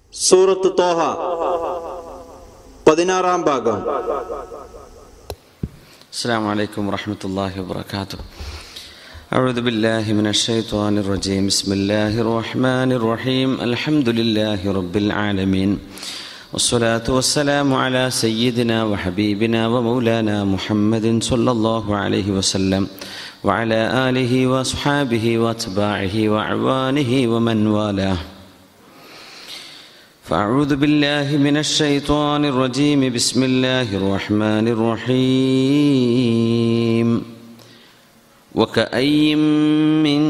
സൂറത്ത് തോഹ പതിനാറാം ഭാഗം السلام عليكم ورحمة الله وبركاته أعوذ بالله من الشيطان الرجيم بسم الله الرحمن الرحيم الحمد لله رب العالمين والصلاة والسلام على سيدنا وحبيبنا ومولانا محمد صلى الله عليه وسلم وعلى آله وأصحابه وأتباعه وأعوانه ومن والاه فأعوذ بالله من الشيطان الرجيم بسم الله الرحمن الرحيم وكأي من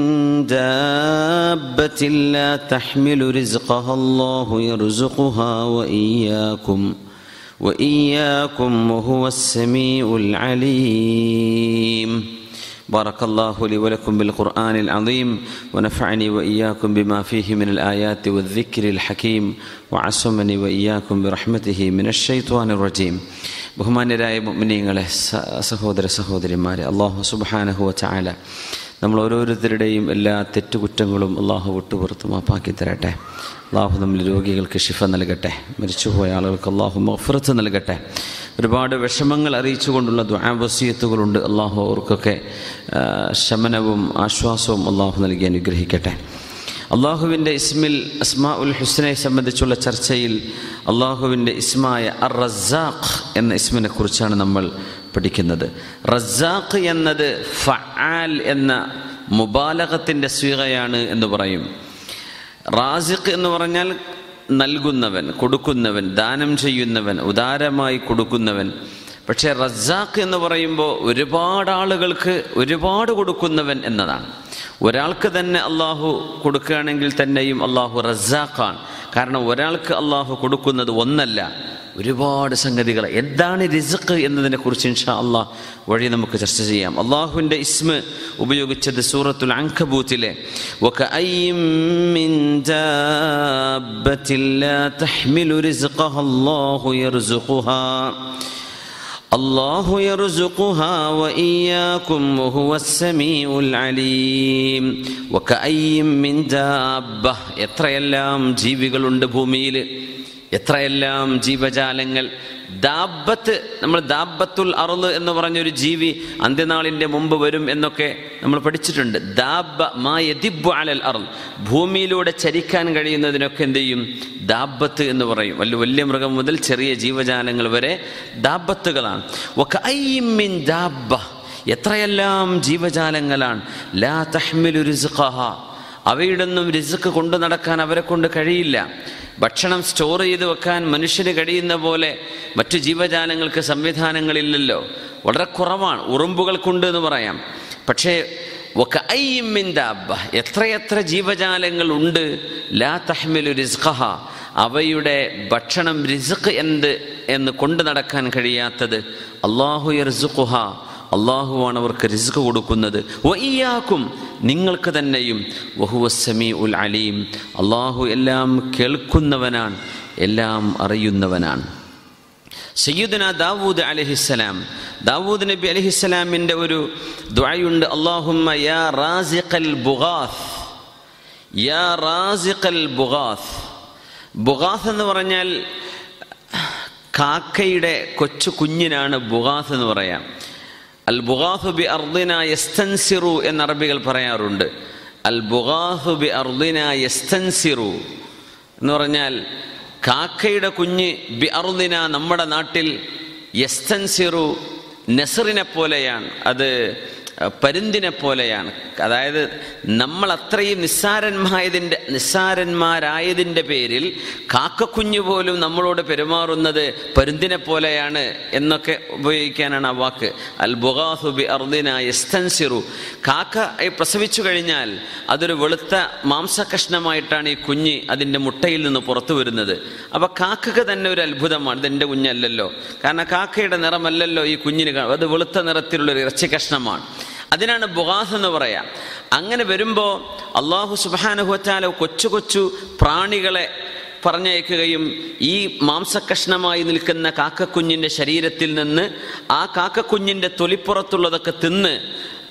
دابة لا تحمل رزقها الله يرزقها وإياكم وإياكم وهو السميع العليم بارك الله لي ولكم بالقرآن العظيم ونفعني وإياكم بما فيه من الآيات والذكر الحكيم وعصمني وإياكم برحمته من الشيطان الرجيم ബഹുമാന്യരായ മുഅ്മിനീങ്ങളെ സ- സഹോദര സഹോദരിമാരെ അള്ളാഹു സുബ്ഹാനഹു വതആല നമ്മൾ ഓരോരുത്തരുടെയും എല്ലാ തെറ്റുകുറ്റങ്ങളും അള്ളാഹു വിട്ടുപുറത്ത് മാപ്പാക്കി തരട്ടെ അള്ളാഹു നമ്മൾ രോഗികൾക്ക് ശിഫ നൽകട്ടെ മരിച്ചുപോയ ആളുകൾക്ക് അള്ളാഹു മഫ്രത്ത് നൽകട്ടെ ഒരുപാട് വിഷമങ്ങൾ അറിയിച്ചുകൊണ്ടുള്ള ദ്വാവസീയത്തുകളുണ്ട് അള്ളാഹു അവർക്കൊക്കെ ആ, ശമനവും ആശ്വാസവും അള്ളാഹു നൽകി അനുഗ്രഹിക്കട്ടെ അള്ളാഹുവിൻ്റെ ഇസ്മിൽ അസ്മാ ഉൽ ഹുസ്നെ സംബന്ധിച്ചുള്ള ചർച്ചയിൽ അള്ളാഹുവിൻ്റെ ഇസ്മായ അർ റസാഖ് എന്ന ഇസ്മിനെ കുറിച്ചാണ് നമ്മൾ പഠിക്കുന്നത് റസാഖ് എന്നത് ഫആൽ എന്ന മുബാലകത്തിൻ്റെ സ്വീകയാണ് എന്ന് പറയും റാസിഖ് എന്ന് പറഞ്ഞാൽ നൽകുന്നവൻ കൊടുക്കുന്നവൻ ദാനം ചെയ്യുന്നവൻ ഉദാരമായി കൊടുക്കുന്നവൻ പക്ഷേ റസാഖ് എന്ന് പറയുമ്പോൾ ഒരുപാട് ആളുകൾക്ക് ഒരുപാട് കൊടുക്കുന്നവൻ എന്നതാണ് ഒരാൾക്ക് തന്നെ അള്ളാഹു കൊടുക്കുകയാണെങ്കിൽ തന്നെയും അള്ളാഹു റസാഖാണ് കാരണം ഒരാൾക്ക് അള്ളാഹു കൊടുക്കുന്നത് ഒന്നല്ല ഒരുപാട് സംഗതികൾ എന്താണ് റിസക്ക് എന്നതിനെ കുറിച്ച് ഇൻഷാ അള്ളാഹ് വഴി നമുക്ക് ചർച്ച ചെയ്യാം അള്ളാഹുവിൻ്റെ ഇസ്മ ഉപയോഗിച്ചത് സൂറത്തുൽ അങ്കബൂത്തിലെ وكأي من دابة لا تحمل رزقها الله يرزقها الله يرزقها وإياكم وهو السميع العليم وكأي من دابة എത്രയെല്ലാം ജീവികളുണ്ട് ഭൂമിയിൽ എത്രയെല്ലാം ജീവജാലങ്ങൾ ദാബത്ത് നമ്മൾ ദാബത്തുൽ അറുള് എന്ന് പറഞ്ഞൊരു ജീവി അന്ത്യനാളിൻ്റെ മുമ്പ് വരും എന്നൊക്കെ നമ്മൾ പഠിച്ചിട്ടുണ്ട് ദാബ മാ യദിബു അലൽ അറുൾ ഭൂമിയിലൂടെ ചരിക്കാൻ കഴിയുന്നതിനൊക്കെ എന്ത് ചെയ്യും ദാബത്ത് എന്ന് പറയും വലിയ വലിയ മൃഗം മുതൽ ചെറിയ ജീവജാലങ്ങൾ വരെ ദാബത്തുകളാണ് വകഅയ്യിൻ മിൻ ദാബ എത്രയെല്ലാം ജീവജാലങ്ങളാണ് ലാ തഹ്മിലു റിസ്ഖഹ അവയുടെ ഒന്നും റിസ്ക് കൊണ്ടു നടക്കാൻ അവരെ കൊണ്ട് കഴിയില്ല ഭക്ഷണം സ്റ്റോർ ചെയ്ത് വെക്കാൻ മനുഷ്യന് കഴിയുന്ന പോലെ മറ്റു ജീവജാലങ്ങൾക്ക് സംവിധാനങ്ങളില്ലല്ലോ വളരെ കുറവാണ് ഉറുമ്പുകൾക്കുണ്ട് എന്ന് പറയാം പക്ഷേ വകഅയ്യിൻ മിൻ ദാബ്ബ എത്രയെത്ര ജീവജാലങ്ങൾ ഉണ്ട് ലാ തഹ്മിലു റിസ്ഖഹ അവയുടെ ഭക്ഷണം റിസ്ക് എന്ത് എന്ന് കൊണ്ടു നടക്കാൻ കഴിയാത്തത് അള്ളാഹു യർസുഖുഹ അള്ളാഹുവാണ് അവർക്ക് റിസ്ക് കൊടുക്കുന്നത് വയ്യാക്കും നിങ്ങൾക്ക് തന്നെയും വഹുവസമി ഉൽ അലീം അള്ളാഹു എല്ലാം കേൾക്കുന്നവനാണ് എല്ലാം അറിയുന്നവനാണ് സയ്യിദുന ദാവൂദ് അലഹിസ്സലാം ദാവൂദ് നബി അലഹിസ്സലാമിൻ്റെ ഒരു ദ്വായുണ്ട് അള്ളാഹുമ്മ യാ റാസിഖൽ ബുഗാസ് യാ റാസിഖൽ ബുഗാസ് ബുഗാസ് എന്ന് പറഞ്ഞാൽ കാക്കയുടെ കൊച്ചു കുഞ്ഞിനാണ് ബുഗാസ് എന്ന് പറയാം അൽ ബുഗാഹു ബി അർദിന യസ്തൻസിറു എന്ന് അറബികൾ പറയാറുണ്ട് അൽ ബുഗാഹു ബി അർദിന യസ്തൻസിറു എന്ന് പറഞ്ഞാൽ കാക്കയുടെ കുഞ്ഞ് ബി അർദിന നമ്മുടെ നാട്ടിൽ യസ്തൻസിറു നെസറിനെ പോലെയാണ് അത് പരുന്തിനെ പോലെയാണ് അതായത് നമ്മൾ അത്രയും നിസ്സാരന്മായതിൻ്റെ നിസ്സാരന്മാരായതിൻ്റെ പേരിൽ കാക്കക്കുഞ്ഞു പോലും നമ്മളോട് പെരുമാറുന്നത് പരുന്തിനെ പോലെയാണ് എന്നൊക്കെ ഉപയോഗിക്കാനാണ് ആ വാക്ക് അൽ ബുഗാസുബി അർദിന യസ്തൻസിറു കാക്ക ഈ പ്രസവിച്ചു കഴിഞ്ഞാൽ അതൊരു വെളുത്ത മാംസകഷ്ണമായിട്ടാണ് ഈ കുഞ്ഞ് അതിൻ്റെ മുട്ടയിൽ നിന്ന് പുറത്തു വരുന്നത് അപ്പോൾ കാക്കക്ക് തന്നെ ഒരു അത്ഭുതമാണ് ഇതെൻ്റെ കുഞ്ഞല്ലല്ലോ കാരണം കാക്കയുടെ നിറമല്ലല്ലോ ഈ കുഞ്ഞിന് കാ- അത് വെളുത്ത നിറത്തിലുള്ള ഒരു ഇറച്ചി കഷ്ണമാണ് അതിനാണ് ബുഗാസ് എന്ന് പറയാം അങ്ങനെ വരുമ്പോൾ അള്ളാഹു സുബാനുഹത്താല കൊച്ചു കൊച്ചു പ്രാണികളെ പറഞ്ഞയക്കുകയും ഈ മാംസക്കഷ്ണമായി നിൽക്കുന്ന കാക്കക്കുഞ്ഞിൻ്റെ ശരീരത്തിൽ നിന്ന് ആ കാക്കക്കുഞ്ഞിൻ്റെ തൊലിപ്പുറത്തുള്ളതൊക്കെ തിന്ന്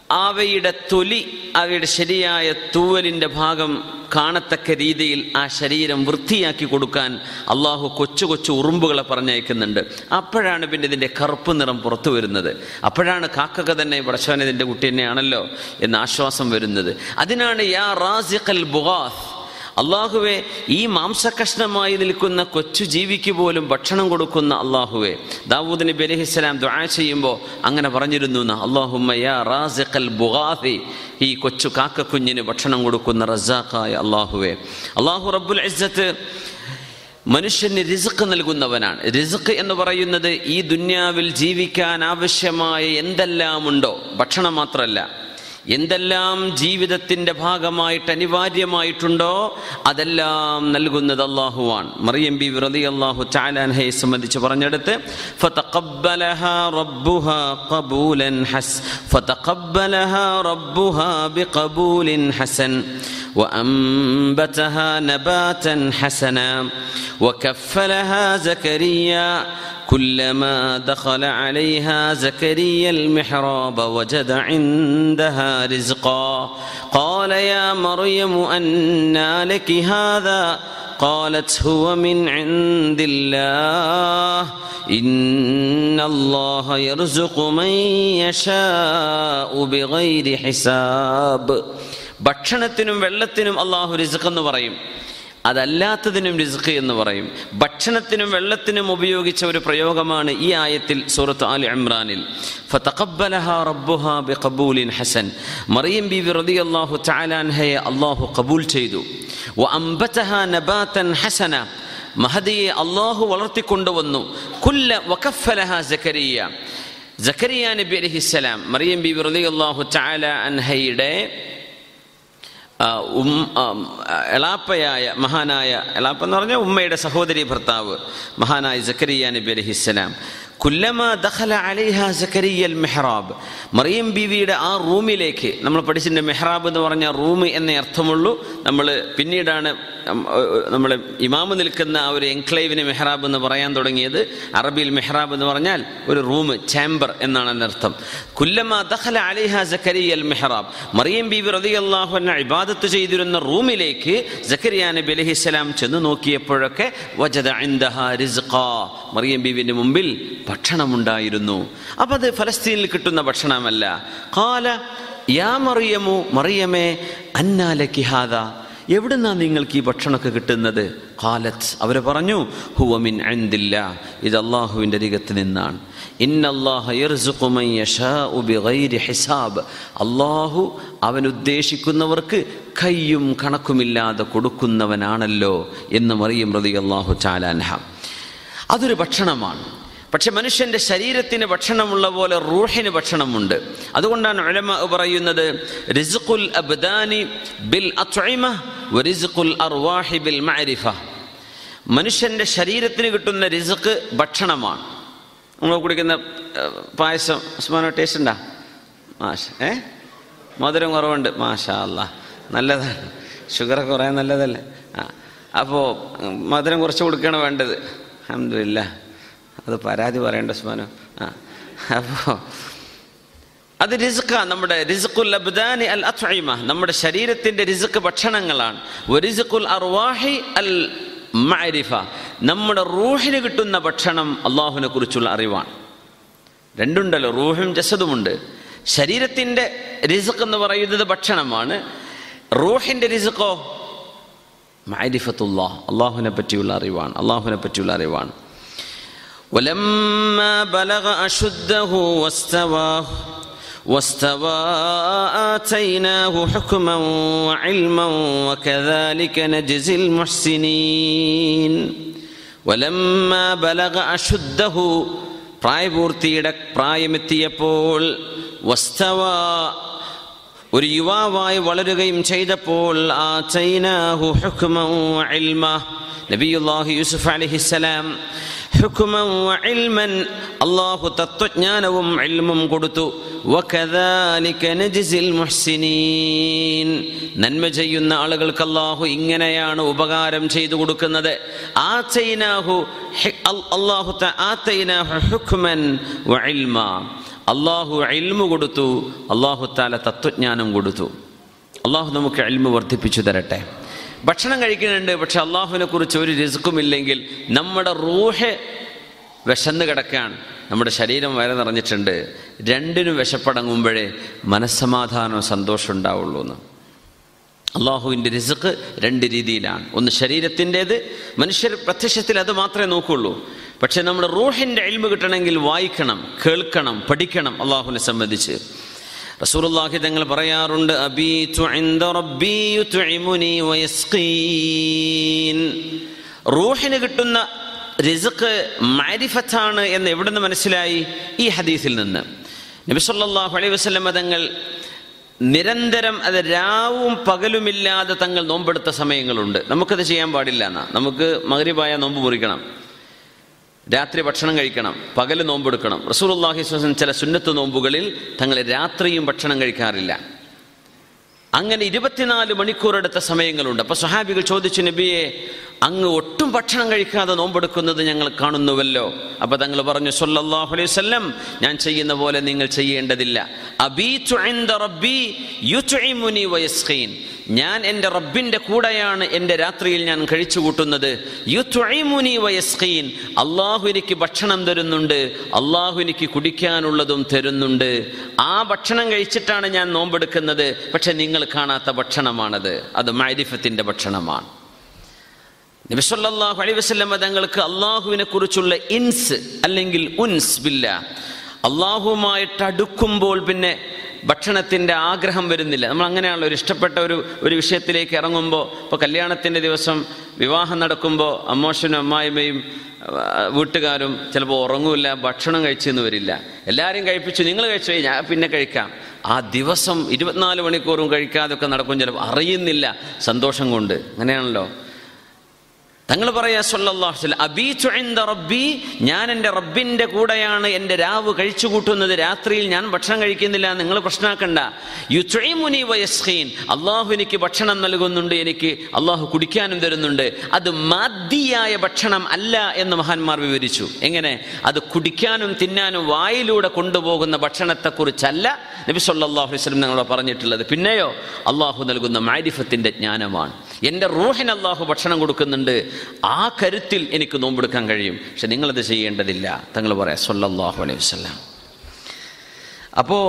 അവയുടെ തൊലി അവയുടെ ശരിയായ തൂവലിൻ്റെ ഭാഗം കാണത്തക്ക രീതിയിൽ ആ ശരീരം വൃത്തിയാക്കി കൊടുക്കാൻ അള്ളാഹു കൊച്ചു കൊച്ചു ഉറുമ്പുകളെ പറഞ്ഞയക്കുന്നുണ്ട് അപ്പോഴാണ് പിന്നെ ഇതിൻ്റെ കറുപ്പ് നിറം പുറത്തു വരുന്നത് അപ്പോഴാണ് കാക്കക തന്നെ പടച്ചവൻ ഇതിൻ്റെ കുട്ടി തന്നെയാണല്ലോ എന്ന് ആശ്വാസം വരുന്നത് അതിനാണ് യാ റാസിഖൽ ബുഗാസ് അള്ളാഹുവെ ഈ മാംസകഷ്ണമായി നിൽക്കുന്ന കൊച്ചു ജീവിക്ക് പോലും ഭക്ഷണം കൊടുക്കുന്ന അള്ളാഹുവെ ദാവൂദ് നബി അലഹിസ്സലാം ദുആ ചെയ്യുമ്പോൾ അങ്ങനെ പറഞ്ഞിരുന്നു എന്ന് അള്ളാഹുമ്മ റാസിഖൽ ബുഗാഫി ഈ കൊച്ചു കാക്കക്കുഞ്ഞിന് ഭക്ഷണം കൊടുക്കുന്ന റസാഖായ അള്ളാഹുവെ അള്ളാഹു റബ്ബുൽ ഇസ്സത്ത് മനുഷ്യന് റിസുക്ക് നൽകുന്നവനാണ് റിസുക്ക് എന്ന് പറയുന്നത് ഈ ദുന്യാവിൽ ജീവിക്കാൻ ആവശ്യമായ എന്തെല്ലാമുണ്ടോ ഭക്ഷണം മാത്രമല്ല എന്തെല്ലാം ജീവിതത്തിന്റെ ഭാഗമായിട്ട് അനിവാര്യമായിട്ടുണ്ടോ അതെല്ലാം നൽകുന്നത് അള്ളാഹുവാൻ മറിയം ബി റതി അള്ളാഹു ചാലാൻഹയെ സംബന്ധിച്ച് പറഞ്ഞെടുത്ത് ഫതഖബ്ബലഹാ റബ്ബുഹാ ഖബൂലൻ ഹസ് ഫതഖബ്ബലഹാ റബ്ബുഹാ ബിഖബൂലിൻ ഹസൻ وأنبتها نباتا حسنا وكفلها زكريا كلما دخل عليها زكريا المحراب وجد عندها رزقا قال يا مريم أنى لك هذا قالت هو من عند الله إن الله يرزق من يشاء بغير حساب ഭക്ഷണത്തിനും വെള്ളത്തിനും അള്ളാഹു റിസുഖ് എന്ന് പറയും അതല്ലാത്തതിനും റിസ്ക് എന്ന് പറയും ഭക്ഷണത്തിനും വെള്ളത്തിനും ഉപയോഗിച്ച ഒരു പ്രയോഗമാണ് ഈ ആയത്തിൽ സൂറത്ത് ആൽ ഇമ്രാനിൽ ബിഖബൂലിൻ ഹസൻ മറിയം ബി റളിയല്ലാഹു തആലാൻഹയെ അള്ളാഹു കബൂൽ ചെയ്തു നബാതൻ ഹസന മഹദിയെ അള്ളാഹു വളർത്തിക്കൊണ്ടുവന്നു കുല്ല വകഫലഹ സക്കരിയ സക്കരിയ നബി അലൈഹിസ്സലാം മറിയം ബി റളിയല്ലാഹു തആല അൻഹയുടെ ഉം എളാപ്പയായ മഹാനായ എളാപ്പ എന്ന് പറഞ്ഞാൽ ഉമ്മയുടെ സഹോദരി ഭർത്താവ് മഹാനായ സക്കരിയ നബി അലഹിസ്സലാം കുല്ലമ ദഖല അലൈഹ സക്കരിയൽ മെഹ്റാബ് മറിയം ബീവിയുടെ ആ റൂമിലേക്ക് നമ്മൾ പഠിച്ചിട്ടുണ്ട് മെഹ്റാബ് എന്ന് പറഞ്ഞാൽ റൂം എന്നേ അർത്ഥമുള്ളൂ നമ്മൾ പിന്നീടാണ് നമ്മൾ ഇമാമ് നിൽക്കുന്ന ആ ഒരു എൻക്ലേവിന് മെഹ്റാബ് എന്ന് പറയാൻ തുടങ്ങിയത് അറബിയിൽ മെഹ്റാബ് എന്ന് പറഞ്ഞാൽ ഒരു റൂം ചാമ്പർ എന്നാണ് അതിനർത്ഥം കുല്ലമ ദഖല അലിഹ സക്കരിയൽ മെഹ്റാബ് മറിയം ബീവി റതി അള്ളാഹു എന്ന ഇബാദത്ത് ചെയ്തിരുന്ന റൂമിലേക്ക് സക്കരിയ നബി അലഹിസ്സലാം ചെന്ന് നോക്കിയപ്പോഴൊക്കെ വജദ ഇൻദഹ റിസ്ഖ മറിയം ബീവിന്റെ മുമ്പിൽ ഭക്ഷണമുണ്ടായിരുന്നു അപ്പം അത് ഫലസ്തീനിൽ കിട്ടുന്ന ഭക്ഷണമല്ല കാല യാ മറിയമു മറിയമേ അന്നാലക്കി ഹാദ എവിടുന്നാ നിങ്ങൾക്ക് ഈ ഭക്ഷണമൊക്കെ കിട്ടുന്നത് കാലത്ത് അവർ പറഞ്ഞു ഹുവമിൻ അൻദില്ല ഇത് അള്ളാഹുവിൻ്റെ അരികത്ത് നിന്നാണ് ഹിസാബ് അള്ളാഹു അവൻ ഉദ്ദേശിക്കുന്നവർക്ക് കയ്യും കണക്കുമില്ലാതെ കൊടുക്കുന്നവനാണല്ലോ എന്ന് മറിയും റതി അള്ളാഹു ചാലാൻഹ അതൊരു ഭക്ഷണമാണ് പക്ഷെ മനുഷ്യന്റെ ശരീരത്തിന് ഭക്ഷണമുള്ള പോലെ റൂഹിന് ഭക്ഷണമുണ്ട് അതുകൊണ്ടാണ് ഉലമ പറയുന്നത് റിസ്ഖുൽ അബ്ദാനി ബിൽ അത്ഇമ വറിസ്ഖുൽ അർവാഹി ബിൽ മഅരിഫ മനുഷ്യന്റെ ശരീരത്തിന് കിട്ടുന്ന റിസ്ഖ് ഭക്ഷണമാണ് നമ്മൾ കുടിക്കുന്ന പായസം ഉസ്മാനോ ടേസ്റ്റ് ഉണ്ടാ മാഷ ഏ മധുരം കുറവുണ്ട് മാഷാ അല്ല നല്ലതാണ് ഷുഗർ കുറേ നല്ലതല്ലേ ആ അപ്പോൾ മധുരം കുറച്ച് കൊടുക്കുകയാണ് വേണ്ടത് അഹമ്മദില്ല അത് പരാതി പറയേണ്ട ഉസ്മാനോ ആ അപ്പോൾ അത് റിസ്ക്ക നമ്മുടെ റിസ്ഖുൽ അബ്ദാനി അൽ അത്ഇമ നമ്മുടെ ശരീരത്തിന്റെ റിസ്ക് ഭക്ഷണങ്ങളാണ് റിസ്ഖുൽ അർവാഹി അൽ മഅരിഫ നമ്മുടെ റൂഹിന് കിട്ടുന്ന ഭക്ഷണം അള്ളാഹുവിനെ കുറിച്ചുള്ള അറിവാണ് രണ്ടുണ്ടല്ലോ റൂഹും ജസദുമുണ്ട് ശരീരത്തിന്റെ റിസ്ക് എന്ന് പറയുന്നത് ഭക്ഷണമാണ് റൂഹിന്റെ റിസ്ക്കോ മഅരിഫത്തുല്ലാ അള്ളാഹുവിനെ പറ്റിയുള്ള അറിവാണ് അള്ളാഹുവിനെ പറ്റിയുള്ള അറിവാണ് ولما بلغ أشده واستوى واستوى آتيناه حكما وعلما وكذلك نجزي المحسنين ولما بلغ أشده പ്രായപൂർത്തിയുടെ പ്രായമെത്തിയപ്പോൾ വസ്തവ ഒരു യുവാവായി വളരുകയും ചെയ്തപ്പോൾ ആ ചൈനാഹു ഹുക്മൻ ഇൽമ നബിയുല്ലാഹി യൂസുഫ് അലൈഹിസ്സലാം ഹുക്മൻ ഇൽമൻ അള്ളാഹു തത്വജ്ഞാനവും ഇൽമും കൊടുത്തു വകദാലിക നജ്സിൽ മുഹ്സിനീൻ നന്മ ചെയ്യുന്ന ആളുകൾക്ക് അള്ളാഹു ഇങ്ങനെയാണ് ഉപകാരം ചെയ്തു കൊടുക്കുന്നത് ആതൈനാഹു അള്ളാഹു ആതൈനാഹു ഹുക്മൻ വഇൽമ അള്ളാഹു എൽമു കൊടുത്തു അള്ളാഹു താല തത്വജ്ഞാനം കൊടുത്തു അള്ളാഹു നമുക്ക് എൽമു വർദ്ധിപ്പിച്ചു തരട്ടെ ഭക്ഷണം കഴിക്കുന്നുണ്ട് പക്ഷെ അള്ളാഹുവിനെ കുറിച്ച് ഒരു റിസ്ക്കുമില്ലെങ്കിൽ നമ്മുടെ റൂഹ് വിശന്ന് കിടക്കുകയാണ് നമ്മുടെ ശരീരം വരെ നിറഞ്ഞിട്ടുണ്ട് രണ്ടിനും വിശപ്പടങ്ങുമ്പോഴേ മനസ്സമാധാനവും സന്തോഷം ഉണ്ടാവുള്ളൂ എന്ന് അള്ളാഹുവിൻ്റെ റിസുക്ക് രണ്ട് രീതിയിലാണ് ഒന്ന് ശരീരത്തിൻ്റേത് മനുഷ്യർ പ്രത്യക്ഷത്തിൽ അത് മാത്രമേ നോക്കുള്ളൂ പക്ഷെ നമ്മുടെ റൂഹിൻ്റെ അഴിമ കിട്ടണമെങ്കിൽ വായിക്കണം കേൾക്കണം പഠിക്കണം അള്ളാഹുവിനെ സംബന്ധിച്ച് റസൂലുള്ളാഹി തങ്ങൾ പറയാറുണ്ട് അബീതു ഇൻദ റബ്ബി യുത്ഇമുനി വയസ്ഖീൻ റൂഹിന് കിട്ടുന്ന റിസുക്ക് മാരിഫത്താണ് എന്ന് എവിടെ നിന്ന് മനസ്സിലായി ഈ ഹദീസിൽ നിന്ന് നബി സല്ലല്ലാഹു അലൈഹി വസല്ലം തങ്ങൾ നിരന്തരം അത് രാവും പകലുമില്ലാതെ തങ്ങൾ നോമ്പെടുത്ത സമയങ്ങളുണ്ട് നമുക്കത് ചെയ്യാൻ പാടില്ല എന്നാ നമുക്ക് മകരിവായ നോമ്പ് മുറിക്കണം രാത്രി ഭക്ഷണം കഴിക്കണം പകല് നോമ്പെടുക്കണം റസൂലുള്ളാഹി സ്വലം ചില സുന്നത്ത് നോമ്പുകളിൽ തങ്ങൾ രാത്രിയും ഭക്ഷണം കഴിക്കാറില്ല അങ്ങനെ ഇരുപത്തിനാല് മണിക്കൂർ എടുത്ത സമയങ്ങളുണ്ട് അപ്പൊ സ്വഹാബികൾ ചോദിച്ചു നബിയെ അങ്ങ് ഒട്ടും ഭക്ഷണം കഴിക്കാതെ നോമ്പെടുക്കുന്നത് ഞങ്ങൾ കാണുന്നുവല്ലോ അപ്പൊ തങ്ങൾ പറഞ്ഞു സല്ലല്ലാഹു അലൈഹി വസല്ലം ഞാൻ ചെയ്യുന്ന പോലെ നിങ്ങൾ ചെയ്യേണ്ടതില്ല അബീതു ഇൻദ റബ്ബി യുത്ഇമുനി വയസ്ഖീൻ ഞാൻ എൻ്റെ റബ്ബിൻ്റെ കൂടെയാണ് എൻ്റെ രാത്രിയിൽ ഞാൻ കഴിച്ചു കൂട്ടുന്നത് യുത്ഇമുനി വയസ്ഖീൻ അള്ളാഹു എനിക്ക് ഭക്ഷണം തരുന്നുണ്ട് അള്ളാഹു എനിക്ക് കുടിക്കാനുള്ളതും തരുന്നുണ്ട് ആ ഭക്ഷണം കഴിച്ചിട്ടാണ് ഞാൻ നോമ്പെടുക്കുന്നത് പക്ഷെ നിങ്ങൾ കാണാത്ത ഭക്ഷണമാണത് അത് മൈരിഫത്തിൻ്റെ ഭക്ഷണമാണ് നബിസ്വല്ലാഹു അലൈഹി വസല്ലം തങ്ങൾക്ക് അള്ളാഹുവിനെ കുറിച്ചുള്ള ഇൻസ് അല്ലെങ്കിൽ ഉൻസ് ബില്ല അള്ളാഹുവുമായിട്ട് അടുക്കുമ്പോൾ പിന്നെ ഭക്ഷണത്തിൻ്റെ ആഗ്രഹം വരുന്നില്ല നമ്മൾ അങ്ങനെയാണല്ലോ ഒരു ഇഷ്ടപ്പെട്ട ഒരു ഒരു വിഷയത്തിലേക്ക് ഇറങ്ങുമ്പോൾ ഇപ്പോൾ കല്യാണത്തിൻ്റെ ദിവസം വിവാഹം നടക്കുമ്പോൾ അമ്മോഷനും അമ്മായിമ്മയും ആ, വീട്ടുകാരും ചിലപ്പോൾ ഉറങ്ങൂല ഭക്ഷണം കഴിച്ചെന്ന് വരില്ല എല്ലാവരും കഴിപ്പിച്ചു നിങ്ങൾ കഴിച്ചു "ഏയ് ഞാൻ പിന്നെ കഴിക്കാം ആ ദിവസം ഇരുപത്തിനാല് മണിക്കൂറും കഴിക്കാതൊക്കെ നടക്കും ചിലപ്പോൾ അറിയുന്നില്ല സന്തോഷം കൊണ്ട് അങ്ങനെയാണല്ലോ തങ്ങൾ പറയാ സല്ലല്ലാഹു അബീതു ഇൻദ റബ്ബി ഞാൻ എൻ്റെ റബ്ബിൻ്റെ കൂടെയാണ് എൻ്റെ രാവ് കഴിച്ചു കൂട്ടുന്നത് രാത്രിയിൽ ഞാൻ ഭക്ഷണം കഴിക്കുന്നില്ല നിങ്ങൾ പ്രശ്നമാക്കണ്ട യുത്ഇമുനി വയസ്ഖീൻ അള്ളാഹു എനിക്ക് ഭക്ഷണം നൽകുന്നുണ്ട് എനിക്ക് അള്ളാഹു കുടിക്കാനും തരുന്നുണ്ട് അത് മാദ്ദിയായ ഭക്ഷണം അല്ല എന്ന് മഹാന്മാർ വിവരിച്ചു എങ്ങനെ അത് കുടിക്കാനും തിന്നാനും വായിലൂടെ കൊണ്ടുപോകുന്ന ഭക്ഷണത്തെക്കുറിച്ചല്ല നബി സല്ലല്ലാഹു അലൈഹി വസല്ലം ഞങ്ങളോട് പറഞ്ഞിട്ടുള്ളത് പിന്നെയോ അള്ളാഹു നൽകുന്ന മാരിഫത്തിൻ്റെ ജ്ഞാനമാണ് എൻ്റെ റൂഹിന് അള്ളാഹു ഭക്ഷണം കൊടുക്കുന്നുണ്ട് ആ കരുത്തിൽ എനിക്ക് നോമ്പെടുക്കാൻ കഴിയും പക്ഷെ നിങ്ങളത് ചെയ്യേണ്ടതില്ല തങ്ങൾ പറയാം സല്ലല്ലാഹു അലൈഹി വസല്ലം അപ്പോൾ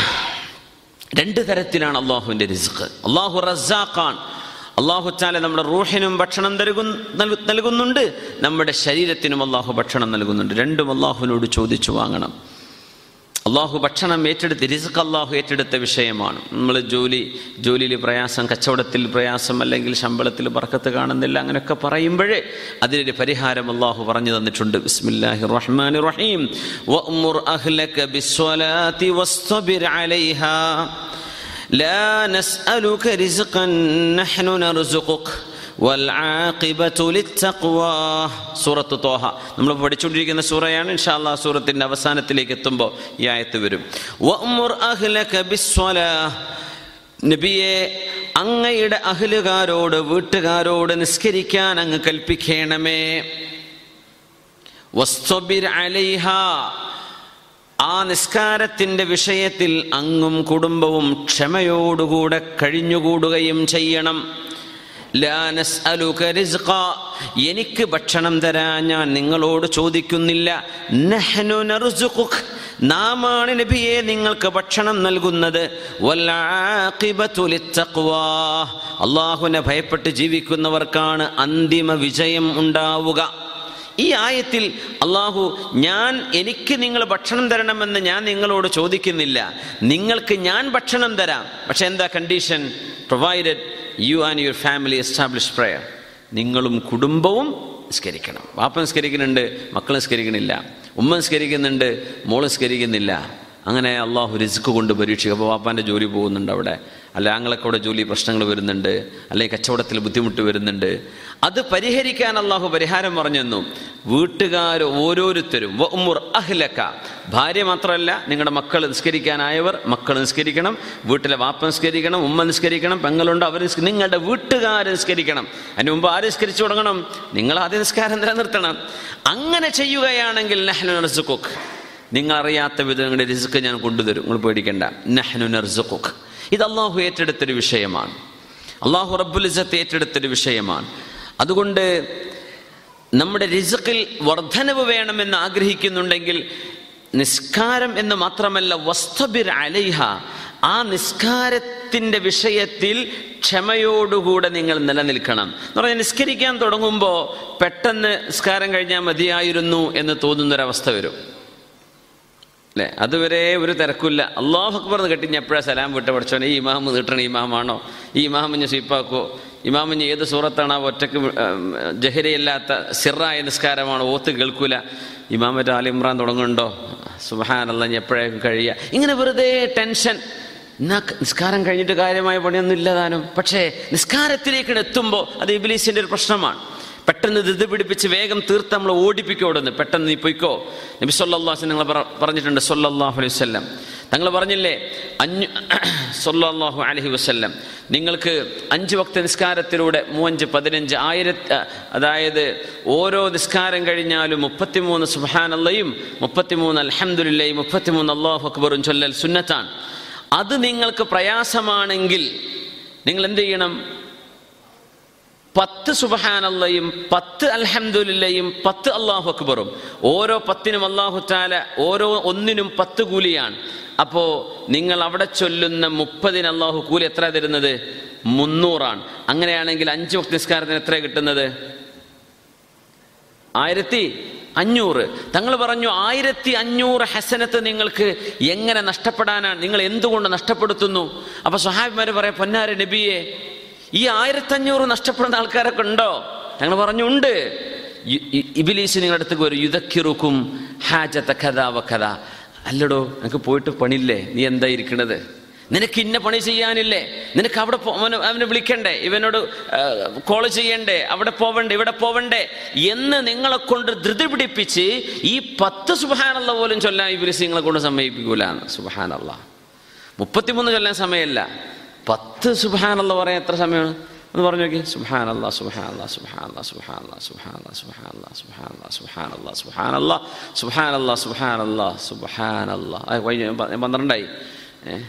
രണ്ട് തരത്തിലാണ് അള്ളാഹുവിൻ്റെ റിസ്ക് അള്ളാഹു റസാഖാൻ അള്ളാഹു ചാല നമ്മുടെ റൂഹിനും ഭക്ഷണം നൽകു നൽകു- നൽകുന്നുണ്ട് നമ്മുടെ ശരീരത്തിനും അള്ളാഹു ഭക്ഷണം നൽകുന്നുണ്ട് രണ്ടും അള്ളാഹുവിനോട് ചോദിച്ചു വാങ്ങണം അള്ളാഹു ഭക്ഷണം ഏറ്റെടുത്ത് റിസ്ക് അള്ളാഹു ഏറ്റെടുത്ത വിഷയമാണ് നമ്മൾ ജോലി ജോലിയിൽ പ്രയാസം കച്ചവടത്തിൽ പ്രയാസം അല്ലെങ്കിൽ ശമ്പളത്തിൽ പറക്കത്ത് കാണുന്നില്ല അങ്ങനെയൊക്കെ പറയുമ്പോഴേ അതിനൊരു പരിഹാരം അള്ളാഹു പറഞ്ഞു തന്നിട്ടുണ്ട് ബിസ്മില്ലാഹി റഹ്മാൻ റഹീം വഅ്മുർ അഹ്ലക ബിസ്വലാത്തി വസ്തബിർ അലൈഹാ لا نسألك رزقا نحن نرزقك والعاقبة للتقوى സൂറത്ത് തോഹ നമ്മൾ പഠിച്ചുകൊണ്ടിരിക്കുന്ന സൂറയാണ് ഇൻഷാല്ലാ സൂറത്തിൻ്റെ അവസാനത്തിലേക്ക് എത്തുമ്പോൾ ഈ ആയത്ത് വരും വഅ്മുർ അഹ്ലക ബിസ്വലാഹ് നബിയെ അങ്ങയുടെ അഹ്ലുകാരോട് വീട്ടുകാരോട് നിസ്കരിക്കാൻ അങ്ങ് കൽപ്പിക്കണമേ വസ്തബിർ അലൈഹ ആ നിസ്കാരത്തിൻ്റെ വിഷയത്തിൽ അങ്ങും കുടുംബവും ക്ഷമയോടുകൂടെ കഴിഞ്ഞുകൂടുകയും ചെയ്യണം ലാ നസ്അലുക റിസ്ഖ. എനിക്ക് ഭക്ഷണം തരാൻ ഞാൻ നിങ്ങളോട് ചോദിക്കുന്നില്ല നഹ്നു നർസുഖുക്. നാമാണ് നബിയെ നിങ്ങൾക്ക് ഭക്ഷണം നൽകുന്നത് വൽആഖിബത്തു ലിത്തഖ്വാ. അള്ളാഹുവിനെ ഭയപ്പെട്ട് ജീവിക്കുന്നവർക്കാണ് അന്തിമ വിജയം ഉണ്ടാവുക ഈ ആയത്തിൽ അള്ളാഹു ഞാൻ എനിക്ക് നിങ്ങൾ ഭക്ഷണം തരണമെന്ന് ഞാൻ നിങ്ങളോട് ചോദിക്കുന്നില്ല നിങ്ങൾക്ക് ഞാൻ ഭക്ഷണം തരാം പക്ഷെ എന്താ condition provided you and your family establish prayer നിങ്ങളും കുടുംബവും നിസ്കരിക്കണം വാപ്പ നിസ്കരിക്കുന്നുണ്ട് മക്കൾ നിസ്കരിക്കണില്ല ഉമ്മ നിസ്കരിക്കുന്നുണ്ട് മോൾ നിസ്കരിക്കുന്നില്ല അങ്ങനെ അള്ളാഹു റിസ്ക് കൊണ്ട് പരീക്ഷിക്കും അപ്പോൾ വാപ്പാൻ്റെ ജോലി പോകുന്നുണ്ട് അവിടെ അല്ല ആങ്ങളൊക്കെ അവിടെ ജോലി പ്രശ്നങ്ങൾ വരുന്നുണ്ട് അല്ലെങ്കിൽ കച്ചവടത്തിൽ ബുദ്ധിമുട്ട് വരുന്നുണ്ട് അത് പരിഹരിക്കാൻ അള്ളാഹു പരിഹാരം പറഞ്ഞു തന്നു വീട്ടുകാർ ഓരോരുത്തരും വഅ്മുർ അഹ്ലക ഭാര്യ മാത്രമല്ല നിങ്ങളുടെ മക്കൾ നിസ്കരിക്കാനായവർ മക്കൾ നിസ്കരിക്കണം വീട്ടിലെ വാപ്പ നിസ്കരിക്കണം ഉമ്മ നിസ്കരിക്കണം പെങ്ങളുണ്ട് അവർ നിസ്ക- നിങ്ങളുടെ വീട്ടുകാർ നിസ്കരിക്കണം അതിന് മുമ്പ് ആര് നിസ്കരിച്ചു തുടങ്ങണം നിങ്ങൾ ആദ്യം നിസ്കാരം നിലനിർത്തണം അങ്ങനെ ചെയ്യുകയാണെങ്കിൽ നഹ്നു നർസുഖുക്. നിങ്ങൾ അറിയാത്ത വിധം നിങ്ങളുടെ റിസ്ക് ഞാൻ കൊണ്ടുതരും നിങ്ങൾ പേടിക്കണ്ട നഹ്നു നർസുഖുക്ക് ഇത് അള്ളാഹു ഏറ്റെടുത്തൊരു വിഷയമാണ് അള്ളാഹു റബ്ബുൽ ഇസത്ത് ഏറ്റെടുത്തൊരു വിഷയമാണ് അതുകൊണ്ട് നമ്മുടെ റിസുക്കിൽ വർധനവ് വേണമെന്ന് ആഗ്രഹിക്കുന്നുണ്ടെങ്കിൽ നിസ്കാരം എന്ന് മാത്രമല്ല വസ്തബിർ അലൈഹ ആ നിസ്കാരത്തിൻ്റെ വിഷയത്തിൽ ക്ഷമയോടുകൂടെ നിങ്ങൾ നിലനിൽക്കണം എന്ന് പറഞ്ഞാൽ നിസ്കരിക്കാൻ തുടങ്ങുമ്പോൾ പെട്ടെന്ന് നിസ്കാരം കഴിഞ്ഞാൽ മതിയായിരുന്നു എന്ന് തോന്നുന്നൊരവസ്ഥ വരും അല്ലേ അതുവരെ ഒരു തിരക്കില്ല അള്ളാഹു അക്ബർ എന്ന് കെട്ടി എപ്പോഴാണ് സലാം വിട്ട പഠിച്ചോനെ ഈ ഇമാമ് നീട്ടണ ഇമാമാണോ ഈ ഇമാമിഞ്ഞ് സ്വീപ്പാക്കോ ഇമാമിഞ്ഞ് ഏത് സൂറത്താണോ ഒറ്റക്ക് ജഹരിയല്ലാത്ത സിറായ നിസ്കാരമാണോ ഓത്ത് കേൾക്കൂല ഇമാമറ്റ് ആലിമ്രാൻ തുടങ്ങുന്നുണ്ടോ സുബഹാനല്ല എപ്പോഴേക്കും കഴിയുക ഇങ്ങനെ വെറുതെ ടെൻഷൻ എന്നാ നിസ്കാരം കഴിഞ്ഞിട്ട് കാര്യമായ പണിയൊന്നും ഇല്ലതാനും പക്ഷേ നിസ്കാരത്തിലേക്ക് എത്തുമ്പോൾ അത് ഇബിലീസിൻ്റെ ഒരു പ്രശ്നമാണ് പെട്ടെന്ന് ധൃതി പിടിപ്പിച്ച് വേഗം തീർത്ത് നമ്മൾ ഓടിപ്പിക്കോ അവിടുന്ന് പെട്ടെന്ന് നീ പൊയ്ക്കോ നബി സല്ലാഹു നിങ്ങൾ പറഞ്ഞിട്ടുണ്ട് സൊല്ലാഹു അലൈഹി വസ്ലം തങ്ങൾ പറഞ്ഞില്ലേ അഞ്ഞു സൊല്ലാഹു അലഹി വസ്ല്ലം നിങ്ങൾക്ക് അഞ്ച് വക്ത നിസ്കാരത്തിലൂടെ മൂവഞ്ച് പതിനഞ്ച് ആയിരത്തി അതായത് ഓരോ നിസ്കാരം കഴിഞ്ഞാലും മുപ്പത്തിമൂന്ന് സുബാനല്ലയും മുപ്പത്തിമൂന്ന് അലഹമുല്ലയും മുപ്പത്തിമൂന്ന് അള്ളാഹു അക്ബറും ചൊല്ലൽ സുന്നത്താണ് അത് നിങ്ങൾക്ക് പ്രയാസമാണെങ്കിൽ നിങ്ങൾ എന്ത് ചെയ്യണം പത്ത് സുബഹാനല്ലയും പത്ത് അൽഹംദുലില്ലയും പത്ത് അള്ളാഹു അക്ബറും ഓരോ പത്തിനും അള്ളാഹു താല ഓരോ ഒന്നിനും പത്ത് കൂലിയാണ് അപ്പോൾ നിങ്ങൾ അവിടെ ചൊല്ലുന്ന മുപ്പതിന് അള്ളാഹു കൂലി എത്ര തരുന്നത് മുന്നൂറാണ് അങ്ങനെയാണെങ്കിൽ അഞ്ച് വക്ത നിസ്കാരത്തിന് എത്ര കിട്ടുന്നത് ആയിരത്തി അഞ്ഞൂറ് തങ്ങൾ പറഞ്ഞു ആയിരത്തി അഞ്ഞൂറ് ഹസനത്ത് നിങ്ങൾക്ക് എങ്ങനെ നഷ്ടപ്പെടാനാണ് നിങ്ങൾ എന്തുകൊണ്ട് നഷ്ടപ്പെടുത്തുന്നു അപ്പൊ സ്വഹാബിമാര് പറയാം പൊന്നാര നബിയെ ഈ ആയിരത്തഞ്ഞൂറ് നഷ്ടപ്പെടുന്ന ആൾക്കാരൊക്കെ ഉണ്ടോ ഞങ്ങൾ പറഞ്ഞു ഉണ്ട് ഇബിലീസ് നിങ്ങളുടെ അടുത്തേക്ക് വരും യുദ്ധക്കിറുക്കും ഹാജത്ത കഥ വ കഥ അല്ലടോ നിനക്ക് പോയിട്ട് പണിയില്ലേ നീ എന്താ ഇരിക്കണത് നിനക്ക് ഇന്ന പണി ചെയ്യാനില്ലേ നിനക്ക് അവിടെ അവന് അവനെ വിളിക്കണ്ടേ ഇവനോട് കോൾ ചെയ്യണ്ടേ അവിടെ പോവണ്ടേ ഇവിടെ പോവണ്ടേ എന്ന് നിങ്ങളെ കൊണ്ട് ധൃതി പിടിപ്പിച്ച് ഈ പത്ത് സുബഹാനുള്ള പോലും ചൊല്ലാൻ ഇബിലിസ് നിങ്ങളെ കൊണ്ട് സമ്മതിപ്പിക്കൂല സുബഹാനല്ല മുപ്പത്തിമൂന്ന് ചൊല്ലാൻ സമയമല്ല പത്ത് സുബഹാനല്ല പറയാൻ എത്ര സമയമാണ് ഒന്ന് പറഞ്ഞു നോക്കി സുബഹാനല്ല സുബഹാനല്ല സുബഹാനല്ല സുബഹാനല്ല സുബഹാനല്ല സുബഹാനല്ല സുബഹാനല്ല സുബഹാനല്ല സുബഹാനല്ല സുബഹാനല്ല സുബഹാനല്ല സുബഹാനല്ല കഴിഞ്ഞ പന്ത്രണ്ടായി ഏ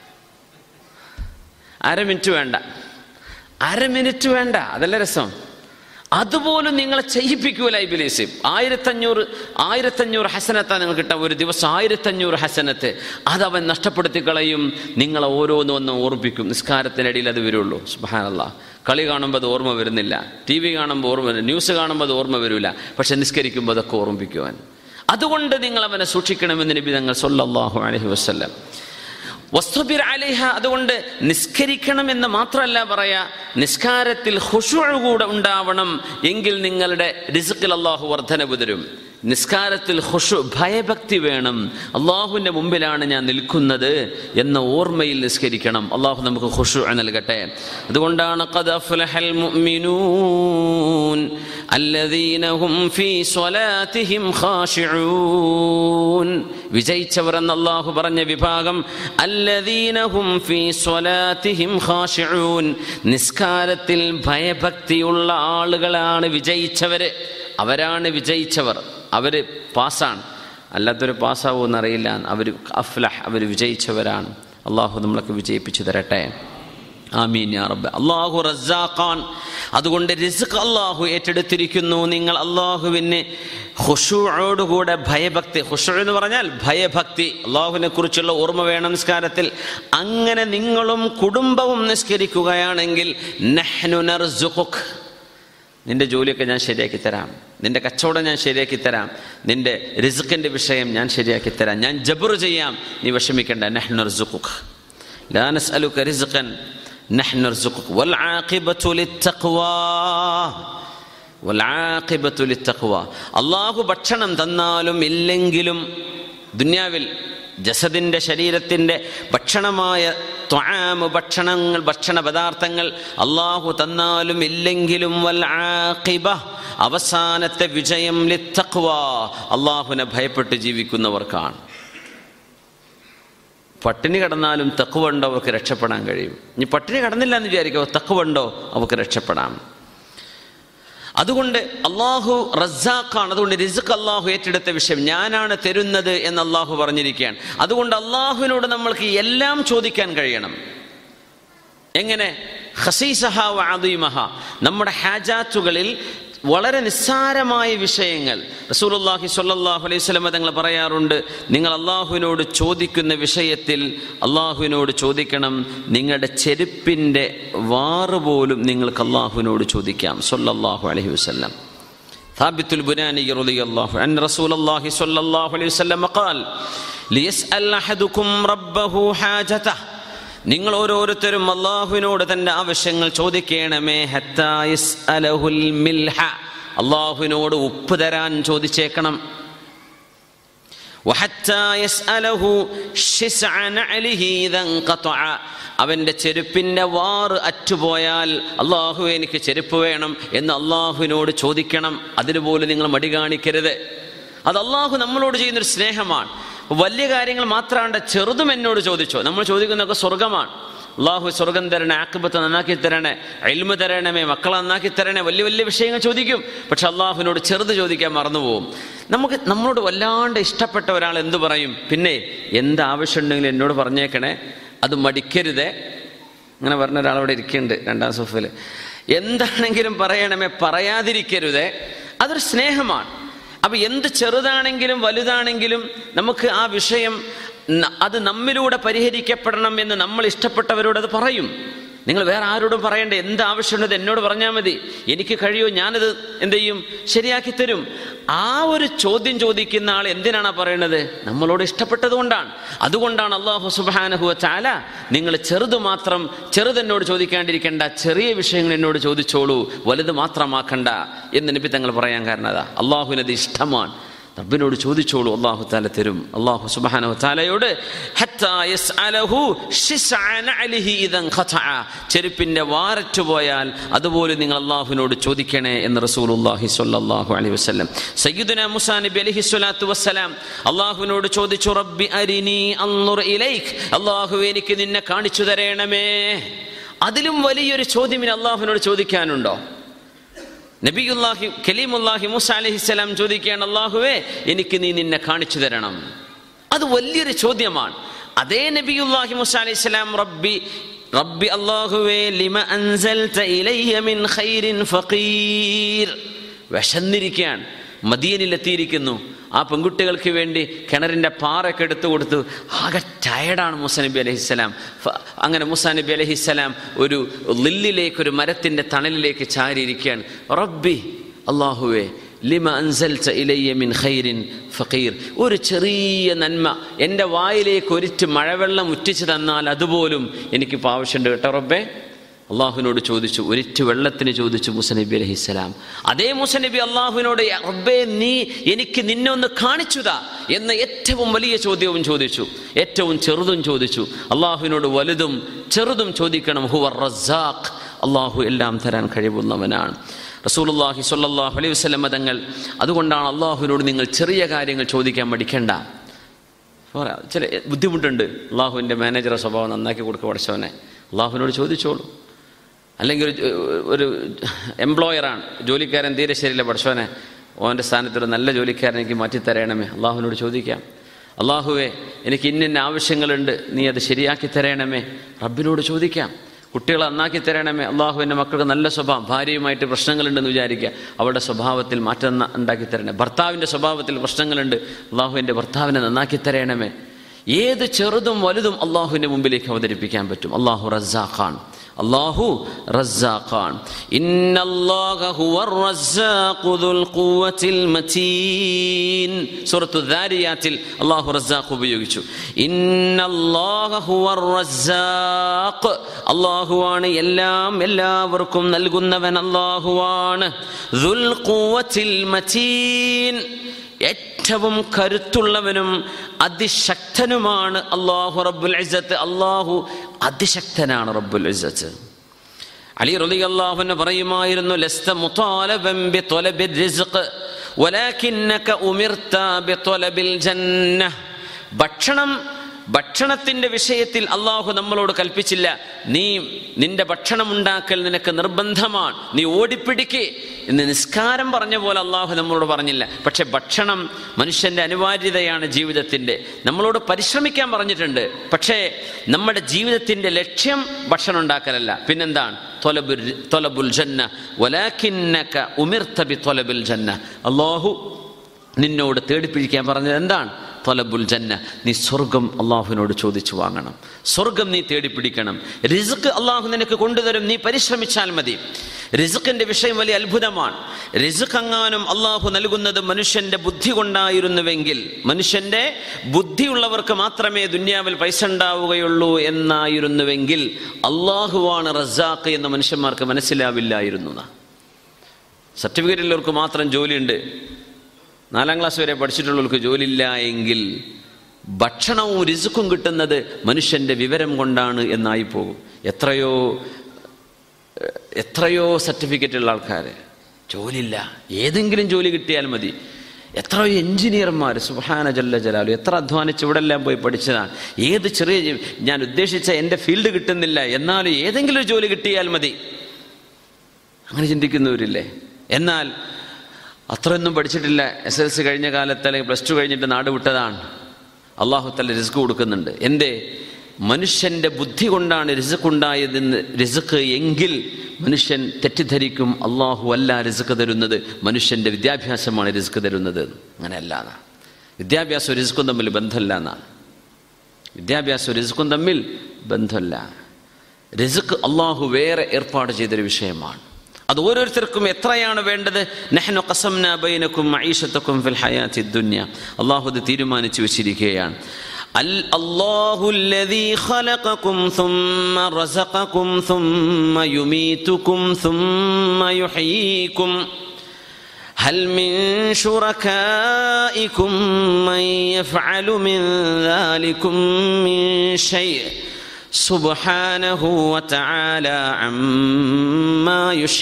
അര മിനിറ്റ് വേണ്ട അര മിനിറ്റ് വേണ്ട അതല്ല രസം അതുപോലും നിങ്ങളെ ചെയ്യിപ്പിക്കൂല ഇബിലീസ് ആയിരത്തഞ്ഞൂറ് ആയിരത്തഞ്ഞൂറ് ഹസനത്താ നിങ്ങൾ കിട്ടാം ഒരു ദിവസം ആയിരത്തഞ്ഞൂറ് ഹസനത്ത് അതവൻ നഷ്ടപ്പെടുത്തി കളയും നിങ്ങളെ ഓരോന്നും ഒന്ന് ഓർമ്മിപ്പിക്കും നിസ്കാരത്തിനിടയിൽ അത് വരുള്ളൂ സുബാനല്ല കളി കാണുമ്പോൾ അത് ഓർമ്മ വരുന്നില്ല ടി വി കാണുമ്പോൾ ഓർമ്മ വരും ന്യൂസ് കാണുമ്പോൾ അത് ഓർമ്മ വരില്ല പക്ഷെ നിസ്കരിക്കുമ്പോൾ അതൊക്കെ ഓർമ്മിക്കുവാൻ അതുകൊണ്ട് നിങ്ങൾ അവനെ സൂക്ഷിക്കണമെന്ന് നബി തങ്ങൾ സൊല്ലാഹു അലഹി വസ്ല്ലം വസ്തുബിർ അലിഹ അതുകൊണ്ട് നിസ്കരിക്കണം എന്ന് മാത്രമല്ല പറയാ നിസ്കാരത്തിൽ ഹുഷുഴ കൂടെ ഉണ്ടാവണം എങ്കിൽ നിങ്ങളുടെ റിസുക്കിൽ അള്ളാഹു വർധനവ് തരും നിസ്കാരത്തിൽ ഹുഷു ഭയഭക്തി വേണം അള്ളാഹുവിൻ്റെ മുമ്പിലാണ് ഞാൻ നിൽക്കുന്നത് എന്ന ഓർമ്മയിൽ നിസ്കരിക്കണം അള്ളാഹു നമുക്ക് ഹുഷു നൽകട്ടെ അതുകൊണ്ടാണ് ഖദ് അഫ്ലഹൽ മുഅ്മിനൂൻ الذين هم في صلاتهم خاشعون വിജയിച്ചവർ എന്ന് അള്ളാഹു പറഞ്ഞ വിഭാഗം അല്ലദീനഹും ഫീ സ്വലാത്തിഹിം ഖാഷിഊൻ നിസ്കാരത്തിൽ ഭയഭക്തിയുള്ള ആളുകളാണ് വിജയിച്ചവര് അവരാണ് വിജയിച്ചവർ അവര് പാസ്സാണ് അല്ലാത്തൊരു പാസ്സാവുമെന്ന് അറിയില്ല അവർ അഫ്ലഹ് അവർ വിജയിച്ചവരാണ് അള്ളാഹു നമ്മളൊക്കെ വിജയിപ്പിച്ചു തരട്ടെ ആമീൻ യാ റബ്ബ് അള്ളാഹു റസാഖാൻ അതുകൊണ്ട് റിസ്ക് അള്ളാഹു ഏറ്റെടുത്തിരിക്കുന്നു നിങ്ങൾ അള്ളാഹുവിന് ഹുഷുവോടുകൂടെ ഭയഭക്തി ഹുഷു എന്ന് പറഞ്ഞാൽ ഭയഭക്തി അള്ളാഹുവിനെ കുറിച്ചുള്ള ഓർമ്മ വേണം നിസ്കാരത്തിൽ അങ്ങനെ നിങ്ങളും കുടുംബവും നിസ്കരിക്കുകയാണെങ്കിൽ നഹ്നു നർസുഖുക് നിന്റെ ജോലിയൊക്കെ ഞാൻ ശരിയാക്കി തരാം നിന്റെ കച്ചവടം ഞാൻ ശരിയാക്കി തരാം നിന്റെ റിസുക്കിന്റെ വിഷയം ഞാൻ ശരിയാക്കി തരാം ഞാൻ ജബർ ചെയ്യാം നീ വിഷമിക്കേണ്ട നഹ്നു നർസുഖുക് ലാ നസ്അലുക റിസ്ഖൻ نحن نرزقك والعاقبة للتقوى والعاقبة للتقوى അള്ളാഹു ഭക്ഷണം തന്നാലും ഇല്ലെങ്കിലും ദുന്യാവിൽ ജസദിൻ്റെ ശരീരത്തിൻ്റെ ഭക്ഷണമായ ത്വാമ് ഭക്ഷണങ്ങൾ ഭക്ഷണ പദാർത്ഥങ്ങൾ അള്ളാഹു തന്നാലും ഇല്ലെങ്കിലും വൽ ആഖിബ അവസാനത്തെ വിജയം ലിത്തഖ്വ അള്ളാഹുവിനെ ഭയപ്പെട്ട് ജീവിക്കുന്നവർക്കാണ് പട്ടിണി കടന്നാലും തക്കുവുണ്ടോ അവർക്ക് രക്ഷപ്പെടാൻ കഴിയും ഇനി പട്ടിണി കടന്നില്ല എന്ന് വിചാരിക്കുമോ തക്കുവുണ്ടോ അവർക്ക് രക്ഷപ്പെടാം അതുകൊണ്ട് അള്ളാഹു റസാഖാണ് അതുകൊണ്ട് റിസുഖ് അള്ളാഹു ഏറ്റെടുത്ത വിഷയം ഞാനാണ് തരുന്നത് എന്ന് അള്ളാഹു പറഞ്ഞിരിക്കുകയാണ് അതുകൊണ്ട് അള്ളാഹുവിനോട് നമ്മൾക്ക് എല്ലാം ചോദിക്കാൻ കഴിയണം എങ്ങനെ ഹസീസഹ വാദീമഹ നമ്മുടെ ഹാജാത്തുകളിൽ വളരെ നിസ്സാരമായ വിഷയങ്ങൾ റസൂലുള്ളാഹി സ്വല്ലല്ലാഹു അലൈഹി വസല്ലം തങ്ങൾ പറയാറുണ്ട് നിങ്ങൾ അള്ളാഹുവിനോട് ചോദിക്കുന്ന വിഷയത്തിൽ അള്ളാഹുവിനോട് ചോദിക്കണം നിങ്ങളുടെ ചെരുപ്പിൻ്റെ വാറ് പോലും നിങ്ങൾക്ക് അള്ളാഹുവിനോട് ചോദിക്കാം സ്വല്ലല്ലാഹു അലൈഹി വസല്ലം ثابت البناني رضي الله عنه رسول الله صلى الله عليه وسلم قال ليسأل أحدكم ربه حاجته നിങ്ങൾ ഓരോരുത്തരും അള്ളാഹുവിനോട് തന്റെ ആവശ്യങ്ങൾ ചോദിക്കണമേ ഹത്തായിസ് അലഹുൽ മിൽഹ അള്ളാഹുവിനോട് ഉപ്പ് തരാൻ ചോദിച്ചേക്കണം അവന്റെ ചെരുപ്പിന്റെ വാറ് അറ്റുപോയാൽ അള്ളാഹു എനിക്ക് ചെരുപ്പ് വേണം എന്ന് അള്ളാഹുവിനോട് ചോദിക്കണം അതിനുപോലും നിങ്ങൾ മടി കാണിക്കരുത് അത് അള്ളാഹു നമ്മളോട് ചെയ്യുന്നൊരു സ്നേഹമാണ് വലിയ കാര്യങ്ങൾ മാത്രമാണ്ട് ചെറുതും എന്നോട് ചോദിച്ചോ നമ്മൾ ചോദിക്കുന്നതൊക്കെ സ്വർഗമാണ് അള്ളാഹു സ്വർഗം തരണേ ആക്കിബത്ത് നന്നാക്കി തരണേ എൽമ തരണമേ മക്കളെ നന്നാക്കി തരണേ വലിയ വലിയ വിഷയങ്ങൾ ചോദിക്കും പക്ഷെ അള്ളാഹുവിനോട് ചെറുത് ചോദിക്കാൻ മറന്നുപോകും നമുക്ക് നമ്മളോട് വല്ലാണ്ട് ഇഷ്ടപ്പെട്ട ഒരാൾ എന്തു പറയും പിന്നെ എന്ത് ആവശ്യമുണ്ടെങ്കിലും എന്നോട് പറഞ്ഞേക്കണേ അത് മടിക്കരുതേ അങ്ങനെ പറഞ്ഞ ഒരാളവിടെ ഇരിക്കുന്നുണ്ട് രണ്ടാം സോഫിൽ എന്താണെങ്കിലും പറയണമേ പറയാതിരിക്കരുതേ അതൊരു സ്നേഹമാണ് അപ്പൊ എന്ത് ചെറുതാണെങ്കിലും വലുതാണെങ്കിലും നമുക്ക് ആ വിഷയം അത് നമ്മിലൂടെ പരിഹരിക്കപ്പെടണം എന്ന് നമ്മൾ ഇഷ്ടപ്പെട്ടവരോട് അത് പറയും നിങ്ങൾ വേറെ ആരോടും പറയണ്ട എന്ത് ആവശ്യമുള്ളത് എന്നോട് പറഞ്ഞാൽ മതി എനിക്ക് കഴിയോ ഞാനത് എന്ത് ചെയ്യും ശരിയാക്കി തരും ആ ഒരു ചോദ്യം ചോദിക്കുന്ന ആൾ എന്തിനാണ് പറയണത് നമ്മളോട് ഇഷ്ടപ്പെട്ടത് കൊണ്ടാണ് അതുകൊണ്ടാണ് അള്ളാഹു സുബാനഹുവ ചാല നിങ്ങൾ ചെറുത് മാത്രം ചെറുതെന്നോട് ചോദിക്കാണ്ടിരിക്കേണ്ട ചെറിയ വിഷയങ്ങൾ എന്നോട് ചോദിച്ചോളൂ വലുത് മാത്രമാക്കണ്ട എന്ന് നബി തങ്ങൾ പറയാൻ കാരണം അതാ അള്ളാഹുവിനത് ഇഷ്ടമാണ് റബ്ബിനോട് ചോദിച്ചോളൂ അള്ളാഹു താല തരും അള്ളാഹു സുബാനു താലയോട് ചെരുപ്പിന്റെ വാരറ്റ് പോയാൽ അതുപോലെ നിങ്ങൾ അള്ളാഹുവിനോട് ചോദിക്കണേ എന്ന് റസൂലുല്ലാഹി സ്വല്ലല്ലാഹു അലൈഹി വസല്ലം സയ്യിദുന മുസാ നബി അലൈഹി സ്വലാത്തു വസ്സലാം അള്ളാഹുവിനോട് ചോദിച്ചു റബ്ബി അരിനി അൻദുർ ഇലൈക് അള്ളാഹു എനിക്ക് നിന്നെ കാണിച്ചു തരണമേ അതിലും വലിയൊരു ചോദ്യം ഇനി അള്ളാഹുവിനോട് ചോദിക്കാനുണ്ടോ നബിയുല്ലാഹി കലീമുല്ലാഹി മൂസ അലഹിസ്സലാം ചോദിക്കുകയാണ് അള്ളാഹുവേ എനിക്ക് നീ നിന്നെ കാണിച്ചു തരണം അത് വലിയൊരു ചോദ്യമാണ് അതേ നബിയുല്ലാഹി മൂസ അലൈഹിസ്സലാം റബ്ബി റബ്ബി അള്ളാഹുവേ ലിമ അൻസൽത ഇലയ്യ മിൻ ഖൈരിൻ ഫഖീർ വിശന്നിരിക്കുകയാണ് മദീനിലെത്തിയിരിക്കുന്നു ആ പെൺകുട്ടികൾക്ക് വേണ്ടി കിണറിൻ്റെ പാറൊക്കെ എടുത്തു കൊടുത്തു ആകെ ടയർഡാണ് മുസ നബി അലഹിസ്സലാം അങ്ങനെ മുസ നബി അലഹിസ്സലാം ഒരു ലില്ലിലേക്ക് ഒരു മരത്തിൻ്റെ തണലിലേക്ക് ചാരിയിരിക്കുകയാണ് റബ്ബി അള്ളാഹുവേ ലിമ അൻസൽച്ച ഇലയ്യ മിൻ ഖൈരിൻ ഫഖീർ ഒരു ചെറിയ നന്മ എൻ്റെ വായിലേക്ക് ഒരിറ്റ് മഴവെള്ളം ഉറ്റിച്ചു തന്നാൽ അതുപോലും എനിക്കിപ്പോൾ ആവശ്യമുണ്ട് കേട്ടോ റബ്ബേ അള്ളാഹുവിനോട് ചോദിച്ചു ഒരിറ്റ് വെള്ളത്തിന് ചോദിച്ചു മുസനബി അലഹിസ്സലാം അതേ മുസനബി അള്ളാഹുവിനോട് റബ്ബേ നീ എനിക്ക് നിന്നെ ഒന്ന് കാണിച്ചുതാ എന്ന ഏറ്റവും വലിയ ചോദ്യവും ചോദിച്ചു ഏറ്റവും ചെറുതും ചോദിച്ചു അള്ളാഹുവിനോട് വലുതും ചെറുതും ചോദിക്കണം ഹുവർ റസാഖ് അള്ളാഹു എല്ലാം തരാൻ കഴിവുന്നവനാണ് റസൂലുള്ളാഹി സ്വല്ലല്ലാഹു അലൈഹി വസല്ലം തങ്ങൾ അതുകൊണ്ടാണ് അള്ളാഹുവിനോട് നിങ്ങൾ ചെറിയ കാര്യങ്ങൾ ചോദിക്കാൻ മടിക്കണ്ട ചില ബുദ്ധിമുട്ടുണ്ട് അള്ളാഹുവിൻ്റെ മാനേജറെ സ്വഭാവം നന്നാക്കി കൊടുക്കുക പഠിച്ചവനെ അള്ളാഹുവിനോട് ചോദിച്ചോളൂ അല്ലെങ്കിൽ ഒരു ഒരു എംപ്ലോയറാണ് ജോലിക്കാരൻ തീരെ ശരിയില്ല പഠിച്ചവനെ ഓൻ്റെ സ്ഥാനത്തൊരു നല്ല ജോലിക്കാരൻ എനിക്ക് മാറ്റിത്തരയണമേ അള്ളാഹുവിനോട് ചോദിക്കാം അള്ളാഹുവേ എനിക്ക് ഇന്നിന്ന ആവശ്യങ്ങളുണ്ട് നീ അത് ശരിയാക്കി തരണമേ റബ്ബിനോട് ചോദിക്കാം കുട്ടികളെ നന്നാക്കി തരണമേ അള്ളാഹു എൻ്റെ മക്കൾക്ക് നല്ല സ്വഭാവം ഭാര്യയുമായിട്ട് പ്രശ്നങ്ങളുണ്ടെന്ന് വിചാരിക്കുക അവരുടെ സ്വഭാവത്തിൽ മാറ്റം ഉണ്ടാക്കി തരണേ ഭർത്താവിൻ്റെ സ്വഭാവത്തിൽ പ്രശ്നങ്ങളുണ്ട് അള്ളാഹു എൻ്റെ ഭർത്താവിനെ നന്നാക്കി തരണമേ ഏത് ചെറുതും വലുതും അള്ളാഹുവിൻ്റെ മുമ്പിലേക്ക് അവതരിപ്പിക്കാൻ പറ്റും അള്ളാഹു റസാഖാൻ അള്ളാഹു റസാഖാൻ ഇന്നല്ലാഹ ഹുവർ റസ്സാഖു ദുൽ ഖുവത്തിൽ മതീൻ സൂറത്തു ദാരിയാത്തിൽ അള്ളാഹു റസാഖ് ഉപയോഗിച്ചു ഇന്നല്ലാഹ ഹുവർ റസ്സാഖ് അള്ളാഹുവാണ് എല്ലാം എല്ലാവർക്കും നൽകുന്നവൻ അള്ളാഹുവാണ് ദുൽ ഖുവത്തിൽ മതീൻ ഏറ്റവും കരുത്തുള്ളവനും അതിശക്തനുമാണ് അള്ളാഹു റബ്ബുൽ ഇസ്സത്ത് അള്ളാഹു അതിശക്തനാണ് റബ്ബുൽ ഇസ്സത്ത് അലി റലി അള്ളാഹുവിന് പറയുമായിരുന്നു ലസ്ത മുതാലബൻ ബിത്വലബി റിസ്ഖ് വലാകിന്നക ഉമിർത ബിത്വലബിൽ ജന്ന ഭക്ഷണം ഭക്ഷണത്തിന്റെ വിഷയത്തിൽ അള്ളാഹു നമ്മളോട് കൽപ്പിച്ചില്ല നീ നിന്റെ ഭക്ഷണം ഉണ്ടാക്കൽ നിനക്ക് നിർബന്ധമാണ് നീ ഓടിപ്പിടിക്ക് ഇന്ന് നിസ്കാരം പറഞ്ഞ പോലെ അള്ളാഹു നമ്മളോട് പറഞ്ഞില്ല പക്ഷെ ഭക്ഷണം മനുഷ്യൻ്റെ അനിവാര്യതയാണ് ജീവിതത്തിൻ്റെ നമ്മളോട് പരിശ്രമിക്കാൻ പറഞ്ഞിട്ടുണ്ട് പക്ഷേ നമ്മുടെ ജീവിതത്തിൻ്റെ ലക്ഷ്യം ഭക്ഷണം ഉണ്ടാക്കലല്ല പിന്നെന്താണ് തൊലബുൽ തൊലബുൽ ജന്ന വലാഖിന്നക ഉമിർത്ത ബി തൊലബുൽ ജന്ന അള്ളാഹു നിന്നോട് തേടിപ്പിടിക്കാൻ പറഞ്ഞത് എന്താണ് തൊലബുൽ ജന്ന നീ സ്വർഗം അള്ളാഹുവിനോട് ചോദിച്ചു വാങ്ങണം സ്വർഗം നീ തേടിപ്പിടിക്കണം റിസുക്ക് അള്ളാഹു നിനക്ക് കൊണ്ടുതരും നീ പരിശ്രമിച്ചാൽ മതി റിസുക്കിന്റെ വിഷയം വലിയ അത്ഭുതമാണ് റിസുക്ക് അങ്ങാനും അള്ളാഹു നൽകുന്നത് മനുഷ്യന്റെ ബുദ്ധി കൊണ്ടായിരുന്നുവെങ്കിൽ മനുഷ്യന്റെ ബുദ്ധിയുള്ളവർക്ക് മാത്രമേ ദുന്യാവിൽ പൈസ ഉണ്ടാവുകയുള്ളൂ എന്നായിരുന്നുവെങ്കിൽ അള്ളാഹുവാണ് റസാഖ് എന്ന് മനുഷ്യന്മാർക്ക് മനസ്സിലാവില്ലായിരുന്നു സർട്ടിഫിക്കറ്റുള്ളവർക്ക് മാത്രം ജോലിയുണ്ട് നാലാം ക്ലാസ് വരെ പഠിച്ചിട്ടുള്ളവർക്ക് ജോലിയില്ല എങ്കിൽ ഭക്ഷണവും രിസുക്കും കിട്ടുന്നത് മനുഷ്യൻ്റെ വിവരം കൊണ്ടാണ് എന്നായി പോകും എത്രയോ എത്രയോ സർട്ടിഫിക്കറ്റ് ഉള്ള ആൾക്കാർ ജോലിയില്ല ഏതെങ്കിലും ജോലി കിട്ടിയാൽ മതി എത്രയോ എഞ്ചിനീയർമാർ സുഹാന ജല്ല ജലാലു എത്ര അധ്വാനിച്ച് ഇവിടെ എല്ലാം പോയി പഠിച്ചതാണ് ഏത് ചെറിയ ജി- ഞാൻ ഉദ്ദേശിച്ച എൻ്റെ ഫീൽഡ് കിട്ടുന്നില്ല എന്നാലും ഏതെങ്കിലും ഒരു ജോലി കിട്ടിയാൽ മതി അങ്ങനെ ചിന്തിക്കുന്നവരില്ലേ എന്നാൽ അത്രയൊന്നും പഠിച്ചിട്ടില്ല എസ് എൽ സി കഴിഞ്ഞ കാലത്ത് അല്ലെങ്കിൽ പ്ലസ് ടു കഴിഞ്ഞിട്ട് നാട് വിട്ടതാണ് അള്ളാഹു തല റിസ്ക് കൊടുക്കുന്നുണ്ട് എന്തേ മനുഷ്യന്റെ ബുദ്ധി കൊണ്ടാണ് റിസുക്ക് ഉണ്ടായതെന്ന് റിസുക്ക് എങ്കിൽ മനുഷ്യൻ തെറ്റിദ്ധരിക്കും അള്ളാഹു അല്ല റിസുക്ക് തരുന്നത് മനുഷ്യന്റെ വിദ്യാഭ്യാസമാണ് റിസ്ക് തരുന്നത് അങ്ങനെയല്ല എന്നാണ് വിദ്യാഭ്യാസവും റിസ്ക്കും തമ്മിൽ ബന്ധമില്ല എന്നാണ് വിദ്യാഭ്യാസവും റിസ്ക്കും തമ്മിൽ ബന്ധമില്ല റിസുക്ക് അള്ളാഹു വേറെ ഏർപ്പാട് ചെയ്തൊരു വിഷയമാണ് അത് ഓരോരുത്തർക്കും എത്രയാണ് വേണ്ടത് നെഹ്നു ഖസംന ബൈനക്കും മഈശത്തക്കും ഫിൽ ഹയാത്തി ദുനിയ അള്ളാഹു ഇത് തീരുമാനിച്ചു വെച്ചിരിക്കുകയാണ് അൽ അല്ലാഹു الذي خلقكم ثم رزقكم ثم يميتكم ثم يحييكم هل من شركائكم من يفعل من ذلكم من شيء سبحانه وتعالى عما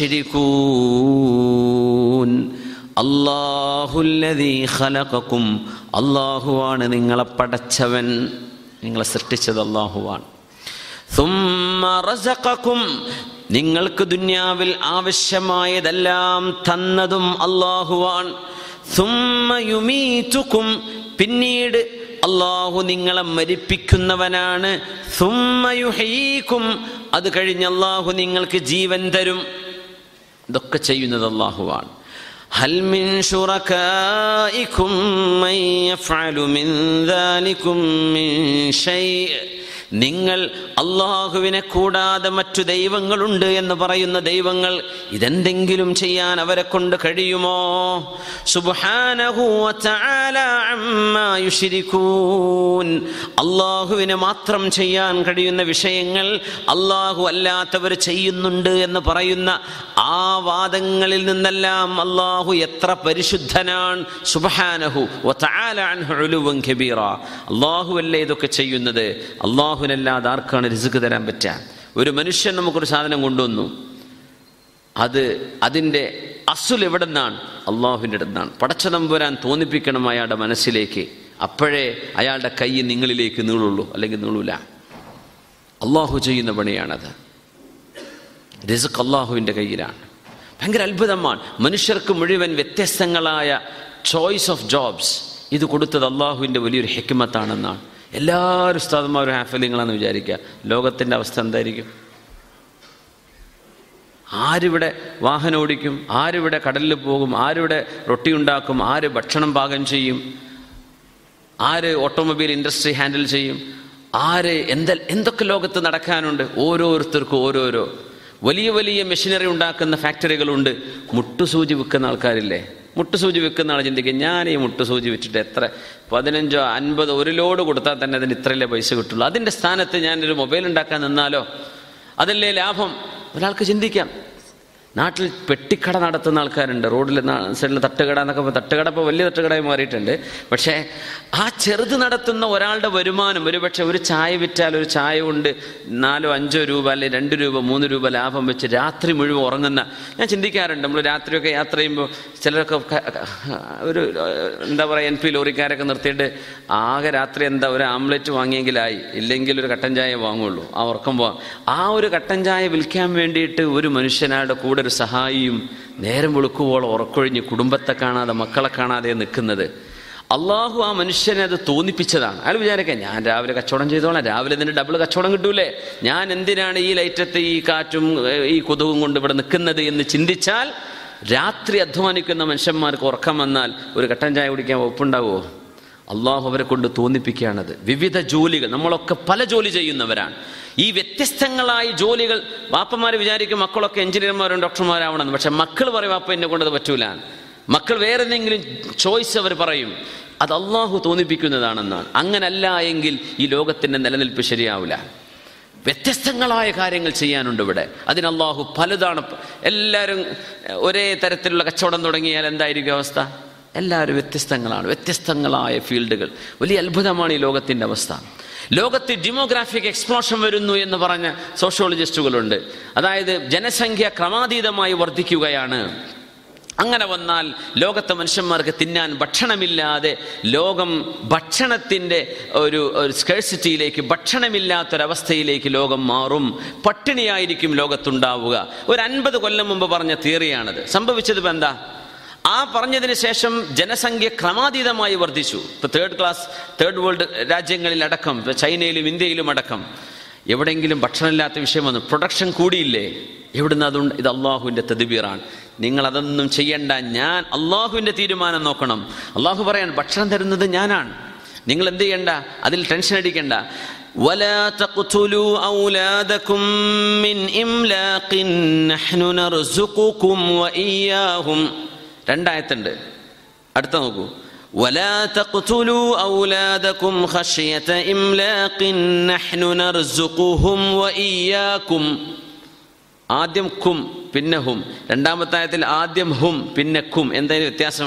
يشركون الله الذي خلقكم അള്ളാഹുവാണ് നിങ്ങളെ പടച്ചവൻ നിങ്ങളെ സൃഷ്ടിച്ചത് അള്ളാഹുവാണ് ثم رزقكم നിങ്ങൾക്ക് ദുന്യാവിൽ ആവശ്യമായതെല്ലാം തന്നതും അള്ളാഹുവാൻ ثم يميتكم പിന്നീട് അള്ളാഹു നിങ്ങളെ മരിപ്പിക്കുന്നവനാണ് ثم يحييكم അത് കഴിഞ്ഞ് അള്ളാഹു നിങ്ങൾക്ക് ജീവൻ തരും ഇതൊക്കെ ചെയ്യുന്നത് അള്ളാഹുവാണ് هل من شركائكم من يفعل من ذلكم من شيء നിങ്ങൾ അള്ളാഹുവിനെ കൂടാതെ മറ്റു ദൈവങ്ങളുണ്ട് എന്ന് പറയുന്ന ദൈവങ്ങൾ ഇതെന്തെങ്കിലും ചെയ്യാൻ അവരെ കൊണ്ട് കഴിയുമോ സുബ്ഹാനഹു വതആല അമ്മാ യുശ്രികൂൻ അള്ളാഹുവിന് മാത്രം ചെയ്യാൻ കഴിയുന്ന വിഷയങ്ങൾ അള്ളാഹു അല്ലാത്തവർ ചെയ്യുന്നുണ്ട് എന്ന് പറയുന്ന ആ വാദങ്ങളിൽ നിന്നെല്ലാം അള്ളാഹു എത്ര പരിശുദ്ധനാണ് സുബ്ഹാനഹു വതആല അൻഹു ഉലുവൻ കബീറ അള്ളാഹു അല്ലേ ഇതൊക്കെ ചെയ്യുന്നത് അള്ളാഹുവിനല്ലാതെ ആർക്കാണ് റിസുക്ക് തരാൻ പറ്റുക ഒരു മനുഷ്യൻ നമുക്കൊരു സാധനം കൊണ്ടുവന്നു അത് അതിൻ്റെ അസുൽ എവിടെ നിന്നാണ് അള്ളാഹുവിൻ്റെ അടുത്ത് നിന്നാണ് പടച്ചതമ്പുരാൻ തോന്നിപ്പിക്കണം അയാളുടെ മനസ്സിലേക്ക് അപ്പോഴേ അയാളുടെ കൈ നിങ്ങളിലേക്ക് നീളുള്ളൂ അല്ലെങ്കിൽ നീളൂല അള്ളാഹു ചെയ്യുന്ന പണിയാണത് റിസുക്ക് അള്ളാഹുവിൻ്റെ കയ്യിലാണ് ഭയങ്കര അത്ഭുതമാണ് മനുഷ്യർക്ക് മുഴുവൻ വ്യത്യസ്തങ്ങളായ ചോയ്സ് ഓഫ് ജോബ്സ് ഇത് കൊടുത്തത് അള്ളാഹുവിൻ്റെ വലിയൊരു ഹെക്മത്താണെന്നാണ് എല്ലാവരും ഉസ്താദന്മാരും ഹാഫലിങ്ങളാണെന്ന് വിചാരിക്കുക ലോകത്തിൻ്റെ അവസ്ഥ എന്തായിരിക്കും ആരിവിടെ വാഹനം ഓടിക്കും ആരിവിടെ കടലിൽ പോകും ആരിവിടെ റൊട്ടി ഉണ്ടാക്കും ആര് ഭക്ഷണം പാകം ചെയ്യും ആര് ഓട്ടോമൊബൈൽ ഇൻഡസ്ട്രി ഹാൻഡിൽ ചെയ്യും ആര് എന്ത എന്തൊക്കെ ലോകത്ത് നടക്കാനുണ്ട് ഓരോരുത്തർക്കും ഓരോരോ വലിയ വലിയ മെഷീനറി ഉണ്ടാക്കുന്ന ഫാക്ടറികളുണ്ട് മുട്ടുസൂചി വിൽക്കുന്ന ആൾക്കാരില്ലേ മുട്ടുസൂചി വിൽക്കുന്ന ആൾ ചിന്തിക്കും ഞാൻ ഈ മുട്ടുസൂചി വെച്ചിട്ട് എത്ര പതിനഞ്ചോ അൻപതോ ഒരു ലോഡ് കൊടുത്താൽ തന്നെ അതിന് ഇത്രയല്ലേ പൈസ കിട്ടുള്ളൂ അതിൻ്റെ സ്ഥാനത്ത് ഞാനൊരു മൊബൈൽ ഉണ്ടാക്കാൻ നിന്നാലോ അതല്ലേ ലാഭം ഒരാൾക്ക് ചിന്തിക്കാം നാട്ടിൽ പെട്ടിക്കട നടത്തുന്ന ആൾക്കാരുണ്ട് റോഡിൽ സൈഡിൽ തട്ടുകട എന്നൊക്കെ പറയും. തട്ടുകട ഇപ്പോൾ വലിയ തട്ടുകടയായി മാറിയിട്ടുണ്ട് പക്ഷേ ആ ചെറുത് നടത്തുന്ന ഒരാളുടെ വരുമാനം ഒരുപക്ഷെ ഒരു ചായ വിറ്റാൽ ഒരു ചായ കൊണ്ട് നാലോ അഞ്ചോ രൂപ അല്ലെങ്കിൽ രണ്ട് രൂപ മൂന്ന് രൂപ ലാഭം വെച്ച് രാത്രി മുഴുവൻ ഉറങ്ങുന്ന ഞാൻ ചിന്തിക്കാറുണ്ട് നമ്മൾ രാത്രിയൊക്കെ യാത്ര ചെയ്യുമ്പോൾ ചിലരൊക്കെ ക- ക- ഒരു എന്താ പറയുക എൻ പി ലോറിക്കാരൊക്കെ നിർത്തിയിട്ട് ആകെ രാത്രി എന്താ ഒരു ആംലെറ്റ് വാങ്ങിയെങ്കിലായി ഇല്ലെങ്കിൽ ഒരു കട്ടൻ ചായ വാങ്ങുള്ളൂ ആ ഉറക്കം പോവാം ആ ഒരു കട്ടൻ ചായ വിൽക്കാൻ വേണ്ടിയിട്ട് ഒരു മനുഷ്യനായുടെ കൂടെ കൂടെ ഒരു സഹായിയും നേരം വെളുക്കുവോളം ഉറക്കൊഴിഞ്ഞ് കുടുംബത്തെ കാണാതെ മക്കളെ കാണാതെ നിൽക്കുന്നത് അള്ളാഹു ആ മനുഷ്യനെ അത് തോന്നിപ്പിച്ചതാണ് അയാൾ വിചാരിക്കാം ഞാൻ രാവിലെ കച്ചവടം ചെയ്തോളാം രാവിലെ തന്നെ ഡബിൾ കച്ചവടം കിട്ടൂലേ ഞാൻ എന്തിനാണ് ഈ ലൈറ്റത്ത് ഈ കാറ്റും ഏഹ്, ഈ കൊതുകും കൊണ്ട് ഇവിടെ നിൽക്കുന്നത് എന്ന് ചിന്തിച്ചാൽ രാത്രി അധ്വാനിക്കുന്ന മനുഷ്യന്മാർക്ക് ഉറക്കം വന്നാൽ ഒരു കട്ടൻ ചായ കുടിക്കാൻ ഒപ്പുണ്ടാവുമോ അള്ളാഹു അവരെ കൊണ്ട് തോന്നിപ്പിക്കുകയാണത് വിവിധ ജോലികൾ നമ്മളൊക്കെ പല ജോലി ചെയ്യുന്നവരാണ് ഈ വ്യത്യസ്തങ്ങളായ ജോലികൾ വാപ്പന്മാർ വിചാരിക്കും മക്കളൊക്കെ എഞ്ചിനീയർമാരും ഡോക്ടർമാരാവണമെന്ന് പക്ഷെ മക്കൾ പറയും വാപ്പ എന്നെ കൊണ്ടത് പറ്റൂല മക്കൾ വേറെ എന്തെങ്കിലും ചോയ്സ് അവർ പറയും അത് അള്ളാഹു തോന്നിപ്പിക്കുന്നതാണെന്നാണ് അങ്ങനല്ല എങ്കിൽ ഈ ലോകത്തിൻ്റെ നിലനിൽപ്പ് ശരിയാവില്ല വ്യത്യസ്തങ്ങളായ കാര്യങ്ങൾ ചെയ്യാനുണ്ട് ഇവിടെ അതിന് അള്ളാഹു പലതാണ് എല്ലാവരും ഒരേ തരത്തിലുള്ള കച്ചവടം തുടങ്ങിയാൽ എന്തായിരിക്കും അവസ്ഥ എല്ലാവരും വ്യത്യസ്തങ്ങളാണ് വ്യത്യസ്തങ്ങളായ ഫീൽഡുകൾ വലിയ അത്ഭുതമാണ് ഈ ലോകത്തിൻ്റെ അവസ്ഥ ലോകത്ത് ഡെമോഗ്രാഫിക് എക്സ്പ്ലോഷൻ വരുന്നു എന്ന് പറഞ്ഞ സോഷ്യോളജിസ്റ്റുകളുണ്ട് അതായത് ജനസംഖ്യ ക്രമാതീതമായി വർദ്ധിക്കുകയാണ് അങ്ങനെ വന്നാൽ ലോകത്തെ മനുഷ്യന്മാർക്ക് തിന്നാൻ ഭക്ഷണമില്ലാതെ ലോകം ഭക്ഷണത്തിൻ്റെ ഒരു ഒരു സ്കേഴ്സിറ്റിയിലേക്ക് ഭക്ഷണമില്ലാത്തൊരവസ്ഥയിലേക്ക് ലോകം മാറും പട്ടിണിയായിരിക്കും ലോകത്തുണ്ടാവുക ഒരു അൻപത് കൊല്ലം മുമ്പ് പറഞ്ഞ തിയറിയാണത് സംഭവിച്ചത് ഇപ്പം എന്താ ആ പറഞ്ഞതിന് ശേഷം ജനസംഖ്യ ക്രമാതീതമായി വർദ്ധിച്ചു ഇപ്പൊ തേർഡ് ക്ലാസ് തേർഡ് വേൾഡ് രാജ്യങ്ങളിൽ അടക്കം ഇപ്പൊ ചൈനയിലും ഇന്ത്യയിലും അടക്കം എവിടെയെങ്കിലും ഭക്ഷണമില്ലാത്ത വിഷയം വന്നു പ്രൊഡക്ഷൻ കൂടിയില്ലേ എവിടുന്ന് അതുണ്ട് ഇത് അള്ളാഹുവിൻ്റെ തദ്ബീറാണ് നിങ്ങൾ അതൊന്നും ചെയ്യണ്ട ഞാൻ അള്ളാഹുവിൻ്റെ തീരുമാനം നോക്കണം അള്ളാഹു പറയാൻ ഭക്ഷണം തരുന്നത് ഞാനാണ് നിങ്ങൾ എന്ത് ചെയ്യണ്ട അതിൽ ടെൻഷൻ അടിക്കണ്ട ولا تقتلوا أولادكم من إملاق نحن نرزقكم وإياهم രണ്ടായത്തുണ്ട് അടുത്ത നോക്കൂ ولا تقتلوا أولادكم خشية إملاق نحن نرزقهم وإياكم ആദ്യം കും പിന്നെ ഹും രണ്ടാമത്തെ ആയത്തിൽ ആദ്യം ഹും പിന്നെ കും എന്തായാലും വ്യത്യാസം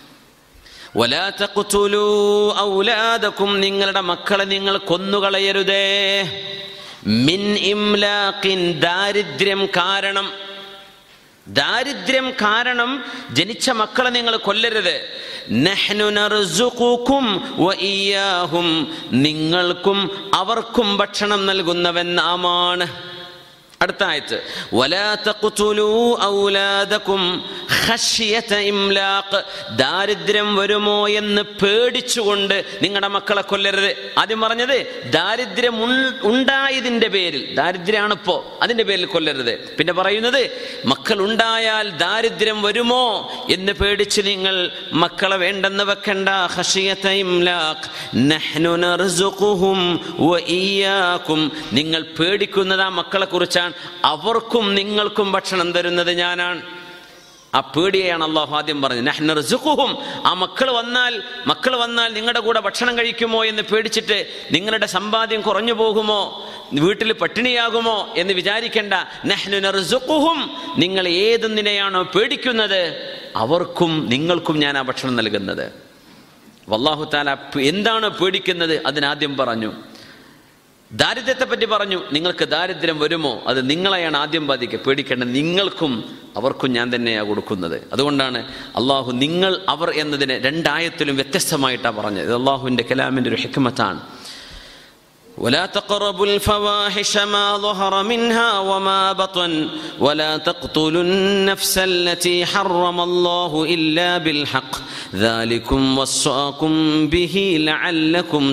ولا تقتلوا أولادكم നിങ്ങളുടെ മക്കളെ നിങ്ങൾ കൊന്നുകളയരുതേ മിൻ ഇംലാഖിൻ ദാരിദ്ര്യം കാരണം ദാരിദ്ര്യം കാരണം ജനിച്ച മക്കളെ നിങ്ങൾ കൊല്ലരുത് നഹ്നു നർസുഖുക്കും വഇയ്യാഹും നിങ്ങൾക്കും അവർക്കും ഭക്ഷണം നൽകുന്നവൻ നാമാണ് അടുത്ത ആയത്ത് വലാ തഖ്തുലൂ ഔലാദകും ഖശ്യത ഇംലാഖ് ദാരിദ്ര്യം വരുമോ എന്ന് പേടിച്ചുകൊണ്ട് നിങ്ങളുടെ മക്കളെ കൊല്ലരുത് ആദ്യം പറഞ്ഞത് ദാരിദ്ര്യം ഉൾ- ഉണ്ടായതിന്റെ പേരിൽ ദാരിദ്ര്യമാണ് ഇപ്പോ അതിന്റെ പേരിൽ കൊല്ലരുത് പിന്നെ പറയുന്നത് മക്കൾ ഉണ്ടായാൽ ദാരിദ്ര്യം വരുമോ എന്ന് പേടിച്ച് നിങ്ങൾ മക്കളെ വേണ്ടെന്ന് വെക്കണ്ട ഖശ്യത ഇംലാഖ് നഹ്നു നർസുഖുഹും വഇയ്യാകും നിങ്ങൾ പേടിക്കുന്നത് ആ മക്കളെ കുറിച്ചാണ് അവർക്കും നിങ്ങൾക്കും ഭക്ഷണം തരുന്നത് ഞാനാണ് ആ പേടിയെയാണ് അള്ളാഹു ആദ്യം പറഞ്ഞത് നഹ്നു റസുഖുഹും ആ മക്കൾ വന്നാൽ മക്കൾ വന്നാൽ നിങ്ങളുടെ കൂടെ ഭക്ഷണം കഴിക്കുമോ എന്ന് പേടിച്ചിട്ട് നിങ്ങളുടെ സമ്പാദ്യം കുറഞ്ഞു പോകുമോ വീട്ടിൽ പട്ടിണിയാകുമോ എന്ന് വിചാരിക്കേണ്ട നഹ്നു നർസുഖുഹും നിങ്ങൾ ഏതൊന്നിനെയാണോ പേടിക്കുന്നത് അവർക്കും നിങ്ങൾക്കും ഞാൻ ആ ഭക്ഷണം നൽകുന്നത് വല്ലാഹു താല എന്താണ് പേടിക്കുന്നത് അതിനാദ്യം പറഞ്ഞു ദാരിദ്ര്യത്തെ പറ്റി പറഞ്ഞു നിങ്ങൾക്ക് ദാരിദ്ര്യം വരുമോ അത് നിങ്ങളെയാണ് ആദ്യം ബാധിക്കുക പേടിക്കേണ്ട നിങ്ങൾക്കും അവർക്കും ഞാൻ തന്നെയാണ് കൊടുക്കുന്നത് അതുകൊണ്ടാണ് അള്ളാഹു നിങ്ങൾ അവർ എന്നതിന് രണ്ടായത്തിലും വ്യത്യസ്തമായിട്ടാണ് പറഞ്ഞത് ഇത് അള്ളാഹുവിൻ്റെ കലാമിൻ്റെ ഒരു ഹിക്മത്താണ് ولا تقربوا الفواحش ما ظهر منها وما بطن ولا تقتلوا النفس التي حرم الله إلا بالحق ذلكم وصاكم به لعلكم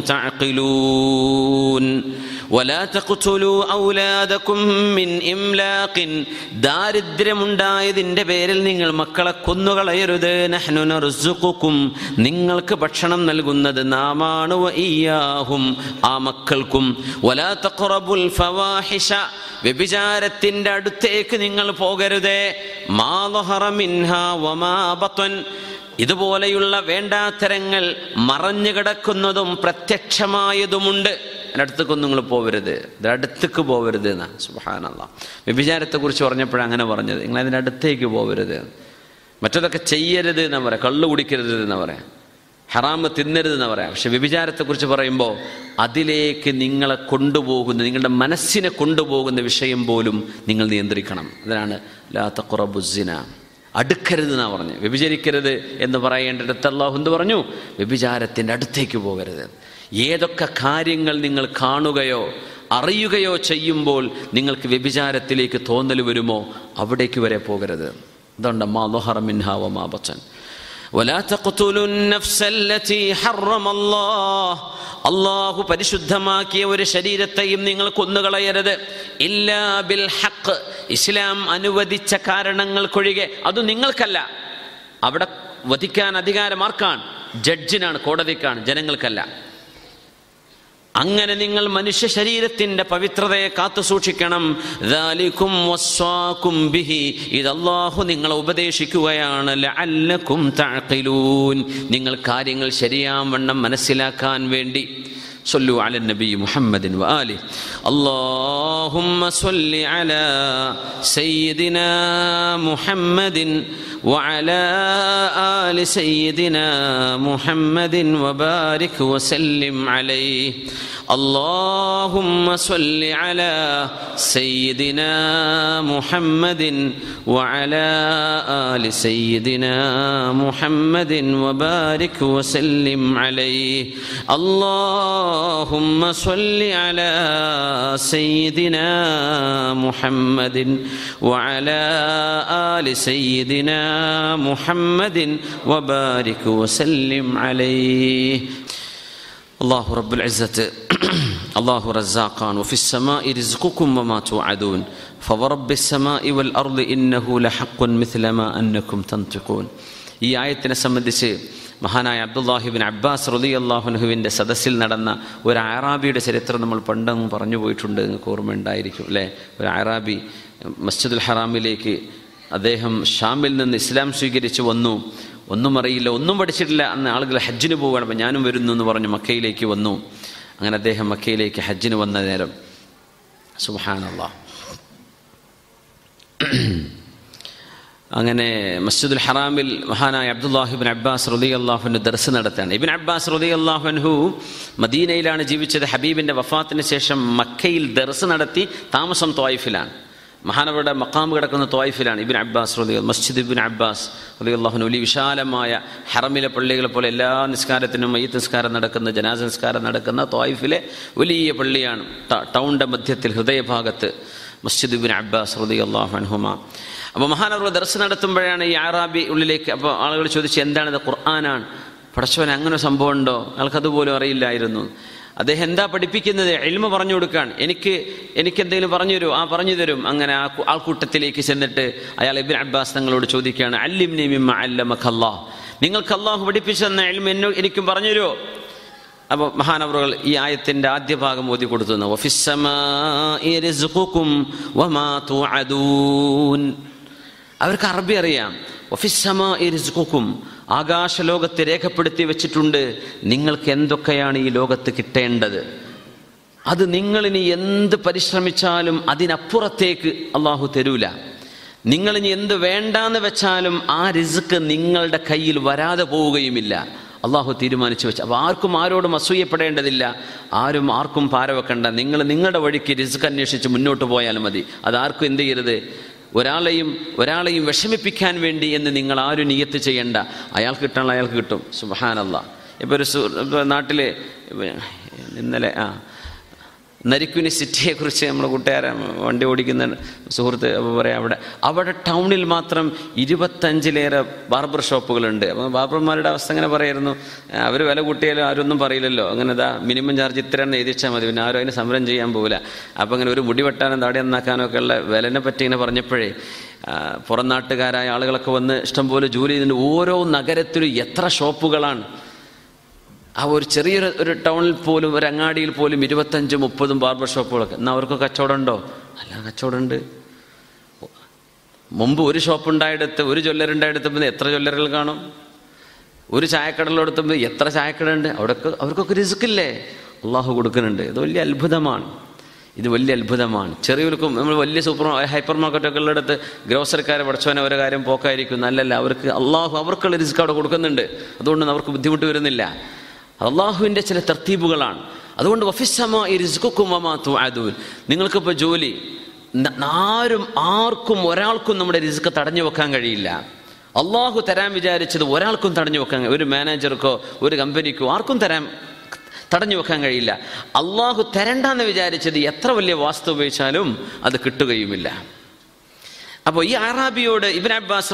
تعقلون ولا تقتلوا أولادكم من إملاق ദാരിദ്ര്യമുണ്ടായതിൻ്റെ പേരിൽ നിങ്ങൾ മക്കളെ കൊന്നുകളയരുത് നഹ്നു നർസുഖുക്കും നിങ്ങൾക്ക് ഭക്ഷണം നൽകുന്നത് നാമാണ് വഇയ്യാഹും ആ മക്കൾക്കും വലാ തഖറബുൽ ഫവാഹിഷ വ്യഭിചാരത്തിൻ്റെ അടുത്തേക്ക് നിങ്ങൾ പോകരുതേ മാ ളഹറ മിൻഹാ വമാ ബത്വൻ ഇതുപോലെയുള്ള വേണ്ടാത്തരങ്ങൾ മറഞ്ഞു കിടക്കുന്നതും പ്രത്യക്ഷമായതുമുണ്ട് അതിൻ്റെ അടുത്തേക്കൊന്നും നിങ്ങൾ പോവരുത് ഇത് അടുത്തേക്ക് പോവരുത് എന്നാ സുബാനല്ല വ്യഭിചാരത്തെക്കുറിച്ച് പറഞ്ഞപ്പോഴാണ് അങ്ങനെ പറഞ്ഞത് നിങ്ങൾ അതിൻ്റെ അടുത്തേക്ക് പോവരുത് മറ്റതൊക്കെ ചെയ്യരുത് എന്നാ പറയാം കള്ളു കുടിക്കരുത് എന്നാ പറയാം ഹറാമ് തിന്നരുത് എന്ന് പറയാം പക്ഷെ വ്യഭിചാരത്തെക്കുറിച്ച് പറയുമ്പോൾ അതിലേക്ക് നിങ്ങളെ കൊണ്ടുപോകുന്ന നിങ്ങളുടെ മനസ്സിനെ കൊണ്ടുപോകുന്ന വിഷയം പോലും നിങ്ങൾ നിയന്ത്രിക്കണം അതിനാണ് ലാ തഖറബുസിന അടുക്കരുത് എന്നാ പറഞ്ഞു വ്യഭിചരിക്കരുത് എന്ന് പറയേണ്ടിടത്ത് അള്ളാഹു എന്ത് പറഞ്ഞു വ്യഭിചാരത്തിൻ്റെ അടുത്തേക്ക് പോകരുത് ഏതൊക്കെ കാര്യങ്ങൾ നിങ്ങൾ കാണുകയോ അറിയുകയോ ചെയ്യുമ്പോൾ നിങ്ങൾക്ക് വ്യഭിചാരത്തിലേക്ക് തോന്നൽ വരുമോ അവിടേക്ക് വരെ പോകരുത് അതുകൊണ്ട് മാ ളുഹറ മിൻഹാ വമാ ബത്തൻ ولا تقتلوا النفس التي حرم الله അള്ളാഹു പരിശുദ്ധമാക്കിയ ഒരു ശരീരത്തെയും നിങ്ങൾ കൊന്നുകളയരുത് ഇല്ലാ ബിൽ ഹക്ക് ഇസ്ലാം അനുവദിച്ച കാരണങ്ങൾക്കൊഴികെ അത് നിങ്ങൾക്കല്ല അവിടെ വധിക്കാൻ അധികാരം ആർക്കാണ് ജഡ്ജിനാണ് കോടതിക്കാണ് ജനങ്ങൾക്കല്ല അങ്ങനെ നിങ്ങൾ മനുഷ്യ ശരീരത്തിന്റെ പവിത്രതയെ കാത്തു സൂക്ഷിക്കണം ദാലിക്കും വസ്വാക്കും ബിഹി ഇത് അള്ളാഹു നിങ്ങളെ ഉപദേശിക്കുകയാണ് ലഅല്ലക്കും തഅഖിലൂൻ നിങ്ങൾ കാര്യങ്ങൾ ശരിയാവണ്ണം മനസ്സിലാക്കാൻ വേണ്ടി صلوا على النبي محمد وآله اللهم صل على سيدنا محمد وعلى آل سيدنا محمد وبارك وسلم عليه اللهم صل على سيدنا محمد وعلى آل سيدنا محمد وبارك وسلم عليه اللهم صل على سيدنا محمد وعلى آل سيدنا محمد وبارك وسلم عليه الله رب العزة الله رزاقان وفي السماء رزقكم وما توعدون فورب السماء والأرض إنه لحق مثل ما أنكم تنطقون ഈ ആയത്തിനെ സംബന്ധിച്ച് മഹാനായ അബ്ദുല്ലാഹിബിൻ അബ്ബാസ് റലി അള്ളാഹുനുഹുവിൻ്റെ സദസ്സിൽ നടന്ന ഒരു ആറാബിയുടെ ചരിത്രം നമ്മൾ പണ്ടങ്ങ് പറഞ്ഞു പോയിട്ടുണ്ട് നിങ്ങൾക്ക് ഓർമ്മയുണ്ടായിരിക്കും അല്ലേ ഒരു ആറാബി മസ്ജിദുൽ ഹറാമിലേക്ക് അദ്ദേഹം ഷാമിൽ നിന്ന് ഇസ്ലാം സ്വീകരിച്ച് വന്നു ഒന്നും അറിയില്ല ഒന്നും പഠിച്ചിട്ടില്ല അന്ന് ആളുകൾ ഹജ്ജിന് പോവുകയാണ് അപ്പം ഞാനും വരുന്നു എന്ന് പറഞ്ഞ് മക്കയിലേക്ക് വന്നു അങ്ങനെ അദ്ദേഹം മക്കയിലേക്ക് ഹജ്ജിന് വന്ന നേരം സുബാനല്ല അങ്ങനെ മസ്ജിദുൽ ഹറാമിൽ മഹാനായ അബ്ദുല്ലാഹിബിൻ അബ്ബാസ് റുദി അള്ളാഹുവിൻ്റെ ദർസ് നടത്തുകയാണ് ഇബിൻ അബ്ബാസ് റുദി അള്ളാഹുൻഹു മദീനയിലാണ് ജീവിച്ചത് ഹബീബിൻ്റെ വഫാത്തിന് ശേഷം മക്കയിൽ ദർസ് നടത്തി താമസം തോയിഫിലാണ് മഹാനവരുടെ മക്കാമ് കിടക്കുന്ന തോയിഫിലാണ് ഇബിൻ അബ്ബാസ് റലി മസ്ജിദ് ഇബിൻ അബ്ബാസ് റലി അള്ളാഹുന് വലിയ വിശാലമായ ഹറമിലെ പള്ളികളെ പോലെ എല്ലാ നിസ്കാരത്തിനും മയ്യത്ത് നിസ്കാരം നടക്കുന്ന ജനാസ നിസ്കാരം നടക്കുന്ന തോയിഫിലെ വലിയ പള്ളിയാണ് ടൗണിൻ്റെ മധ്യത്തിൽ ഹൃദയഭാഗത്ത് മസ്ജിദ് ഇബിൻ അബ്ബാസ് റലി അള്ളാഹു അൻഹുമ അപ്പോൾ മഹാനവർ ദർശ നടത്തുമ്പോഴാണ് ഈ ആറാബി ഉള്ളിലേക്ക് അപ്പോൾ ആളുകൾ ചോദിച്ചു എന്താണിത് ഖുർആനാണ് പടച്ചവൻ അങ്ങനെ ഒരു സംഭവം ഉണ്ടോ അയാൾക്കതുപോലും അറിയില്ലായിരുന്നു അദ്ദേഹം എന്താ പഠിപ്പിക്കുന്നത് എൽമ പറഞ്ഞു കൊടുക്കാൻ എനിക്ക് എനിക്ക് എന്തെങ്കിലും പറഞ്ഞു തരൂ ആ പറഞ്ഞു തരും അങ്ങനെ ആ ആൾക്കൂട്ടത്തിലേക്ക് ചെന്നിട്ട് അയാൾ ഇബിൻ അബ്ബാസ് തങ്ങളോട് ചോദിക്കുകയാണ് അല്ലിം നിമിമ്മ അല്ലമഖല്ലാ നിങ്ങൾക്ക് അള്ളാഹു പഠിപ്പിച്ചു തന്ന എൽമ എന്നോ എനിക്കും പറഞ്ഞു തരുമോ അപ്പോൾ മഹാനവറുകൾ ഈ ആയത്തിന്റെ ആദ്യ ഭാഗം ഓതി കൊടുത്തു അവർക്ക് അറബി അറിയാം ഒഫിസമാക്കും ആകാശലോകത്ത് രേഖപ്പെടുത്തി വെച്ചിട്ടുണ്ട് നിങ്ങൾക്ക് എന്തൊക്കെയാണ് ഈ ലോകത്ത് കിട്ടേണ്ടത് അത് നിങ്ങളിനി എന്ത് പരിശ്രമിച്ചാലും അതിനപ്പുറത്തേക്ക് അള്ളാഹു തരൂല നിങ്ങളിനി എന്ത് വേണ്ടാന്ന് വെച്ചാലും ആ റിസ്ക് നിങ്ങളുടെ കയ്യിൽ വരാതെ പോവുകയുമില്ല അള്ളാഹു തീരുമാനിച്ചു വെച്ചു അപ്പോൾ ആർക്കും ആരോടും അസൂയപ്പെടേണ്ടതില്ല ആരും ആർക്കും പാരവെക്കണ്ട നിങ്ങൾ നിങ്ങളുടെ വഴിക്ക് റിസ്ക് അന്വേഷിച്ച് മുന്നോട്ട് പോയാൽ മതി അതാർക്കും എന്ത് ചെയ്യരുത് ഒരാളെയും ഒരാളെയും വിഷമിപ്പിക്കാൻ വേണ്ടി എന്ന് നിങ്ങൾ ആരും നിയത്ത് ചെയ്യണ്ട അയാൾക്ക് കിട്ടണം അയാൾക്ക് കിട്ടും സുബഹാനല്ല ഇപ്പോൾ ഒരു നാട്ടിൽ ഇന്നലെ ആ നരിക്കുനി സിറ്റിയെക്കുറിച്ച് നമ്മുടെ കൂട്ടുകാരൻ വണ്ടി ഓടിക്കുന്ന സുഹൃത്ത് അപ്പോൾ പറയാം അവിടെ അവിടെ ടൗണിൽ മാത്രം ഇരുപത്തഞ്ചിലേറെ ബാർബർ ഷോപ്പുകളുണ്ട് അപ്പോൾ ബാർബർമാരുടെ അവസ്ഥ അങ്ങനെ പറയായിരുന്നു അവർ വില കൂട്ടിയാലും ആരൊന്നും പറയില്ലല്ലോ അങ്ങനെ ഇതാ മിനിമം ചാർജ് ഇത്രയാണ് എഴുതിച്ചാൽ മതി പിന്നെ ആരും അതിന് സമരം ചെയ്യാൻ പോകില്ല അപ്പോൾ അങ്ങനെ ഒരു മുടി വെട്ടാനും താടി നന്നാക്കാനും ഒക്കെ ഉള്ള വിലനെ പറ്റി ഇങ്ങനെ പറഞ്ഞപ്പോഴേ പുറം നാട്ടുകാരായ ആളുകളൊക്കെ വന്ന് ഇഷ്ടംപോലെ ജോലി ചെയ്യുന്നുണ്ട് ഓരോ നഗരത്തിലും എത്ര ഷോപ്പുകളാണ് ആ ഒരു ചെറിയൊരു ഒരു ടൗണിൽ പോലും ഒരു അങ്ങാടിയിൽ പോലും ഇരുപത്തഞ്ചും മുപ്പതും ബാർബർ ഷോപ്പുകളൊക്കെ എന്നാൽ അവർക്ക് കച്ചവടം ഉണ്ടോ അല്ല കച്ചവടമുണ്ട് മുമ്പ് ഒരു ഷോപ്പ് ഉണ്ടായെടുത്ത് ഒരു ജ്വല്ലറുണ്ടായെടുത്തപ്പോൾ എത്ര ജ്വല്ലറുകൾ കാണും ഒരു ചായക്കടലെടുത്തപ്പോൾ എത്ര ചായക്കട ഉണ്ട് അവിടെയൊക്കെ അവർക്കൊക്കെ റിസ്ക് ഇല്ലേ അള്ളാഹു കൊടുക്കുന്നുണ്ട് ഇത് വലിയ അത്ഭുതമാണ് ഇത് വലിയ അത്ഭുതമാണ് ചെറിയവർക്കും നമ്മൾ വലിയ സൂപ്പർ ഹൈപ്പർ മാർക്കറ്റൊക്കെ ഉള്ളിടത്ത് ഗ്രോസറിക്കാരെ പഠിച്ചവനെ ഓരോ കാര്യം പോക്കായിരിക്കും നല്ലല്ല അവർക്ക് അള്ളാഹു അവർക്കുള്ള റിസ്ക് അവിടെ കൊടുക്കുന്നുണ്ട് അതുകൊണ്ട് അവർക്ക് ബുദ്ധിമുട്ട് വരുന്നില്ല അള്ളാഹുവിൻ്റെ ചില തർത്തീബുകളാണ് അതുകൊണ്ട് വഫിസമ ഈ റിസ്ക്കുമാ തുഅദൂൻ നിങ്ങൾക്കിപ്പോൾ ജോലി ആരും ആർക്കും ഒരാൾക്കും നമ്മുടെ റിസ്ക് തടഞ്ഞു വെക്കാൻ കഴിയില്ല അള്ളാഹു തരാൻ വിചാരിച്ചത് ഒരാൾക്കും തടഞ്ഞു വെക്കാൻ ഒരു മാനേജർക്കോ ഒരു കമ്പനിക്കോ ആർക്കും തരാൻ തടഞ്ഞു വെക്കാൻ കഴിയില്ല അള്ളാഹു തരണ്ടെന്ന് വിചാരിച്ചത് എത്ര വലിയ വാസ്തു ഉപയോഗിച്ചാലും അത് കിട്ടുകയുമില്ല അപ്പോൾ ഈ അറാബിയോട് ഇബിൻ അബ്ബാസ്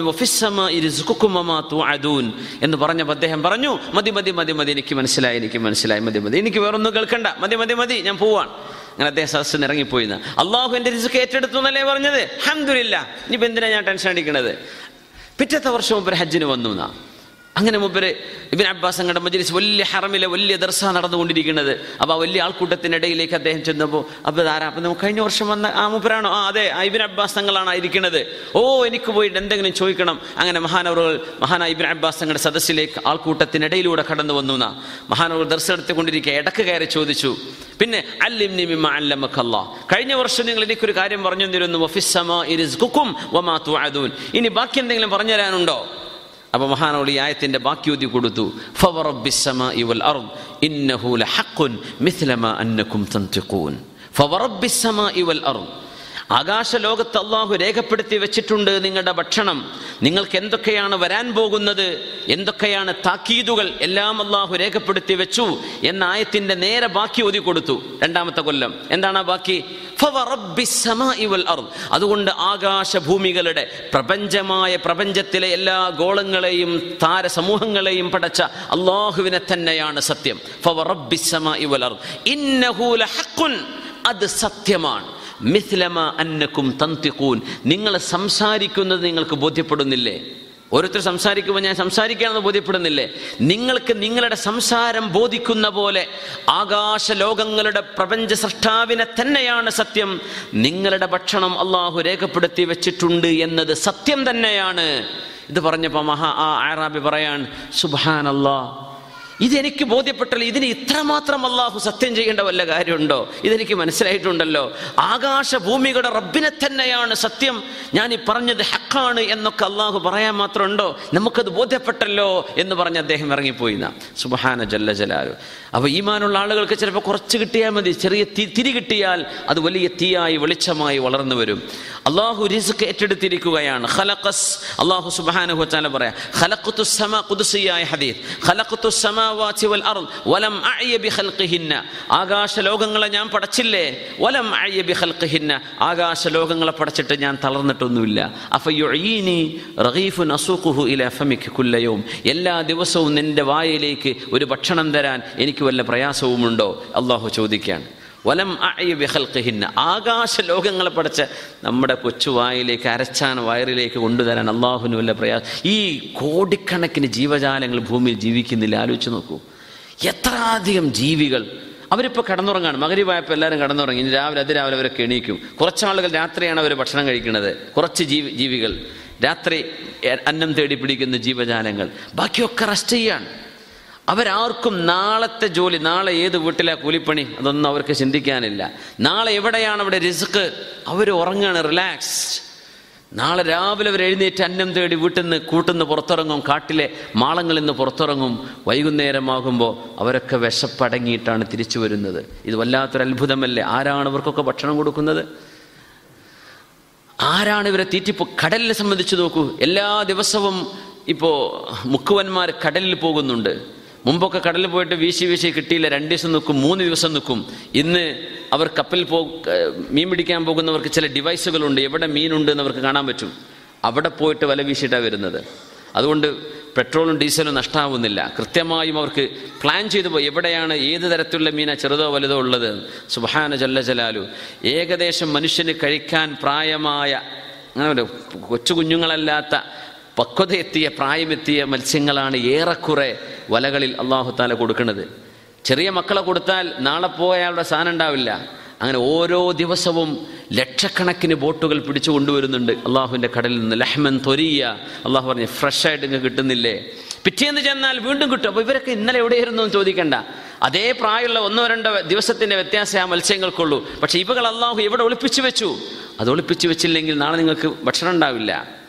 റളിയല്ലാഹു എന്ന് പറഞ്ഞപ്പോൾ അദ്ദേഹം പറഞ്ഞു മതി മതി മതി മതി എനിക്ക് മനസ്സിലായി എനിക്ക് മനസ്സിലായി മതി മതി എനിക്ക് വേറൊന്നും കേൾക്കണ്ട മതി മതി മതി ഞാൻ പോവാൻ അങ്ങനെ അദ്ദേഹം സദസ്സിന് ഇറങ്ങിപ്പോയിന്ന് അള്ളാഹു എൻ്റെ റിസ്ക് ഏറ്റെടുത്തു എന്നല്ലേ പറഞ്ഞത് ഹംദുലില്ല ഇനിയിപ്പോൾ എന്തിനാ ഞാൻ ടെൻഷൻ അടിക്കണത് പിറ്റത്തെ വർഷം മുമ്പ് ഹജ്ജിന് വന്നു എന്നാ അങ്ങനെ മുമ്പര് ഇബിൻ അബ്ബാസ് അങ്ങയുടെ മജ്ലിസ് വലിയ ഹറമിലെ വലിയ ദർസ നടന്നുകൊണ്ടിരിക്കുന്നത് അപ്പോൾ ആ വലിയ ആൾക്കൂട്ടത്തിനിടയിലേക്ക് അദ്ദേഹം ചെന്നപ്പോൾ അപ്പോൾ ആരാ അപ്പം നമുക്ക് കഴിഞ്ഞ വർഷം വന്ന ആ മുപ്പരാണോ ആ അതെ ആ ഇബിൻ അബ്ബാസ് തങ്ങളാണ് ഇരിക്കുന്നത് ഓ എനിക്ക് പോയിട്ട് എന്തെങ്കിലും ചോദിക്കണം അങ്ങനെ മഹാനവറുകൾ മഹാനായ ഇബിൻ അബ്ബാസ് തങ്ങളുടെ സദസ്സിലേക്ക് ആൾക്കൂട്ടത്തിനിടയിലൂടെ കടന്നു വന്നു എന്നാ മഹാനവർ ദർശനം എടുത്തുകൊണ്ടിരിക്കുക ഇടക്ക് കയറി ചോദിച്ചു പിന്നെ അല്ലിംനി മിമ്മ അല്ലമക്കല്ലാ കഴിഞ്ഞ വർഷം നിങ്ങൾ എനിക്കൊരു കാര്യം പറഞ്ഞു തരുന്നു വഫിസ്സമാ ഇരിസ്കുക്കും വമാ തുഅദൂൻ ഇനി ബാക്കി എന്തെങ്കിലും പറഞ്ഞു തരാനുണ്ടോ അപ്പോൾ മഹാനോളി ആയത്തിന്റെ ബാക്കി ഊതി കൊടുത്തു ഫവറബ്ബിസ്സമാഇ വൽ അർദ് ഇന്നഹു ലഹഖുൻ മിസ്ലമാ അന്നകും തൻതിഖൂൻ ഫവറബ്ബിസ്സമാഇ വൽ അർദ് ആകാശ ലോകത്ത് അള്ളാഹു രേഖപ്പെടുത്തി വെച്ചിട്ടുണ്ട് നിങ്ങളുടെ ഭക്ഷണം നിങ്ങൾക്ക് എന്തൊക്കെയാണ് വരാൻ പോകുന്നത് എന്തൊക്കെയാണ് താക്കീതുകൾ എല്ലാം അള്ളാഹു രേഖപ്പെടുത്തി വെച്ചു എന്ന ആയത്തിന്റെ നേരെ ബാക്കി ഒതി കൊടുത്തു രണ്ടാമത്തെ കൊല്ലം എന്താണ് ആ ബാക്കി ഫവറബ്ബിസ്സമാഇ വൽ അർദ്. അതുകൊണ്ട് ആകാശഭൂമികളുടെ പ്രപഞ്ചമായ പ്രപഞ്ചത്തിലെ എല്ലാ ഗോളങ്ങളെയും താരസമൂഹങ്ങളെയും പടച്ച അള്ളാഹുവിനെ തന്നെയാണ് സത്യം ഫവറബ്ബിസ്സമാഇ വൽ അർദ്. ഇന്നഹു ലഹഖുൻ. അത് സത്യമാണ് മിഥ്ലമ അന്നക്കും തന്തിക്കൂൻ നിങ്ങൾ സംസാരിക്കുന്നത് നിങ്ങൾക്ക് ബോധ്യപ്പെടുന്നില്ലേ ഓരോരുത്തർ സംസാരിക്കുമ്പോൾ ഞാൻ സംസാരിക്കുകയാണെന്ന് ബോധ്യപ്പെടുന്നില്ലേ നിങ്ങൾക്ക് നിങ്ങളുടെ സംസാരം ബോധിക്കുന്ന പോലെ ആകാശ ലോകങ്ങളുടെ പ്രപഞ്ച സൃഷ്ടാവിനെ തന്നെയാണ് സത്യം നിങ്ങളുടെ ഭക്ഷണം അള്ളാഹു രേഖപ്പെടുത്തി വെച്ചിട്ടുണ്ട് എന്നത് സത്യം തന്നെയാണ് ഇത് പറഞ്ഞപ്പോൾ മഹാ ആ ആറാബി പറയാൻ സുബാൻ ഇതെനിക്ക് ബോധ്യപ്പെട്ടല്ലോ ഇതിന് ഇത്രമാത്രം അള്ളാഹു സത്യം ചെയ്യേണ്ട വല്ല കാര്യമുണ്ടോ ഇതെനിക്ക് മനസ്സിലായിട്ടുണ്ടല്ലോ ആകാശഭൂമികളുടെ റബ്ബിനെ തന്നെയാണ് സത്യം ഞാൻ ഈ പറഞ്ഞത് ഹക്കാണ് എന്നൊക്കെ അള്ളാഹു പറയാൻ മാത്രമുണ്ടോ നമുക്കത് ബോധ്യപ്പെട്ടല്ലോ എന്ന് പറഞ്ഞ് അദ്ദേഹം ഇറങ്ങിപ്പോയി എന്നാ സുബഹാന ജല്ല ജലാലു അപ്പോൾ ഈമാനുള്ള ആളുകൾക്ക് ചിലപ്പോൾ കുറച്ച് കിട്ടിയാൽ മതി ചെറിയ തി- തിരി കിട്ടിയാൽ അത് വലിയ തീയായി വെളിച്ചമായി വളർന്നു വരും അള്ളാഹു റിസ്ക് ഏറ്റെടുത്തിരിക്കുകയാണ് ഖലഖസ് അള്ളാഹു സുബ്ഹാനഹു വതആല പറയാം ഖലഖതു സമ ഖുദ്സിയായ ഹദീസ് ഖലഖതു സമാവാതി വൽ അർദ് വലം അഅയ ബിഖൽഖിഹിന്ന ആകാശ ലോകങ്ങളെ ഞാൻ പടച്ചില്ലേ വലം അഅയ ബിഖൽഖിഹിന്ന ആകാശ ലോകങ്ങളെ പടച്ചിട്ട് ഞാൻ തളർന്നിട്ടൊന്നുമില്ല അഫയുഈനി റഗീഫുൻ അസൂഖുഹു ഇലാ ഫമിക കുല്ല യൗം എല്ലാ ദിവസവും നിന്റെ വായിലേക്ക് ഒരു ഭക്ഷണം തരാൻ എനിക്ക് വല്ല പ്രയാസവുമുണ്ടോ അള്ളാഹു ചോദിക്കുകയാണ് വലം അഅയ ബിഖൽഖിഹിന്ന ആകാശ ലോകങ്ങളെ പഠിച്ച നമ്മുടെ കൊച്ചുവായിലേക്ക് അരച്ചാൻ വയറിലേക്ക് കൊണ്ടുതരാൻ അള്ളാഹുവിന് വല്ല പ്രയാസം ഈ കോടിക്കണക്കിന് ജീവജാലങ്ങൾ ഭൂമിയിൽ ജീവിക്കുന്നില്ല ആലോചിച്ച് നോക്കൂ എത്ര അധികം ജീവികൾ അവരിപ്പോൾ കടന്നുറങ്ങാണ് മകരിവായപ്പോൾ എല്ലാവരും കടന്നുറങ്ങി ഇനി രാവിലെ അതിരാവിലെ അവരൊക്കെ എണീക്കും കുറച്ച് ആളുകൾ രാത്രിയാണ് അവർ ഭക്ഷണം കഴിക്കുന്നത് കുറച്ച് ജീവി ജീവികൾ രാത്രി എ- അന്നം തേടി പിടിക്കുന്ന ജീവജാലങ്ങൾ ബാക്കിയൊക്കെ റെസ്റ്റ് ചെയ്യാണ് അവരാർക്കും നാളത്തെ ജോലി നാളെ ഏത് വീട്ടിലെ കൂലിപ്പണി അതൊന്നും അവർക്ക് ചിന്തിക്കാനില്ല നാളെ എവിടെയാണ് അവിടെ റിസ്ക് അവർ ഉറങ്ങാണ് റിലാക്സ്ഡ് നാളെ രാവിലെ അവർ എഴുന്നേറ്റ് അന്നം തേടി വീട്ടിൽ നിന്ന് കൂട്ടിൽ നിന്ന് പുറത്തിറങ്ങും കാട്ടിലെ മാളങ്ങളിൽ നിന്ന് പുറത്തിറങ്ങും വൈകുന്നേരമാകുമ്പോൾ അവരൊക്കെ വിശപ്പടങ്ങിയിട്ടാണ് തിരിച്ചു വരുന്നത് ഇത് വല്ലാത്തൊരു അത്ഭുതമല്ലേ ആരാണ് ഇവർക്കൊക്കെ ഭക്ഷണം കൊടുക്കുന്നത് ആരാണ് ഇവരെ തീറ്റിപ്പോ കടലിനെ സംബന്ധിച്ച് നോക്കൂ എല്ലാ ദിവസവും ഇപ്പോൾ മുക്കുവന്മാർ കടലിൽ പോകുന്നുണ്ട് മുമ്പൊക്കെ കടലിൽ പോയിട്ട് വീശി വീശി കിട്ടിയില്ല രണ്ട് ദിവസം നിൽക്കും മൂന്ന് ദിവസം നിൽക്കും ഇന്ന് അവർ കപ്പലിൽ പോ ഏർ മീൻ പിടിക്കാൻ പോകുന്നവർക്ക് ചില ഡിവൈസുകളുണ്ട് എവിടെ മീനുണ്ട് എന്ന് അവർക്ക് കാണാൻ പറ്റും അവിടെ പോയിട്ട് വല വീശിയിട്ടാണ് വരുന്നത് അതുകൊണ്ട് പെട്രോളും ഡീസലും നഷ്ടമാവുന്നില്ല കൃത്യമായും അവർക്ക് പ്ലാൻ ചെയ്തു പോയി എവിടെയാണ് ഏത് തരത്തിലുള്ള മീന ചെറുതോ വലുതോ ഉള്ളത് സുബഹാന ജല്ല ജലാലു ഏകദേശം മനുഷ്യന് കഴിക്കാൻ പ്രായമായ അങ്ങനെ ഒരു കൊച്ചു കുഞ്ഞുങ്ങളല്ലാത്ത പക്വതയെത്തിയ പ്രായമെത്തിയ മത്സ്യങ്ങളാണ് ഏറെക്കുറെ വലകളിൽ അള്ളാഹു താല കൊടുക്കുന്നത് ചെറിയ മക്കളെ കൊടുത്താൽ നാളെ പോയാളുടെ സാധനം ഉണ്ടാവില്ല അങ്ങനെ ഓരോ ദിവസവും ലക്ഷക്കണക്കിന് ബോട്ടുകൾ പിടിച്ചു കൊണ്ടുവരുന്നുണ്ട് അള്ളാഹുവിൻ്റെ കടലിൽ നിന്ന് ലഹ്മൻ തൊരിയ അള്ളാഹു പറഞ്ഞു ഫ്രഷ് ആയിട്ട് ഇങ്ങ് കിട്ടുന്നില്ലേ പിറ്റേന്ന് ചെന്നാൽ വീണ്ടും കിട്ടും അപ്പോൾ ഇവരൊക്കെ ഇന്നലെ എവിടെയായിരുന്നു എന്ന് ചോദിക്കണ്ട അതേ പ്രായമുള്ള ഒന്നോ രണ്ടോ ദിവസത്തിൻ്റെ വ്യത്യാസം ആ മത്സ്യങ്ങൾക്കുള്ളൂ പക്ഷേ ഇവകൾ അള്ളാഹു എവിടെ ഒളിപ്പിച്ചു വെച്ചു അത് ഒളിപ്പിച്ചു വെച്ചില്ലെങ്കിൽ നാളെ നിങ്ങൾക്ക് ഭക്ഷണം ഉണ്ടാവില്ല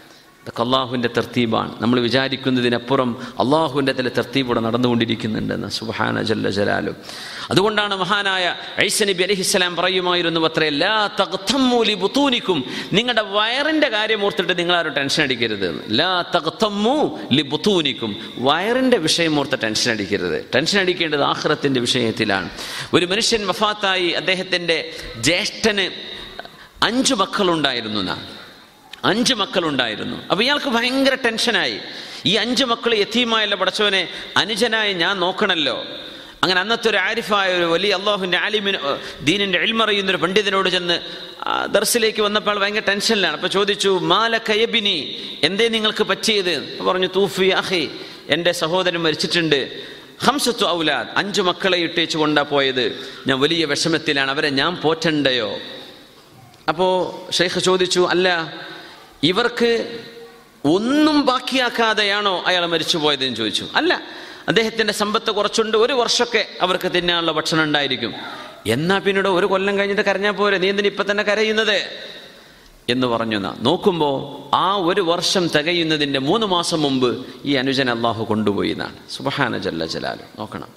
ഇതൊക്കെ അള്ളാഹുവിൻ്റെ തെർത്തീബാണ് നമ്മൾ വിചാരിക്കുന്നതിനപ്പുറം അള്ളാഹുവിൻ്റെ ചില തെർത്തീബൂടെ നടന്നുകൊണ്ടിരിക്കുന്നുണ്ടെന്ന് സുബഹാന ജല്ല ജലാലു അതുകൊണ്ടാണ് മഹാനായ ഐസ നബി അലഹിസ്സലാം പറയുമായിരുന്നു അത്രേ ലാ തഖ്തമ്മു ലി ബുത്തൂനിക്കും നിങ്ങളുടെ വയറിൻ്റെ കാര്യം ഓർത്തിട്ട് നിങ്ങൾ ആരും ടെൻഷൻ അടിക്കരുത് എന്ന്. ലാ തഖ്തമ്മു ലി ബുത്തൂനിക്കും വയറിൻ്റെ വിഷയം ഓർത്ത് ടെൻഷൻ അടിക്കരുത് ടെൻഷൻ അടിക്കേണ്ടത് ആഖിറത്തിൻ്റെ വിഷയത്തിലാണ് ഒരു മനുഷ്യൻ വഫാത്തായി അദ്ദേഹത്തിൻ്റെ ജ്യേഷ്ഠന് അഞ്ച് മക്കളുണ്ടായിരുന്നു എന്നാണ് അഞ്ച് മക്കളുണ്ടായിരുന്നു അപ്പോൾ ഇയാൾക്ക് ഭയങ്കര ടെൻഷനായി ഈ അഞ്ച് മക്കൾ യത്തീമായല്ല പടച്ചവനെ അനുജനായി ഞാൻ നോക്കണമല്ലോ അങ്ങനെ അന്നത്തെ ഒരു ആരിഫായ ഒരു വലിയ അള്ളാഹുവിൻ്റെ ആലിമിന് ദീനിൻ്റെ എൽമറിയുന്ന ഒരു പണ്ഡിതനോട് ചെന്ന് ആ ദർസിലേക്ക് വന്നപ്പോൾ ഭയങ്കര ടെൻഷനിലാണ് അപ്പോൾ ചോദിച്ചു മാല കയബിനി എന്തേ നിങ്ങൾക്ക് പറ്റിയത് അപ്പോൾ പറഞ്ഞു തൂഫി അഹി എൻ്റെ സഹോദരൻ മരിച്ചിട്ടുണ്ട് ഹംസത്തു ഔലാദ് അഞ്ച് മക്കളെ ഇട്ടേച്ചു കൊണ്ടാ പോയത് ഞാൻ വലിയ വിഷമത്തിലാണ് അവരെ ഞാൻ പോറ്റണ്ടയോ അപ്പോൾ ഷെയ്ഖ് ചോദിച്ചു അല്ല ഇവർക്ക് ഒന്നും ബാക്കിയാക്കാതെയാണോ അയാൾ മരിച്ചുപോയതെന്ന് ചോദിച്ചു അല്ല അദ്ദേഹത്തിൻ്റെ സമ്പത്ത് കുറച്ചുണ്ട് ഒരു വർഷമൊക്കെ അവർക്ക് തിന്നാനുള്ള ഭക്ഷണം ഉണ്ടായിരിക്കും എന്നാ പിന്നീട് ഒരു കൊല്ലം കഴിഞ്ഞിട്ട് കരഞ്ഞാൽ പോരെ നീ എന്തിനാ ഇപ്പം തന്നെ കരയുന്നത് എന്ന് പറഞ്ഞു എന്നാ നോക്കുമ്പോൾ ആ ഒരു വർഷം തികയുന്നതിൻ്റെ മൂന്ന് മാസം മുമ്പ് ഈ അനുജൻ അള്ളാഹു കൊണ്ടുപോയി എന്നാണ് സുബഹാന ജല്ല ജലാലു നോക്കണം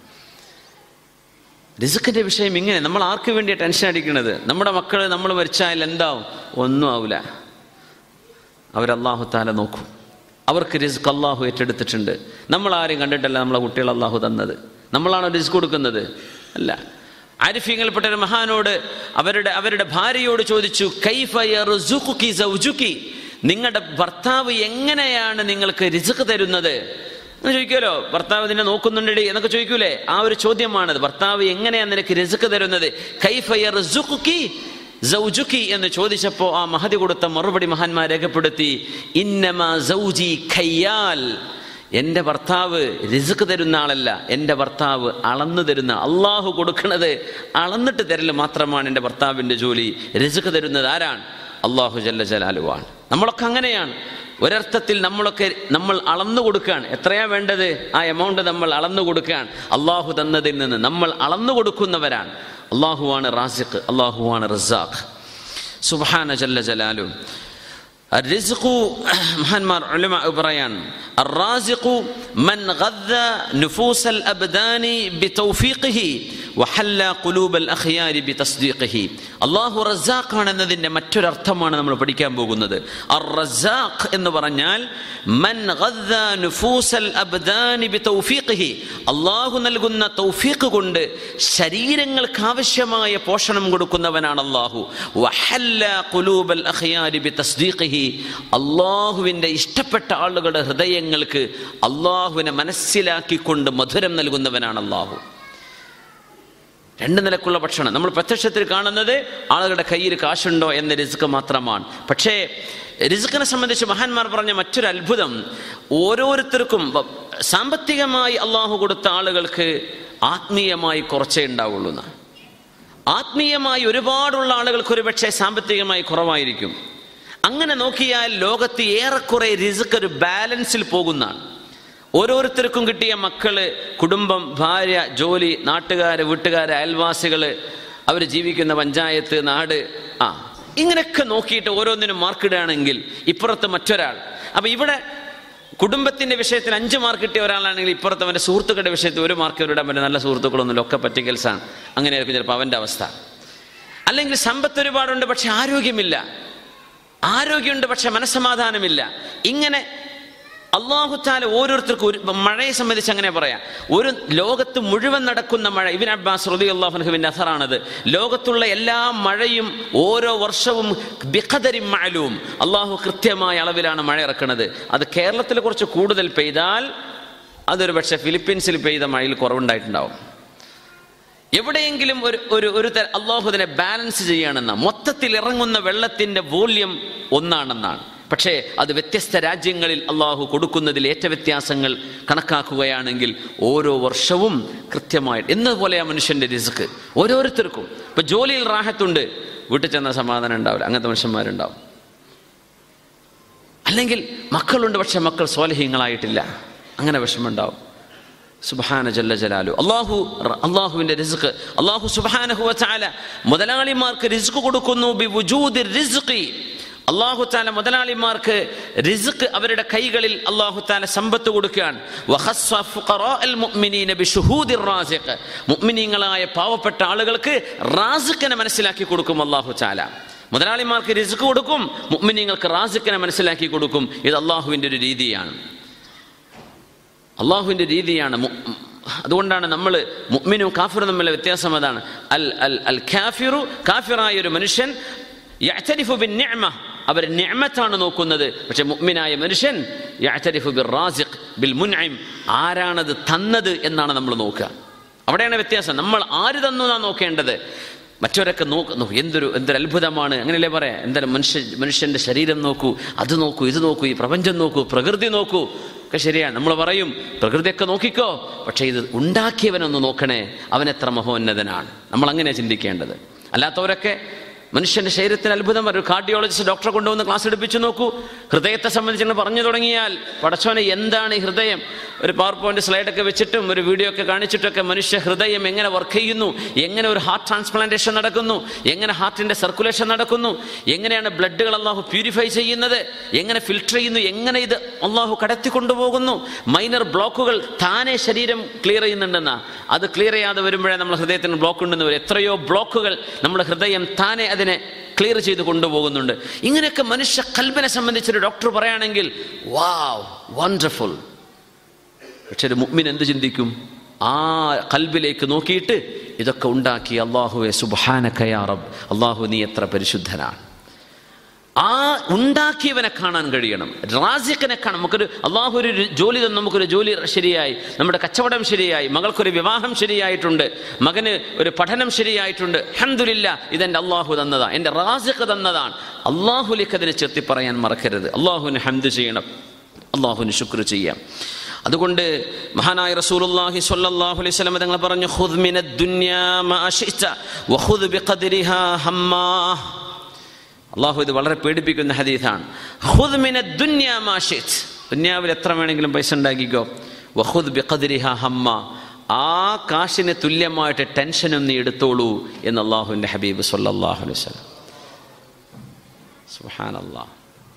റിസുക്കിന്റെ വിഷയം ഇങ്ങനെ നമ്മൾ ആർക്ക് വേണ്ടിയാണ് ടെൻഷൻ അടിക്കുന്നത് നമ്മുടെ മക്കൾ നമ്മൾ മരിച്ചാൽ എന്താവും ഒന്നും ആവില്ല അവരല്ലാഹു താല നോക്കും അവർക്ക് റിസ്ക് അള്ളാഹു ഏറ്റെടുത്തിട്ടുണ്ട് നമ്മൾ ആരും കണ്ടിട്ടല്ല നമ്മളെ കുട്ടികൾ അള്ളാഹു തന്നത് നമ്മളാണോ റിസ്ക് കൊടുക്കുന്നത് അല്ല ആരിഫ്യങ്ങൾപ്പെട്ട ഒരു മഹാനോട് അവരുടെ അവരുടെ ഭാര്യയോട് ചോദിച്ചു കൈഫ യർസുഖുകി സൗജുകി നിങ്ങളുടെ ഭർത്താവ് എങ്ങനെയാണ് നിങ്ങൾക്ക് റിസ്ക് തരുന്നത് എന്ന് ചോദിക്കുമല്ലോ ഭർത്താവ് നിന്നെ നോക്കുന്നുണ്ടടി എന്നൊക്കെ ചോദിക്കൂലേ ആ ഒരു ചോദ്യമാണത് ഭർത്താവ് എങ്ങനെയാണ് നിനക്ക് റിസ്ക് തരുന്നത് കൈഫ യർസുഖുകി സൗജുക്കി എന്ന് ചോദിച്ചപ്പോൾ ആ മഹതി കൊടുത്ത മറുപടി മഹാന്മാർ രേഖപ്പെടുത്തി ഇന്നമ സൗജി ഖയ്യാൽ എൻ്റെ ഭർത്താവ് റിസ്ക് തരുന്ന ആളല്ല എൻ്റെ ഭർത്താവ് അളന്നു തരുന്ന അള്ളാഹു കൊടുക്കുന്നത് അളന്നിട്ട് തരൽ മാത്രമാണ് എൻ്റെ ഭർത്താവിൻ്റെ ജോലി റിസ്ക് തരുന്നത് ആരാണ് അള്ളാഹു ജല്ല ജലാലുവാണ് നമ്മളൊക്കെ അങ്ങനെയാണ് ഒരർത്ഥത്തിൽ നമ്മളൊക്കെ നമ്മൾ അളന്നു കൊടുക്കുകയാണ് എത്രയാ വേണ്ടത് ആ എമൗണ്ട് നമ്മൾ അളന്നു കൊടുക്കുകയാണ് അള്ളാഹു തന്നതിൽ നിന്ന് നമ്മൾ അളന്നു കൊടുക്കുന്നവരാണ് അള്ളാഹുവാണ് റാസിഖ് അള്ളാഹുവാണ് റസാഖ് സുബാന ജല്ല ജലാലു الرزق മഹാന്മാർ ഉലമ പറയാൻ الرازق من غذى نفوس الأبدان بتوفيقه وحل قلوب الأخيار بتصديقه അള്ളാഹു റസാഖ് ആണെന്നതിൻ്റെ മറ്റൊരർത്ഥമാണ് നമ്മൾ പഠിക്കാൻ പോകുന്നത് അർ റസാഖ് എന്ന് പറഞ്ഞാൽ മൻ غذى نفوس الأبدان بتوفيقه അള്ളാഹു നൽകുന്ന തൗഫീഖ് കൊണ്ട് ശരീരങ്ങൾക്ക് ആവശ്യമായ പോഷണം കൊടുക്കുന്നവനാണ് അള്ളാഹു വഹല്ല ഖുലൂബൽ അഖ്യാരി ബിതസ്ദീഖിഹി അള്ളാഹുവിൻ്റെ ഇഷ്ടപ്പെട്ട ആളുകളുടെ ഹൃദയങ്ങൾക്ക് അള്ളാഹുവിനെ മനസ്സിലാക്കിക്കൊണ്ട് മധുരം നൽകുന്നവനാണ് അള്ളാഹു രണ്ട് നിലക്കുള്ള ഭക്ഷണം നമ്മൾ പ്രത്യക്ഷത്തിൽ കാണുന്നത് ആളുകളുടെ കയ്യിൽ കാശുണ്ടോ എന്ന റിസ്ക് മാത്രമാണ് പക്ഷേ റിസ്ക്കിനെ സംബന്ധിച്ച് മഹാന്മാർ പറഞ്ഞ മറ്റൊരു അത്ഭുതം ഓരോരുത്തർക്കും ബ- സാമ്പത്തികമായി അള്ളാഹു കൊടുത്ത ആളുകൾക്ക് ആത്മീയമായി കുറച്ചേ ഉണ്ടാവുള്ളൂ എന്നാണ് ആത്മീയമായി ഒരുപാടുള്ള ആളുകൾക്ക് ഒരുപക്ഷെ സാമ്പത്തികമായി കുറവായിരിക്കും അങ്ങനെ നോക്കിയാൽ ലോകത്ത് ഏറെക്കുറെ റിസ്ക് ഒരു ബാലൻസിൽ പോകുന്നതാണ് ഓരോരുത്തർക്കും കിട്ടിയ മക്കള് കുടുംബം ഭാര്യ ജോലി നാട്ടുകാര് വീട്ടുകാര് അയൽവാസികള് അവർ ജീവിക്കുന്ന പഞ്ചായത്ത് നാട് ആ ഇങ്ങനെയൊക്കെ നോക്കിയിട്ട് ഓരോന്നിനും മാർക്കിടുകയാണെങ്കിൽ ഇപ്പുറത്ത് മറ്റൊരാൾ അപ്പൊ ഇവിടെ കുടുംബത്തിന്റെ വിഷയത്തിൽ അഞ്ച് മാർക്ക് കിട്ടിയ ഒരാളാണെങ്കിൽ ഇപ്പുറത്ത് അവന്റെ സുഹൃത്തുക്കളുടെ വിഷയത്തിൽ ഒരു മാർക്ക് ഇവരുടെ അവന്റെ നല്ല സുഹൃത്തുക്കളൊന്നുമില്ല ഒക്കെ പറ്റിക്കൽസാണ് അങ്ങനെയായിരിക്കും ചിലപ്പോൾ അവന്റെ അവസ്ഥ അല്ലെങ്കിൽ സമ്പത്ത് ഒരുപാടുണ്ട് പക്ഷെ ആരോഗ്യമില്ല ആരോഗ്യമുണ്ട് പക്ഷെ മനസ്സമാധാനമില്ല ഇങ്ങനെ അള്ളാഹുത്താല ഓരോരുത്തർക്കും ഒരു മഴയെ സംബന്ധിച്ച് അങ്ങനെ പറയാം ഒരു ലോകത്ത് മുഴുവൻ നടക്കുന്ന മഴ ഇബിൻ അബ്ബാസ് റലി അള്ളാഹുനഹുവിൻ്റെ അസറാണത് ലോകത്തുള്ള എല്ലാ മഴയും ഓരോ വർഷവും ബിഖദരി മഴലും അള്ളാഹു കൃത്യമായ അളവിലാണ് മഴ ഇറക്കുന്നത് അത് കേരളത്തിൽ കുറച്ച് കൂടുതൽ പെയ്താൽ അതൊരു പക്ഷേ ഫിലിപ്പീൻസിൽ പെയ്ത മഴയിൽ കുറവുണ്ടായിട്ടുണ്ടാവും എവിടെയെങ്കിലും ഒരു ഒരു ഒരു തര അള്ളാഹു അതിനെ ബാലൻസ് ചെയ്യുകയാണെന്ന മൊത്തത്തിൽ ഇറങ്ങുന്ന വെള്ളത്തിന്റെ വോള്യം ഒന്നാണെന്നാണ് പക്ഷേ അത് വ്യത്യസ്ത രാജ്യങ്ങളിൽ അള്ളാഹു കൊടുക്കുന്നതിൽ ഏറ്റ വ്യത്യാസങ്ങൾ കണക്കാക്കുകയാണെങ്കിൽ ഓരോ വർഷവും കൃത്യമായിട്ട് എന്നതുപോലെയാ മനുഷ്യന്റെ റിസ്ക് ഓരോരുത്തർക്കും ഇപ്പൊ ജോലിയിൽ റാഹത്തുണ്ട് വീട്ടിൽ ചെന്ന സമാധാനം ഉണ്ടാവില്ല അങ്ങനത്തെ മനുഷ്യന്മാരുണ്ടാവും അല്ലെങ്കിൽ മക്കളുണ്ട് പക്ഷെ മക്കൾ സ്വാലഹ്യങ്ങളായിട്ടില്ല അങ്ങനെ വിഷമമുണ്ടാവും സുബഹാന ജല്ല ജലാലു അള്ളാഹു അള്ളാഹുവിന്റെ റിസ്ക് അള്ളാഹു സുബഹാനഹു വചാല മുതലാളിമാർക്ക് റിസ്ക് കൊടുക്കുന്നു ബി വുജൂദി റിസ്ഖി അള്ളാഹു താല മുതലാളിമാർക്ക് റിസ്ക് അവരുടെ കൈകളിൽ അള്ളാഹു താല സമ്പത്ത് കൊടുക്കുകയാണ് വഖസ്സ ഫുഖറാഅൽ മുഅ്മിനീന ബിശുഹൂദിർ റാസിഖ്. മുഅ്മിനീങ്ങളായ പാവപ്പെട്ട ആളുകൾക്ക് റാസിഖിനെ മനസ്സിലാക്കി കൊടുക്കും അള്ളാഹു താല മുതലാളിമാർക്ക് റിസ്ക് കൊടുക്കും മുഅ്മിനീങ്ങൾക്ക് റാസിഖിനെ മനസ്സിലാക്കി കൊടുക്കും ഇത് അള്ളാഹുവിൻ്റെ ഒരു രീതിയാണ് അള്ളാഹുവിൻ്റെ രീതിയാണ് മു- അതുകൊണ്ടാണ് നമ്മൾ മുഅ്മിനും കാഫിറും തമ്മിലുള്ള വ്യത്യാസം അതാണ് അൽ അൽ അൽ കാഫിറു കാഫിറായ ഒരു മനുഷ്യൻ യഅ്തരിഫു ബിൻ നിഅമ അവർ നിഅമത്താണ് നോക്കുന്നത് പക്ഷെ മുഅ്മിനായ മനുഷ്യൻ യഅ്തരിഫു ബിർ റാസിഖ് ബിൽ മുൻഇം ആരാണത് തന്നത് എന്നാണ് നമ്മൾ നോക്കുക അവിടെയാണ് വ്യത്യാസം നമ്മൾ ആര് തന്നു എന്നാണ് നോക്കേണ്ടത് മറ്റവരൊക്കെ നോക്കുന്നു എന്തൊരു എന്തൊരു അത്ഭുതമാണ് അങ്ങനെയല്ലേ പറയാം എന്തായാലും മനുഷ്യ മനുഷ്യന്റെ ശരീരം നോക്കൂ അത് നോക്കൂ ഇത് നോക്കൂ ഈ പ്രപഞ്ചം നോക്കൂ പ്രകൃതി നോക്കൂ ഒക്കെ ശരിയാണ് നമ്മൾ പറയും പ്രകൃതിയൊക്കെ നോക്കിക്കോ പക്ഷേ ഇത് ഉണ്ടാക്കിയവനൊന്ന് നോക്കണേ അവൻ എത്ര മഹോന്നതനാണ് നമ്മൾ അങ്ങനെ ചിന്തിക്കേണ്ടത് അല്ലാത്തവരൊക്കെ മനുഷ്യന്റെ ശരീരത്തിന് അത്ഭുതം ഒരു കാർഡിയോളജിസ്റ്റ് ഡോക്ടറെ കൊണ്ടുവന്ന് ക്ലാസ് എടുപ്പിച്ചു നോക്കൂ ഹൃദയത്തെ സംബന്ധിച്ച് നിങ്ങൾ പറഞ്ഞു തുടങ്ങിയാൽ പടച്ചോനെ എന്താണ് ഈ ഹൃദയം ഒരു പവർ പോയിന്റ് സ്ലൈഡൊക്കെ വെച്ചിട്ടും ഒരു വീഡിയോ ഒക്കെ കാണിച്ചിട്ടൊക്കെ മനുഷ്യ ഹൃദയം എങ്ങനെ വർക്ക് ചെയ്യുന്നു എങ്ങനെ ഒരു ഹാർട്ട് ട്രാൻസ്പ്ലാന്റേഷൻ നടക്കുന്നു എങ്ങനെ ഹാർട്ടിന്റെ സർക്കുലേഷൻ നടക്കുന്നു എങ്ങനെയാണ് ബ്ലഡുകൾ അള്ളാഹു പ്യൂരിഫൈ ചെയ്യുന്നത് എങ്ങനെ ഫിൽട്ടർ ചെയ്യുന്നു എങ്ങനെ ഇത് അള്ളാഹു കടത്തി കൊണ്ടുപോകുന്നു മൈനർ ബ്ലോക്കുകൾ താനെ ശരീരം ക്ലിയർ ചെയ്യുന്നുണ്ടെന്നാ അത് ക്ലിയർ ചെയ്യാതെ വരുമ്പോഴേ നമ്മുടെ ഹൃദയത്തിന് ബ്ലോക്ക് ഉണ്ടെന്ന് വരും എത്രയോ ബ്ലോക്കുകൾ നമ്മുടെ ഹൃദയം താനെ അതിനെ ക്ലിയർ ചെയ്ത് കൊണ്ടുപോകുന്നുണ്ട് ഇങ്ങനെയൊക്കെ മനുഷ്യ കൽബിനെ സംബന്ധിച്ചൊരു ഡോക്ടർ പറയുകയാണെങ്കിൽ വാവ് വണ്ടർഫുൾ പക്ഷെ ഒരു മുഗ്മിൻ എന്ത് ചിന്തിക്കും ആ കൽബിലേക്ക് നോക്കിയിട്ട് ഇതൊക്കെ ഉണ്ടാക്കി അള്ളാഹുവെ സുബാനക്കയാറബ് അള്ളാഹു നീ എത്ര പരിശുദ്ധനാണ് ആ ഉണ്ടാക്കിയവനെ കാണാൻ കഴിയണം റാസിഖിനെ കാണാൻ നമുക്കൊരു അള്ളാഹു ഒരു ജോലി തന്നു നമുക്കൊരു ജോലി ശരിയായി നമ്മുടെ കച്ചവടം ശരിയായി മകൾക്കൊരു വിവാഹം ശരിയായിട്ടുണ്ട് മകന് ഒരു പഠനം ശരിയായിട്ടുണ്ട് ഹന്തുലില്ല ഇതെൻ്റെ അള്ളാഹു തന്നതാ എൻ്റെ റാസിഖ് തന്നതാണ് അള്ളാഹുലേക്ക് അതിനെ ചെത്തി പറയാൻ മറക്കരുത് അള്ളാഹുവിന് ഹന്ത് ചെയ്യണം അള്ളാഹുവിന് ശുക്ർ ചെയ്യാം അതുകൊണ്ട് മഹാനായ റസൂലുള്ളാഹി സ്വല്ലല്ലാഹു അലൈഹി വസല്ലം തങ്ങൾ പറഞ്ഞു ഖുദ് മിനദ് ദുനിയാ മാ ശിഅത വഖുദ് ബിഖദ്രിഹാ ഹമ്മാ അള്ളാഹു ഇത് വളരെ പേടിപ്പിക്കുന്ന ഹദീസാണ് ഖുദ് മിനദ് ദുനിയാ മാ ശിഅത ദുനിയാവിൽ എത്ര വേണമെങ്കിലും പൈസ ഉണ്ടാക്കിക്കോ വഖുദ് ബിഖദ്രിഹാ ഹമ്മ ആ കാശിന് തുല്യമായിട്ട് ടെൻഷനും നീ എടുത്തോളൂ എന്ന് അള്ളാഹുവിൻ്റെ ഹബീബ് സ്വല്ലല്ലാഹു അലൈഹി വസല്ലം സുബ്ഹാനല്ലാഹ്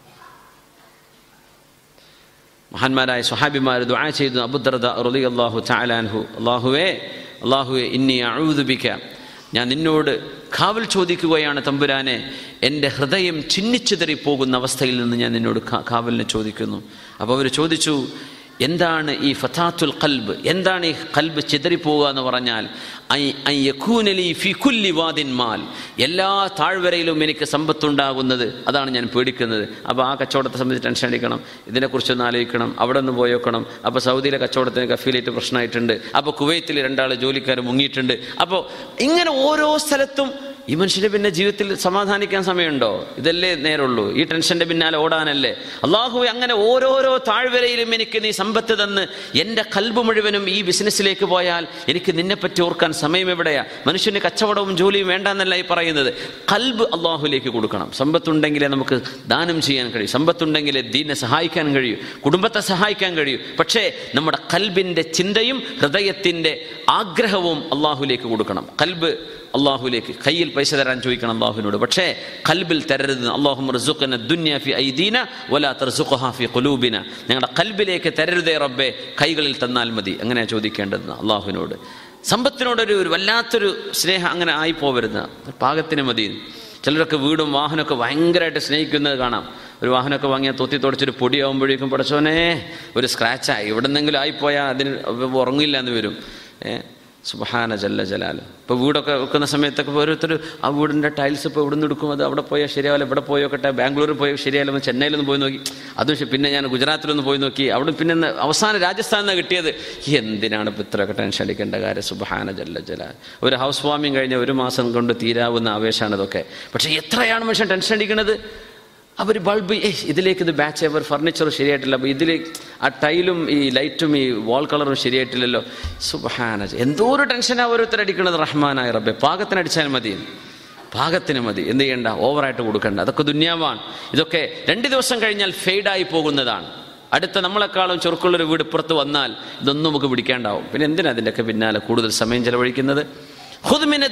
മഹാന്മാരായ സ്വഹാബിമാർ ദുആ ചെയ്തു അബുദ്രദ റലി അള്ളാഹു ചാലാൻഹു അള്ളാഹുവേ അള്ളാഹുവെ ഇന്നി അഴുതുപിക്ക ഞാൻ നിന്നോട് കാവൽ ചോദിക്കുകയാണ് തമ്പുരാനെ എൻ്റെ ഹൃദയം ചിന്നിച്ചിതറി പോകുന്ന അവസ്ഥയിൽ നിന്ന് ഞാൻ നിന്നോട് കാ- കാവലിനെ ചോദിക്കുന്നു അപ്പോൾ അവർ ചോദിച്ചു എന്താണ് ഈ ഫതാത്തുൽ കൽബ് എന്താണ് ഈ കൽബ് ചിതറിപ്പോവുക എന്ന് പറഞ്ഞാൽ ഐ- ഐ യകൂനലി ഫി കുല്ലി വാദിൻ മാൽ എല്ലാ താഴ്വരയിലും എനിക്ക് സമ്പത്തുണ്ടാകുന്നത് അതാണ് ഞാൻ പേടിക്കുന്നത് അപ്പോൾ ആ കച്ചവടത്തെ സംബന്ധിച്ച് ടെൻഷൻ അടിക്കണം ഇതിനെക്കുറിച്ചൊന്ന് ആലോചിക്കണം അവിടെ ഒന്ന് പോയി നോക്കണം അപ്പോൾ സൗദിയിലെ കച്ചവടത്തിന് അഫിലേറ്റ് പ്രശ്നമായിട്ടുണ്ട് അപ്പോൾ കുവൈത്തിൽ രണ്ടാൾ ജോലിക്കാർ മുങ്ങിയിട്ടുണ്ട് അപ്പോൾ ഇങ്ങനെ ഓരോ സ്ഥലത്തും ഈ മനുഷ്യന്റെ പിന്നെ ജീവിതത്തിൽ സമാധാനിക്കാൻ സമയമുണ്ടോ ഇതല്ലേ നേരുള്ളൂ ഈ ടെൻഷന്റെ പിന്നാലെ ഓടാനല്ലേ അള്ളാഹുവെ അങ്ങനെ ഓരോരോ താഴ്വരയിലും എനിക്ക് നീ സമ്പത്ത് തന്ന് എൻ്റെ കൽബ് മുഴുവനും ഈ ബിസിനസ്സിലേക്ക് പോയാൽ എനിക്ക് നിന്നെപ്പറ്റി ഓർക്കാൻ സമയം എവിടെയാ മനുഷ്യന് കച്ചവടവും ജോലിയും വേണ്ടെന്നല്ല ഈ പറയുന്നത് കൽബ് അള്ളാഹുലേക്ക് കൊടുക്കണം സമ്പത്തുണ്ടെങ്കിലേ നമുക്ക് ദാനം ചെയ്യാൻ കഴിയും സമ്പത്തുണ്ടെങ്കിലേ ദീനെ സഹായിക്കാൻ കഴിയൂ കുടുംബത്തെ സഹായിക്കാൻ കഴിയൂ പക്ഷേ നമ്മുടെ കൽബിൻ്റെ ചിന്തയും ഹൃദയത്തിൻ്റെ ആഗ്രഹവും അള്ളാഹുലേക്ക് കൊടുക്കണം കൽബ് അള്ളാഹുലേക്ക് കയ്യിൽ പൈസ തരാൻ ചോദിക്കണം അള്ളാഹുവിനോട് പക്ഷേ കൽബിൽ തരരുത് അള്ളാഹു റസുഖന ദുന്യ ഫി ഐദീന വലാ തർസുഖഹ ഫി ഖുലൂബിന ഞങ്ങളുടെ കൽബിലേക്ക് തരരുതേ റബ്ബേ കൈകളിൽ തന്നാൽ മതി അങ്ങനെയാണ് ചോദിക്കേണ്ടത് അള്ളാഹുവിനോട് സമ്പത്തിനോടൊരു ഒരു വല്ലാത്തൊരു സ്നേഹം അങ്ങനെ ആയി പോവരുത് പാകത്തിന് മതി ചിലരൊക്കെ വീടും വാഹനമൊക്കെ ഭയങ്കരമായിട്ട് സ്നേഹിക്കുന്നത് കാണാം ഒരു വാഹനമൊക്കെ വാങ്ങിയാൽ തൊത്തി തുടച്ചൊരു പൊടിയാകുമ്പോഴേക്കും പടച്ചോനെ ഒരു സ്ക്രാച്ചായി എവിടെ നിന്നെങ്കിലും ആയിപ്പോയാൽ അതിന് ഉറങ്ങില്ല എന്ന് വരും ഏ സുബഹാന ജല്ല ജലാൽ ഇപ്പോൾ വീടൊക്കെ വെക്കുന്ന സമയത്തൊക്കെ ഓരോരുത്തർ ആ വീടിൻ്റെ ടൈൽസ് ഇപ്പോൾ ഇവിടെ നിന്ന് എടുക്കും അത് അവിടെ പോയാൽ ശരിയാവില്ല ഇവിടെ പോയി നോക്കട്ടെ ബാംഗ്ലൂരിൽ പോയി ശരിയാവില്ല ചെന്നൈയിലൊന്ന് പോയി നോക്കി അതും ശരി. പിന്നെ ഞാൻ ഗുജറാത്തിലൊന്ന് പോയി നോക്കി അവിടെ പിന്നെ ഒന്ന് അവസാനം രാജസ്ഥാനിൽ നിന്നാണ് കിട്ടിയത് എന്തിനാണ് ഇപ്പോൾ ഇത്രയൊക്കെ ടെൻഷൻ അടിക്കേണ്ട കാര്യം സുബഹാന ജല്ല ജലാൽ ഒരു ഹൗസ് വാമിങ് കഴിഞ്ഞ ഒരു മാസം കൊണ്ട് തീരാവുന്ന ആവേശമാണ് ഇതൊക്കെ പക്ഷേ എത്രയാണ് മനുഷ്യൻ ടെൻഷൻ അടിക്കുന്നത് അവർ ബൾബ് ഏ ഇതിലേക്ക് ഇത് ബാച്ച് അവർ ഫർണിച്ചർ ശരിയായിട്ടില്ല അപ്പോൾ ഇതിലേക്ക് ആ ടൈലും ഈ ലൈറ്റും ഈ വാൾ കളറും ശരിയായിട്ടില്ലല്ലോ സുബഹാന എന്തോ ഒരു ടെൻഷനാണ് ഓരോരുത്തർ അടിക്കുന്നത് റഹ്മാനായ റബ്ബെ പാകത്തിന് അടിച്ചാൽ മതി പാകത്തിന് മതി എന്ത് ചെയ്യണ്ട ഓവറായിട്ട് കൊടുക്കണ്ട അതൊക്കെ ദുന്യാവാണ് ഇതൊക്കെ രണ്ട് ദിവസം കഴിഞ്ഞാൽ ഫെയ്ഡായി പോകുന്നതാണ് അടുത്ത നമ്മളെക്കാളും ചുരുക്കുള്ളൊരു വീട് പുറത്ത് വന്നാൽ ഇതൊന്നും നമുക്ക് പിടിക്കാണ്ടാവും പിന്നെ എന്തിനാ അതിൻ്റെയൊക്കെ പിന്നാലെ കൂടുതൽ സമയം ചെലവഴിക്കുന്നത് ഖുദ് മിന ദുന്യ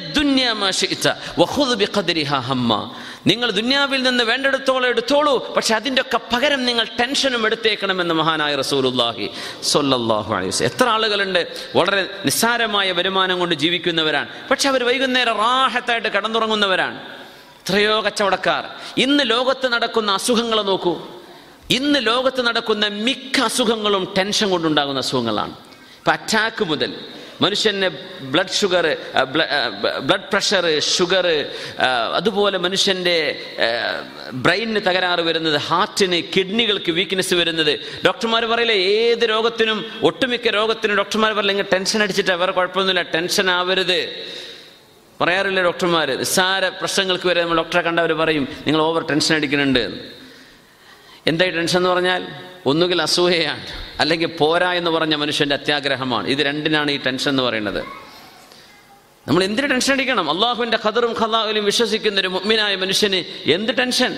ദുന്യ മാ ശിഅ്ത വഖുദ് ബിഖദ്രിഹാ ഹമ്മ നിങ്ങൾ ദുന്യാവിൽ നിന്ന് വേണ്ടെടുത്തോളം എടുത്തോളൂ പക്ഷെ അതിൻ്റെ ഒക്കെ പകരം നിങ്ങൾ ടെൻഷനും എടുത്തേക്കണമെന്ന് മഹാനായ റസൂലുല്ലാഹി സൊല്ലാഹു അലൈഹി വസല്ലം എത്ര ആളുകളുണ്ട് വളരെ നിസ്സാരമായ വരുമാനം കൊണ്ട് ജീവിക്കുന്നവരാണ് പക്ഷെ അവർ വൈകുന്നേരം റാഹത്തായിട്ട് കടന്നുറങ്ങുന്നവരാണ് എത്രയോ കച്ചവടക്കാർ ഇന്ന് ലോകത്ത് നടക്കുന്ന അസുഖങ്ങൾ നോക്കൂ ഇന്ന് ലോകത്ത് നടക്കുന്ന മിക്ക അസുഖങ്ങളും ടെൻഷൻ കൊണ്ടുണ്ടാകുന്ന അസുഖങ്ങളാണ് ഇപ്പം അറ്റാക്ക് മുതൽ മനുഷ്യന് blood sugar blood pressure sugar അതുപോലെ മനുഷ്യൻ്റെ ബ്രെയിനിന് തകരാറ് വരുന്നത് ഹാർട്ടിന് കിഡ്നികൾക്ക് വീക്ക്നെസ് വരുന്നത് ഡോക്ടർമാർ പറയില്ലേ ഏത് രോഗത്തിനും ഒട്ടുമിക്ക രോഗത്തിനും ഡോക്ടർമാർ പറയില്ല ഇങ്ങനെ ടെൻഷൻ അടിച്ചിട്ട് വേറെ കുഴപ്പമൊന്നുമില്ല ടെൻഷൻ ആവരുത് പറയാറില്ല ഡോക്ടർമാർ നിസ്സാര പ്രശ്നങ്ങൾക്ക് വരെ നമ്മൾ ഡോക്ടറെ കണ്ടവർ പറയും നിങ്ങൾ ഓവർ ടെൻഷൻ അടിക്കുന്നുണ്ട് എന്ന്. എന്തായി ടെൻഷൻ എന്ന് പറഞ്ഞാൽ ഒന്നുകിൽ അസൂയയാണ് അല്ലെങ്കിൽ പോരാ എന്ന് പറഞ്ഞ മനുഷ്യൻ്റെ അത്യാഗ്രഹമാണ് ഇത് രണ്ടിനാണ് ഈ ടെൻഷൻ എന്ന് പറയുന്നത് നമ്മൾ എന്തിനു ടെൻഷൻ അടിക്കണം അള്ളാഹുവിൻ്റെ ഖദറും ഖലാഹുലും വിശ്വസിക്കുന്ന ഒരു മുഅ്മിനായ മനുഷ്യന് എന്ത് ടെൻഷൻ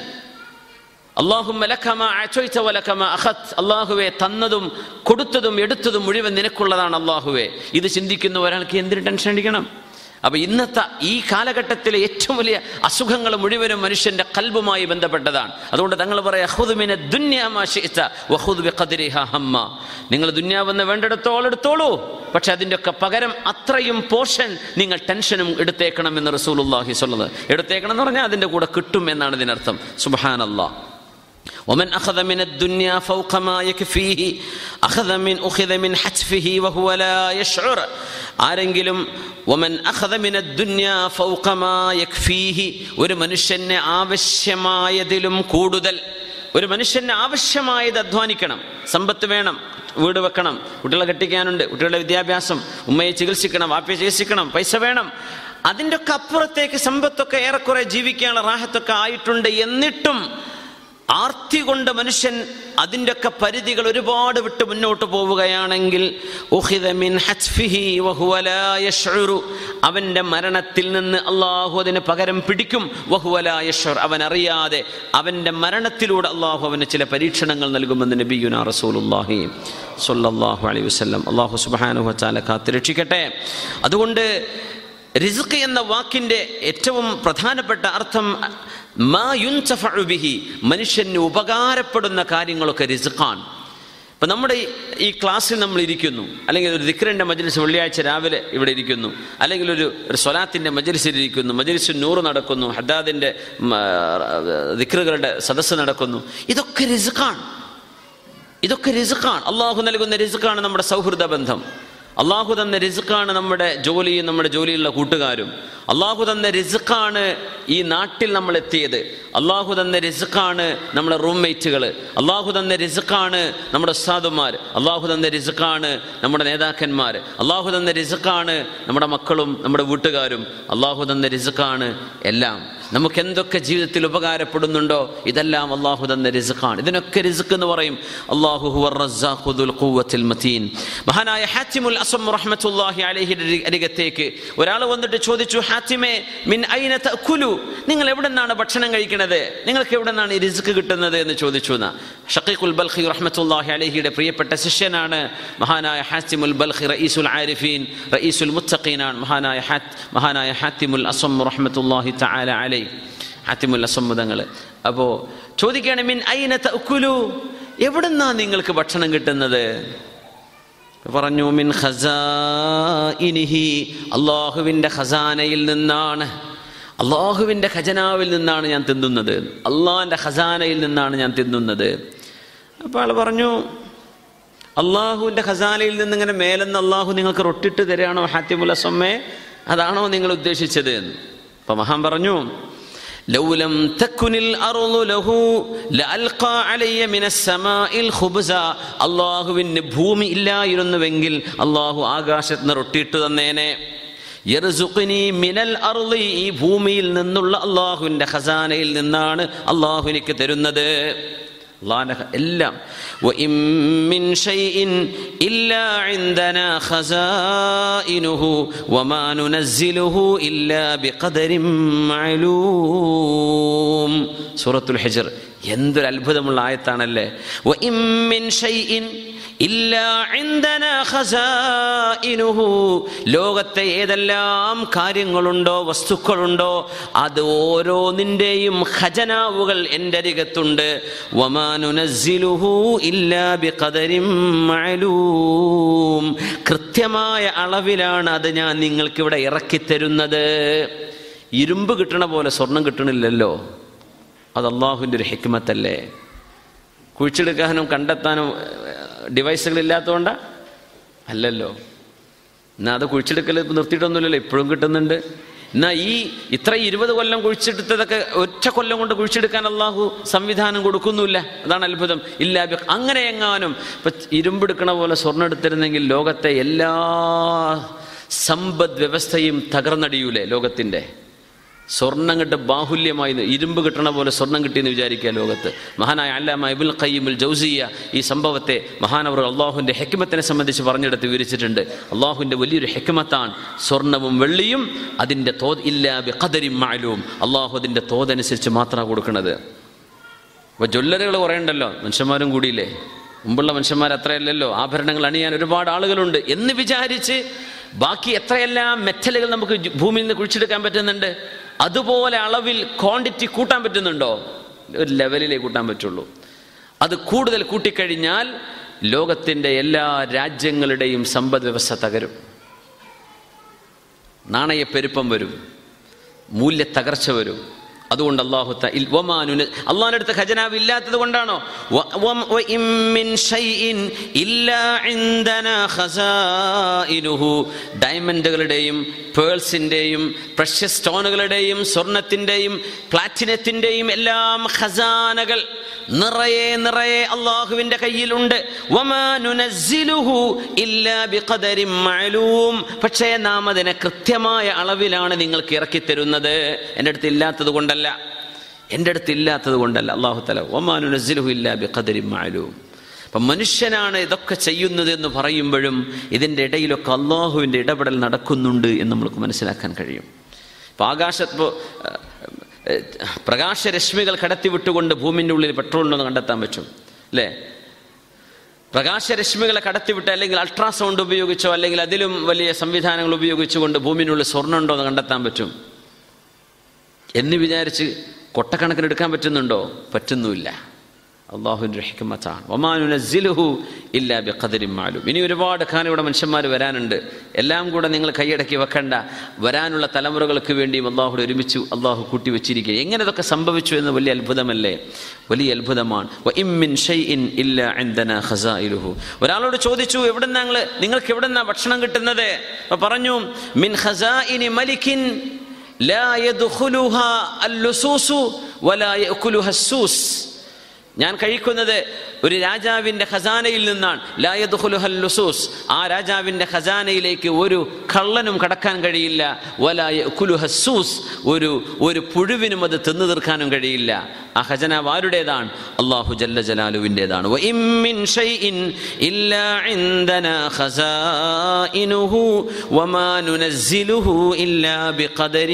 അള്ളാഹുവെ തന്നതും കൊടുത്തതും എടുത്തതും മുഴുവൻ നിനക്കുള്ളതാണ് അള്ളാഹുവെ ഇത് ചിന്തിക്കുന്ന ഒരാൾക്ക് എന്തിനു ടെൻഷൻ അടിക്കണം അപ്പൊ ഇന്നത്തെ ഈ കാലഘട്ടത്തിലെ ഏറ്റവും വലിയ അസുഖങ്ങൾ മുഴുവനും മനുഷ്യന്റെ കൽബുമായി ബന്ധപ്പെട്ടതാണ് അതുകൊണ്ട് തങ്ങൾ പറയാ നിങ്ങൾ ദുന്യാവെന്ന് വേണ്ടെടുത്തോളം എടുത്തോളൂ പക്ഷെ അതിൻ്റെ ഒക്കെ പകരം അത്രയും പോർഷൻ നിങ്ങൾ ടെൻഷനും എടുത്തേക്കണം എന്ന് റസൂലുള്ളാഹി സ്വല്ലത് എടുത്തേക്കണം എന്ന് പറഞ്ഞാൽ അതിൻ്റെ കൂടെ കിട്ടും എന്നാണ് ഇതിനർത്ഥം സുബാനല്ലാ ومن أخذ من الدنيا فوق ما يكفيه أخذ من أخذ من حتفه وهو لا يشعر ആരെങ്കിലും ഒമൻ അഖദമിന ദുന്യ ഫൗഖമാ യക്ഫീഹി ഒരു മനുഷ്യന് ആവശ്യമായതിലും കൂടുതൽ ഒരു മനുഷ്യന് ആവശ്യമായത് അധ്വാനിക്കണം സമ്പത്ത് വേണം വീട് വെക്കണം കുട്ടികളെ കെട്ടിക്കാനുണ്ട് കുട്ടികളുടെ വിദ്യാഭ്യാസം ഉമ്മയെ ചികിത്സിക്കണം വാപ്പയെ ചികിത്സിക്കണം പൈസ വേണം അതിൻ്റെ ഒക്കെ അപ്പുറത്തേക്ക് സമ്പത്തൊക്കെ ഏറെക്കുറെ ജീവിക്കാനുള്ള റാഹത്തൊക്കെ ആയിട്ടുണ്ട് എന്നിട്ടും ആർത്തി കൊണ്ട് മനുഷ്യൻ അതിൻ്റെ ഒക്കെ പരിധികൾ ഒരുപാട് വിട്ട് മുന്നോട്ട് പോവുകയാണെങ്കിൽ അവൻ്റെ മരണത്തിൽ നിന്ന് അള്ളാഹു അതിന് പകരം പിടിക്കും വഹുവലായശ്വർ അവൻ അറിയാതെ അവൻ്റെ മരണത്തിലൂടെ അള്ളാഹു അവന് ചില പരീക്ഷണങ്ങൾ നൽകുമെന്ന് നബിയുന റസൂലുല്ലാഹി സൊല്ലാഹു അലൈഹി വസ്ലം അള്ളാഹു സുബാനുഹ ചാല കാത്തുരക്ഷിക്കട്ടെ അതുകൊണ്ട് റിസ്ക് എന്ന വാക്കിൻ്റെ ഏറ്റവും പ്രധാനപ്പെട്ട അർത്ഥം മാ യുൻസഫഉ ബിഹി മനുഷ്യന് ഉപകാരപ്പെടുന്ന കാര്യങ്ങളൊക്കെ റിസ്ഖാണ് ഇപ്പം നമ്മുടെ ഈ ക്ലാസ്സിൽ നമ്മൾ ഇരിക്കുന്നു അല്ലെങ്കിൽ ഒരു ദിക്റിൻ്റെ മജ്ലിസ് വെള്ളിയാഴ്ച രാവിലെ ഇവിടെ ഇരിക്കുന്നു അല്ലെങ്കിൽ ഒരു ഒരു സ്വലാത്തിൻ്റെ മജ്ലിസിൽ ഇരിക്കുന്നു മജ്ലിസ് നൂറ് നടക്കുന്നു ഹദ്ദാദിൻ്റെ ദിക്റുകളുടെ സദസ്സ് നടക്കുന്നു ഇതൊക്കെ റിസ്ഖാണ് ഇതൊക്കെ റിസ്ഖാണ് അള്ളാഹു നൽകുന്ന റിസ്ഖാണ് നമ്മുടെ സൗഹൃദ ബന്ധം അള്ളാഹു തന്ന റിസുക്കാണ് നമ്മുടെ ജോലിയും നമ്മുടെ ജോലിയിലുള്ള കൂട്ടുകാരും അള്ളാഹു തന്ന റിസുക്കാണ് ഈ നാട്ടിൽ നമ്മൾ എത്തിയത് അള്ളാഹു തന്ന റിസുക്കാണ് നമ്മുടെ റൂംമേറ്റുകൾ അള്ളാഹു തന്ന റിസുക്കാണ് നമ്മുടെ ഉസ്താദുമാർ അള്ളാഹു തന്ന റിസുക്കാണ് നമ്മുടെ നേതാക്കന്മാർ അള്ളാഹു തന്ന റിസുക്കാണ് നമ്മുടെ മക്കളും നമ്മുടെ വീട്ടുകാരും അള്ളാഹു തന്ന റിസുക്കാണ് എല്ലാം നമുക്ക് എന്തൊക്കെ ജീവിതത്തിൽ ഉപകാരപ്പെടുന്നുണ്ടോ ഇതെല്ലാം അള്ളാഹു തന്ന റിസുഖാണ് ഇതിനൊക്കെ റിസുഖ് എന്ന് പറയും അള്ളാഹു മതീൻ മഹാനായ ഹാത്തിമുൽ അസം റഹ്മത്തുല്ലാഹി അലഹിയുടെ അരികത്തേക്ക് ഒരാൾ വന്നിട്ട് ചോദിച്ചു ഹാത്തിമെ മിൻ ഐന തഅക്കുലു നിങ്ങൾ എവിടെ നിന്നാണ് ഭക്ഷണം കഴിക്കുന്നത് നിങ്ങൾക്ക് എവിടെ നിന്നാണ് ഈ റിസ്ക് കിട്ടുന്നത് എന്ന് ചോദിച്ചു എന്ന് ഷക്കീഖുൽ ബൽഖി റഹ്മത്തുല്ലാഹി അലഹിയുടെ പ്രിയപ്പെട്ട ശിഷ്യനാണ് മഹാനായ ഹാത്തിമുൽ ബൽഖി റഈസുൽ ആരിഫീൻ റഈസുൽ മുത്തഖീനാണ് മഹാനായ ഹാത്ത് മഹാനായ ഹാത്തിമുൽ അസം റഹ്മത്തുല്ലാഹി തആല അലൈ ഹാത്തിമുൽ അസമ്മതങ്ങൾ അപ്പോൾ ചോദിക്കുകയാണ് മിൻ ഐന തഅക്കുലു എവിടുന്നാ നിങ്ങൾക്ക് ഭക്ഷണം കിട്ടുന്നത് പറഞ്ഞു മിൻ ഖസാഇനിഹി അള്ളാഹുവിൻ്റെ ഖസാനയിൽ നിന്നാണ് അള്ളാഹുവിൻ്റെ ഖജനാവിൽ നിന്നാണ് ഞാൻ തിന്നുന്നത് അള്ളാഹിൻ്റെ ഖസാനയിൽ നിന്നാണ് ഞാൻ തിന്നുന്നത് അപ്പോൾ ആൾ പറഞ്ഞു അള്ളാഹുവിൻ്റെ ഖസാനയിൽ നിന്ന് ഇങ്ങനെ മേലെന്ന് അള്ളാഹു നിങ്ങൾക്ക് റൊട്ടിട്ട് തരികയാണോ ഹാത്തിമുലസമ്മേ അതാണോ നിങ്ങൾ ഉദ്ദേശിച്ചത് എന്ന് അപ്പം മഹാൻ പറഞ്ഞു لو لم تكن الأرض له لألقى علي من السماء الخبزا അള്ളാഹുവിന് ഭൂമി ഇല്ലായിരുന്നുവെങ്കിൽ അള്ളാഹു ആകാശത്ത് നിന്ന് റൊട്ടിയിട്ട് തന്നേനെ യർസുഖ്നി മിനൽ അർളി ഈ ഭൂമിയിൽ നിന്നുള്ള അള്ളാഹുവിൻ്റെ ഖസാനയിൽ നിന്നാണ് അള്ളാഹു എനിക്ക് തരുന്നത് അള്ളാഹിൻ്റെ എല്ലാം وإن من شيء إلا عندنا خزائنه وما ننزله إلا بقدر معلوم സൂറത്തുൽ ഹിജർ എന്തൊരു അത്ഭുതമുള്ള ആയത്താണല്ലേ وإن من شيء ഇല്ലാ ഇൻദനാ ഖസാഇനുഹു ലോകത്തെ ഏതെല്ലാം കാര്യങ്ങളുണ്ടോ വസ്തുക്കളുണ്ടോ അത് ഓരോന്നിൻ്റെയും ഖജനാവുകൾ എൻ്റെ അരികത്തുണ്ട് വമാ നുനസ്സിലുഹു ഇല്ലാ ബിഖദരിൻ മഅലൂം കൃത്യമായ അളവിലാണ് അത് ഞാൻ നിങ്ങൾക്കിവിടെ ഇറക്കിത്തരുന്നത് ഇരുമ്പ് കിട്ടണ പോലെ സ്വർണം കിട്ടണില്ലല്ലോ അത് അള്ളാഹുവിൻ്റെ ഒരു ഹിക്മത്തല്ലേ കുഴിച്ചെടുക്കാനും കണ്ടെത്താനും ഡിവൈസുകളില്ലാത്തതുകൊണ്ടാ അല്ലല്ലോ എന്നാൽ അത് കുഴിച്ചെടുക്കൽ ഇപ്പം നിർത്തിയിട്ടൊന്നുമില്ലല്ലോ ഇപ്പോഴും കിട്ടുന്നുണ്ട് എന്നാൽ ഈ ഇത്ര ഇരുപത് കൊല്ലം കുഴിച്ചെടുത്തതൊക്കെ ഒറ്റ കൊല്ലം കൊണ്ട് കുഴിച്ചെടുക്കാൻ അള്ളാഹു സംവിധാനം കൊടുക്കുന്നുമില്ല അതാണ് അത്ഭുതം ഇല്ല ബി- അങ്ങനെ എങ്ങാനും ഇപ്പൊ ഇരുമ്പെടുക്കണ പോലെ സ്വർണ്ണം എടുത്തിരുന്നെങ്കിൽ ലോകത്തെ എല്ലാ സമ്പദ് വ്യവസ്ഥയും തകർന്നടിയൂലേ ലോകത്തിൻ്റെ സ്വർണം കിട്ട് ബാഹുല്യമായി നി- ഇരുമ്പ് കിട്ടണ പോലെ സ്വർണം കിട്ടിയെന്ന് വിചാരിക്കുക ലോകത്ത് മഹാനായ അല്ലാമ ഇബുൽ ഖയ്യിമുൽ ജൗസിയ ഈ സംഭവത്തെ മഹാനവർ അള്ളാഹുവിൻ്റെ ഹെക്മത്തിനെ സംബന്ധിച്ച് പറഞ്ഞെടുത്ത് വിവരിച്ചിട്ടുണ്ട് അള്ളാഹുവിൻ്റെ വലിയൊരു ഹെക്മത്താണ് സ്വർണവും വെള്ളിയും അതിൻ്റെ തോ ഇല്ലാ ബിഖദരിൻ മാലൂം അള്ളാഹു അതിൻ്റെ തോതനുസരിച്ച് മാത്രമാണ് കൊടുക്കുന്നത് അപ്പോൾ ജ്വല്ലറികൾ കുറേ ഉണ്ടല്ലോ മനുഷ്യന്മാരും കൂടിയില്ലേ മുമ്പുള്ള മനുഷ്യന്മാർ അത്രയല്ലല്ലോ ആഭരണങ്ങൾ അണിയാൻ ഒരുപാട് ആളുകളുണ്ട് എന്ന് വിചാരിച്ച് ബാക്കി എത്രയെല്ലാം മെറ്റലുകൾ നമുക്ക് ജു- ഭൂമിയിൽ നിന്ന് കുഴിച്ചെടുക്കാൻ പറ്റുന്നുണ്ട് അതുപോലെ അളവിൽ ക്വാണ്ടിറ്റി കൂട്ടാൻ പറ്റുന്നുണ്ടോ ഒരു ലെവലിലേ കൂട്ടാൻ പറ്റുള്ളൂ അത് കൂടുതൽ കൂട്ടിക്കഴിഞ്ഞാൽ ലോകത്തിൻ്റെ എല്ലാ രാജ്യങ്ങളുടെയും സമ്പദ് വ്യവസ്ഥ തകരും നാണയപ്പെരുപ്പം വരും മൂല്യ തകർച്ച വരും അതുകൊണ്ട് അള്ളാഹു അള്ളാഹിന്റെ അടുത്ത് ഖജനാവ് ഇല്ലാത്തത് കൊണ്ടാണോ വ- വ- വ ഇം മിൻ ഷൈഇൻ ഇല്ലാ ഇൻദനാ ഖസാഇനുഹു. ഡയമണ്ടുകളുടെയും പേൾസിൻ്റെയും പ്രഷ്യസ് സ്റ്റോണുകളുടെയും സ്വർണത്തിൻ്റെയും പ്ലാറ്റിനത്തിൻ്റെയും എല്ലാം ഖസാനകൾ നിറയെ നിറയെ അള്ളാഹുവിൻ്റെ കയ്യിലുണ്ട് വമാ നുനസ്സിലുഹു ഇല്ലാ ബിഖദരിൻ മഅലൂം. പക്ഷേ നാം അതിനെ കൃത്യമായ അളവിലാണ് നിങ്ങൾക്ക് ഇറക്കി തരുന്നത് എൻ്റെ അടുത്ത് ഇല്ലാത്തത് കൊണ്ടല്ല എൻ്റെ അടുത്ത് ഇല്ലാത്തത് കൊണ്ടല്ല അള്ളാഹു തല ഒമാ നുനസ്സിലുഹു ഇല്ലാ ബിഖദരിൻ മഅലൂം അപ്പം മനുഷ്യനാണ് ഇതൊക്കെ ചെയ്യുന്നത് എന്ന് പറയുമ്പോഴും ഇതിൻ്റെ ഇടയിലൊക്കെ അള്ളാഹുവിൻ്റെ ഇടപെടൽ നടക്കുന്നുണ്ട് എന്ന് നമുക്ക് മനസ്സിലാക്കാൻ കഴിയും ഇപ്പം ആകാശത്ത് ഇപ്പോൾ പ്രകാശരശ്മികൾ കടത്തിവിട്ടുകൊണ്ട് ഭൂമിൻ്റെ ഉള്ളിൽ പെട്രോൾ ഉണ്ടെന്ന് കണ്ടെത്താൻ പറ്റും അല്ലേ പ്രകാശരശ്മികളെ കടത്തിവിട്ട് അല്ലെങ്കിൽ അൾട്രാസൗണ്ട് ഉപയോഗിച്ചോ അല്ലെങ്കിൽ അതിലും വലിയ സംവിധാനങ്ങൾ ഉപയോഗിച്ചുകൊണ്ട് ഭൂമിയിനുള്ളിൽ സ്വർണ്ണം ഉണ്ടോ എന്ന് കണ്ടെത്താൻ പറ്റും എന്ന് വിചാരിച്ച് കൊട്ടക്കണക്കിന് എടുക്കാൻ പറ്റുന്നുണ്ടോ പറ്റുന്നുമില്ല അള്ളാഹുവിൻ്റെ ഹിക്മത്താണ് ഒമാനുനസിലുഹു ഇല്ലാ ബി ഖദരിൻ മാലും ഇനി ഒരുപാട് കാലം ഇവിടെ മനുഷ്യന്മാർ വരാനുണ്ട് എല്ലാം കൂടെ നിങ്ങൾ കൈയടക്കി വെക്കണ്ട വരാനുള്ള തലമുറകൾക്ക് വേണ്ടിയും അള്ളാഹുടെ ഒരുമിച്ച് അള്ളാഹു കൂട്ടി വെച്ചിരിക്കുക എങ്ങനെ ഇതൊക്കെ സംഭവിച്ചു എന്ന് വലിയ അത്ഭുതമല്ലേ വലിയ അത്ഭുതമാണ് വ ഇം മിൻ ഷൈഇൻ ഇല്ലാ ഇൻദനാ ഖസായിലുഹു ഒരാളോട് ചോദിച്ചു എവിടുന്ന ഞങ്ങൾ നിങ്ങൾക്ക് എവിടുന്ന ഭക്ഷണം കിട്ടുന്നത് അപ്പൊ പറഞ്ഞു മിൻ ഖസാഇനി മലിക്കിൻ ലാ യദ്ഖുലുഹാ അല്ലുസൂസു വലാ യഅ്കുലുഹാ അസ്സൂസ് ഞാൻ കഴിക്കുന്നത് ഒരു രാജാവിൻ്റെ ഖസാനയിൽ നിന്നാണ് ലായദുഹുലുഹൽ ലുസൂസ് ആ രാജാവിൻ്റെ ഖസാനയിലേക്ക് ഒരു കള്ളനും കടക്കാൻ കഴിയില്ല വലായ കുലുഹസൂസ് ഒരു ഒരു പുഴുവിനും അത് തിന്നു തീർക്കാനും കഴിയില്ല ആ ഖജനാവ് ആരുടേതാണ് അള്ളാഹു ജല്ല ജലാലുവിൻ്റെതാണ് إلا عندنا خزائنه وما ننزله إلا بقدر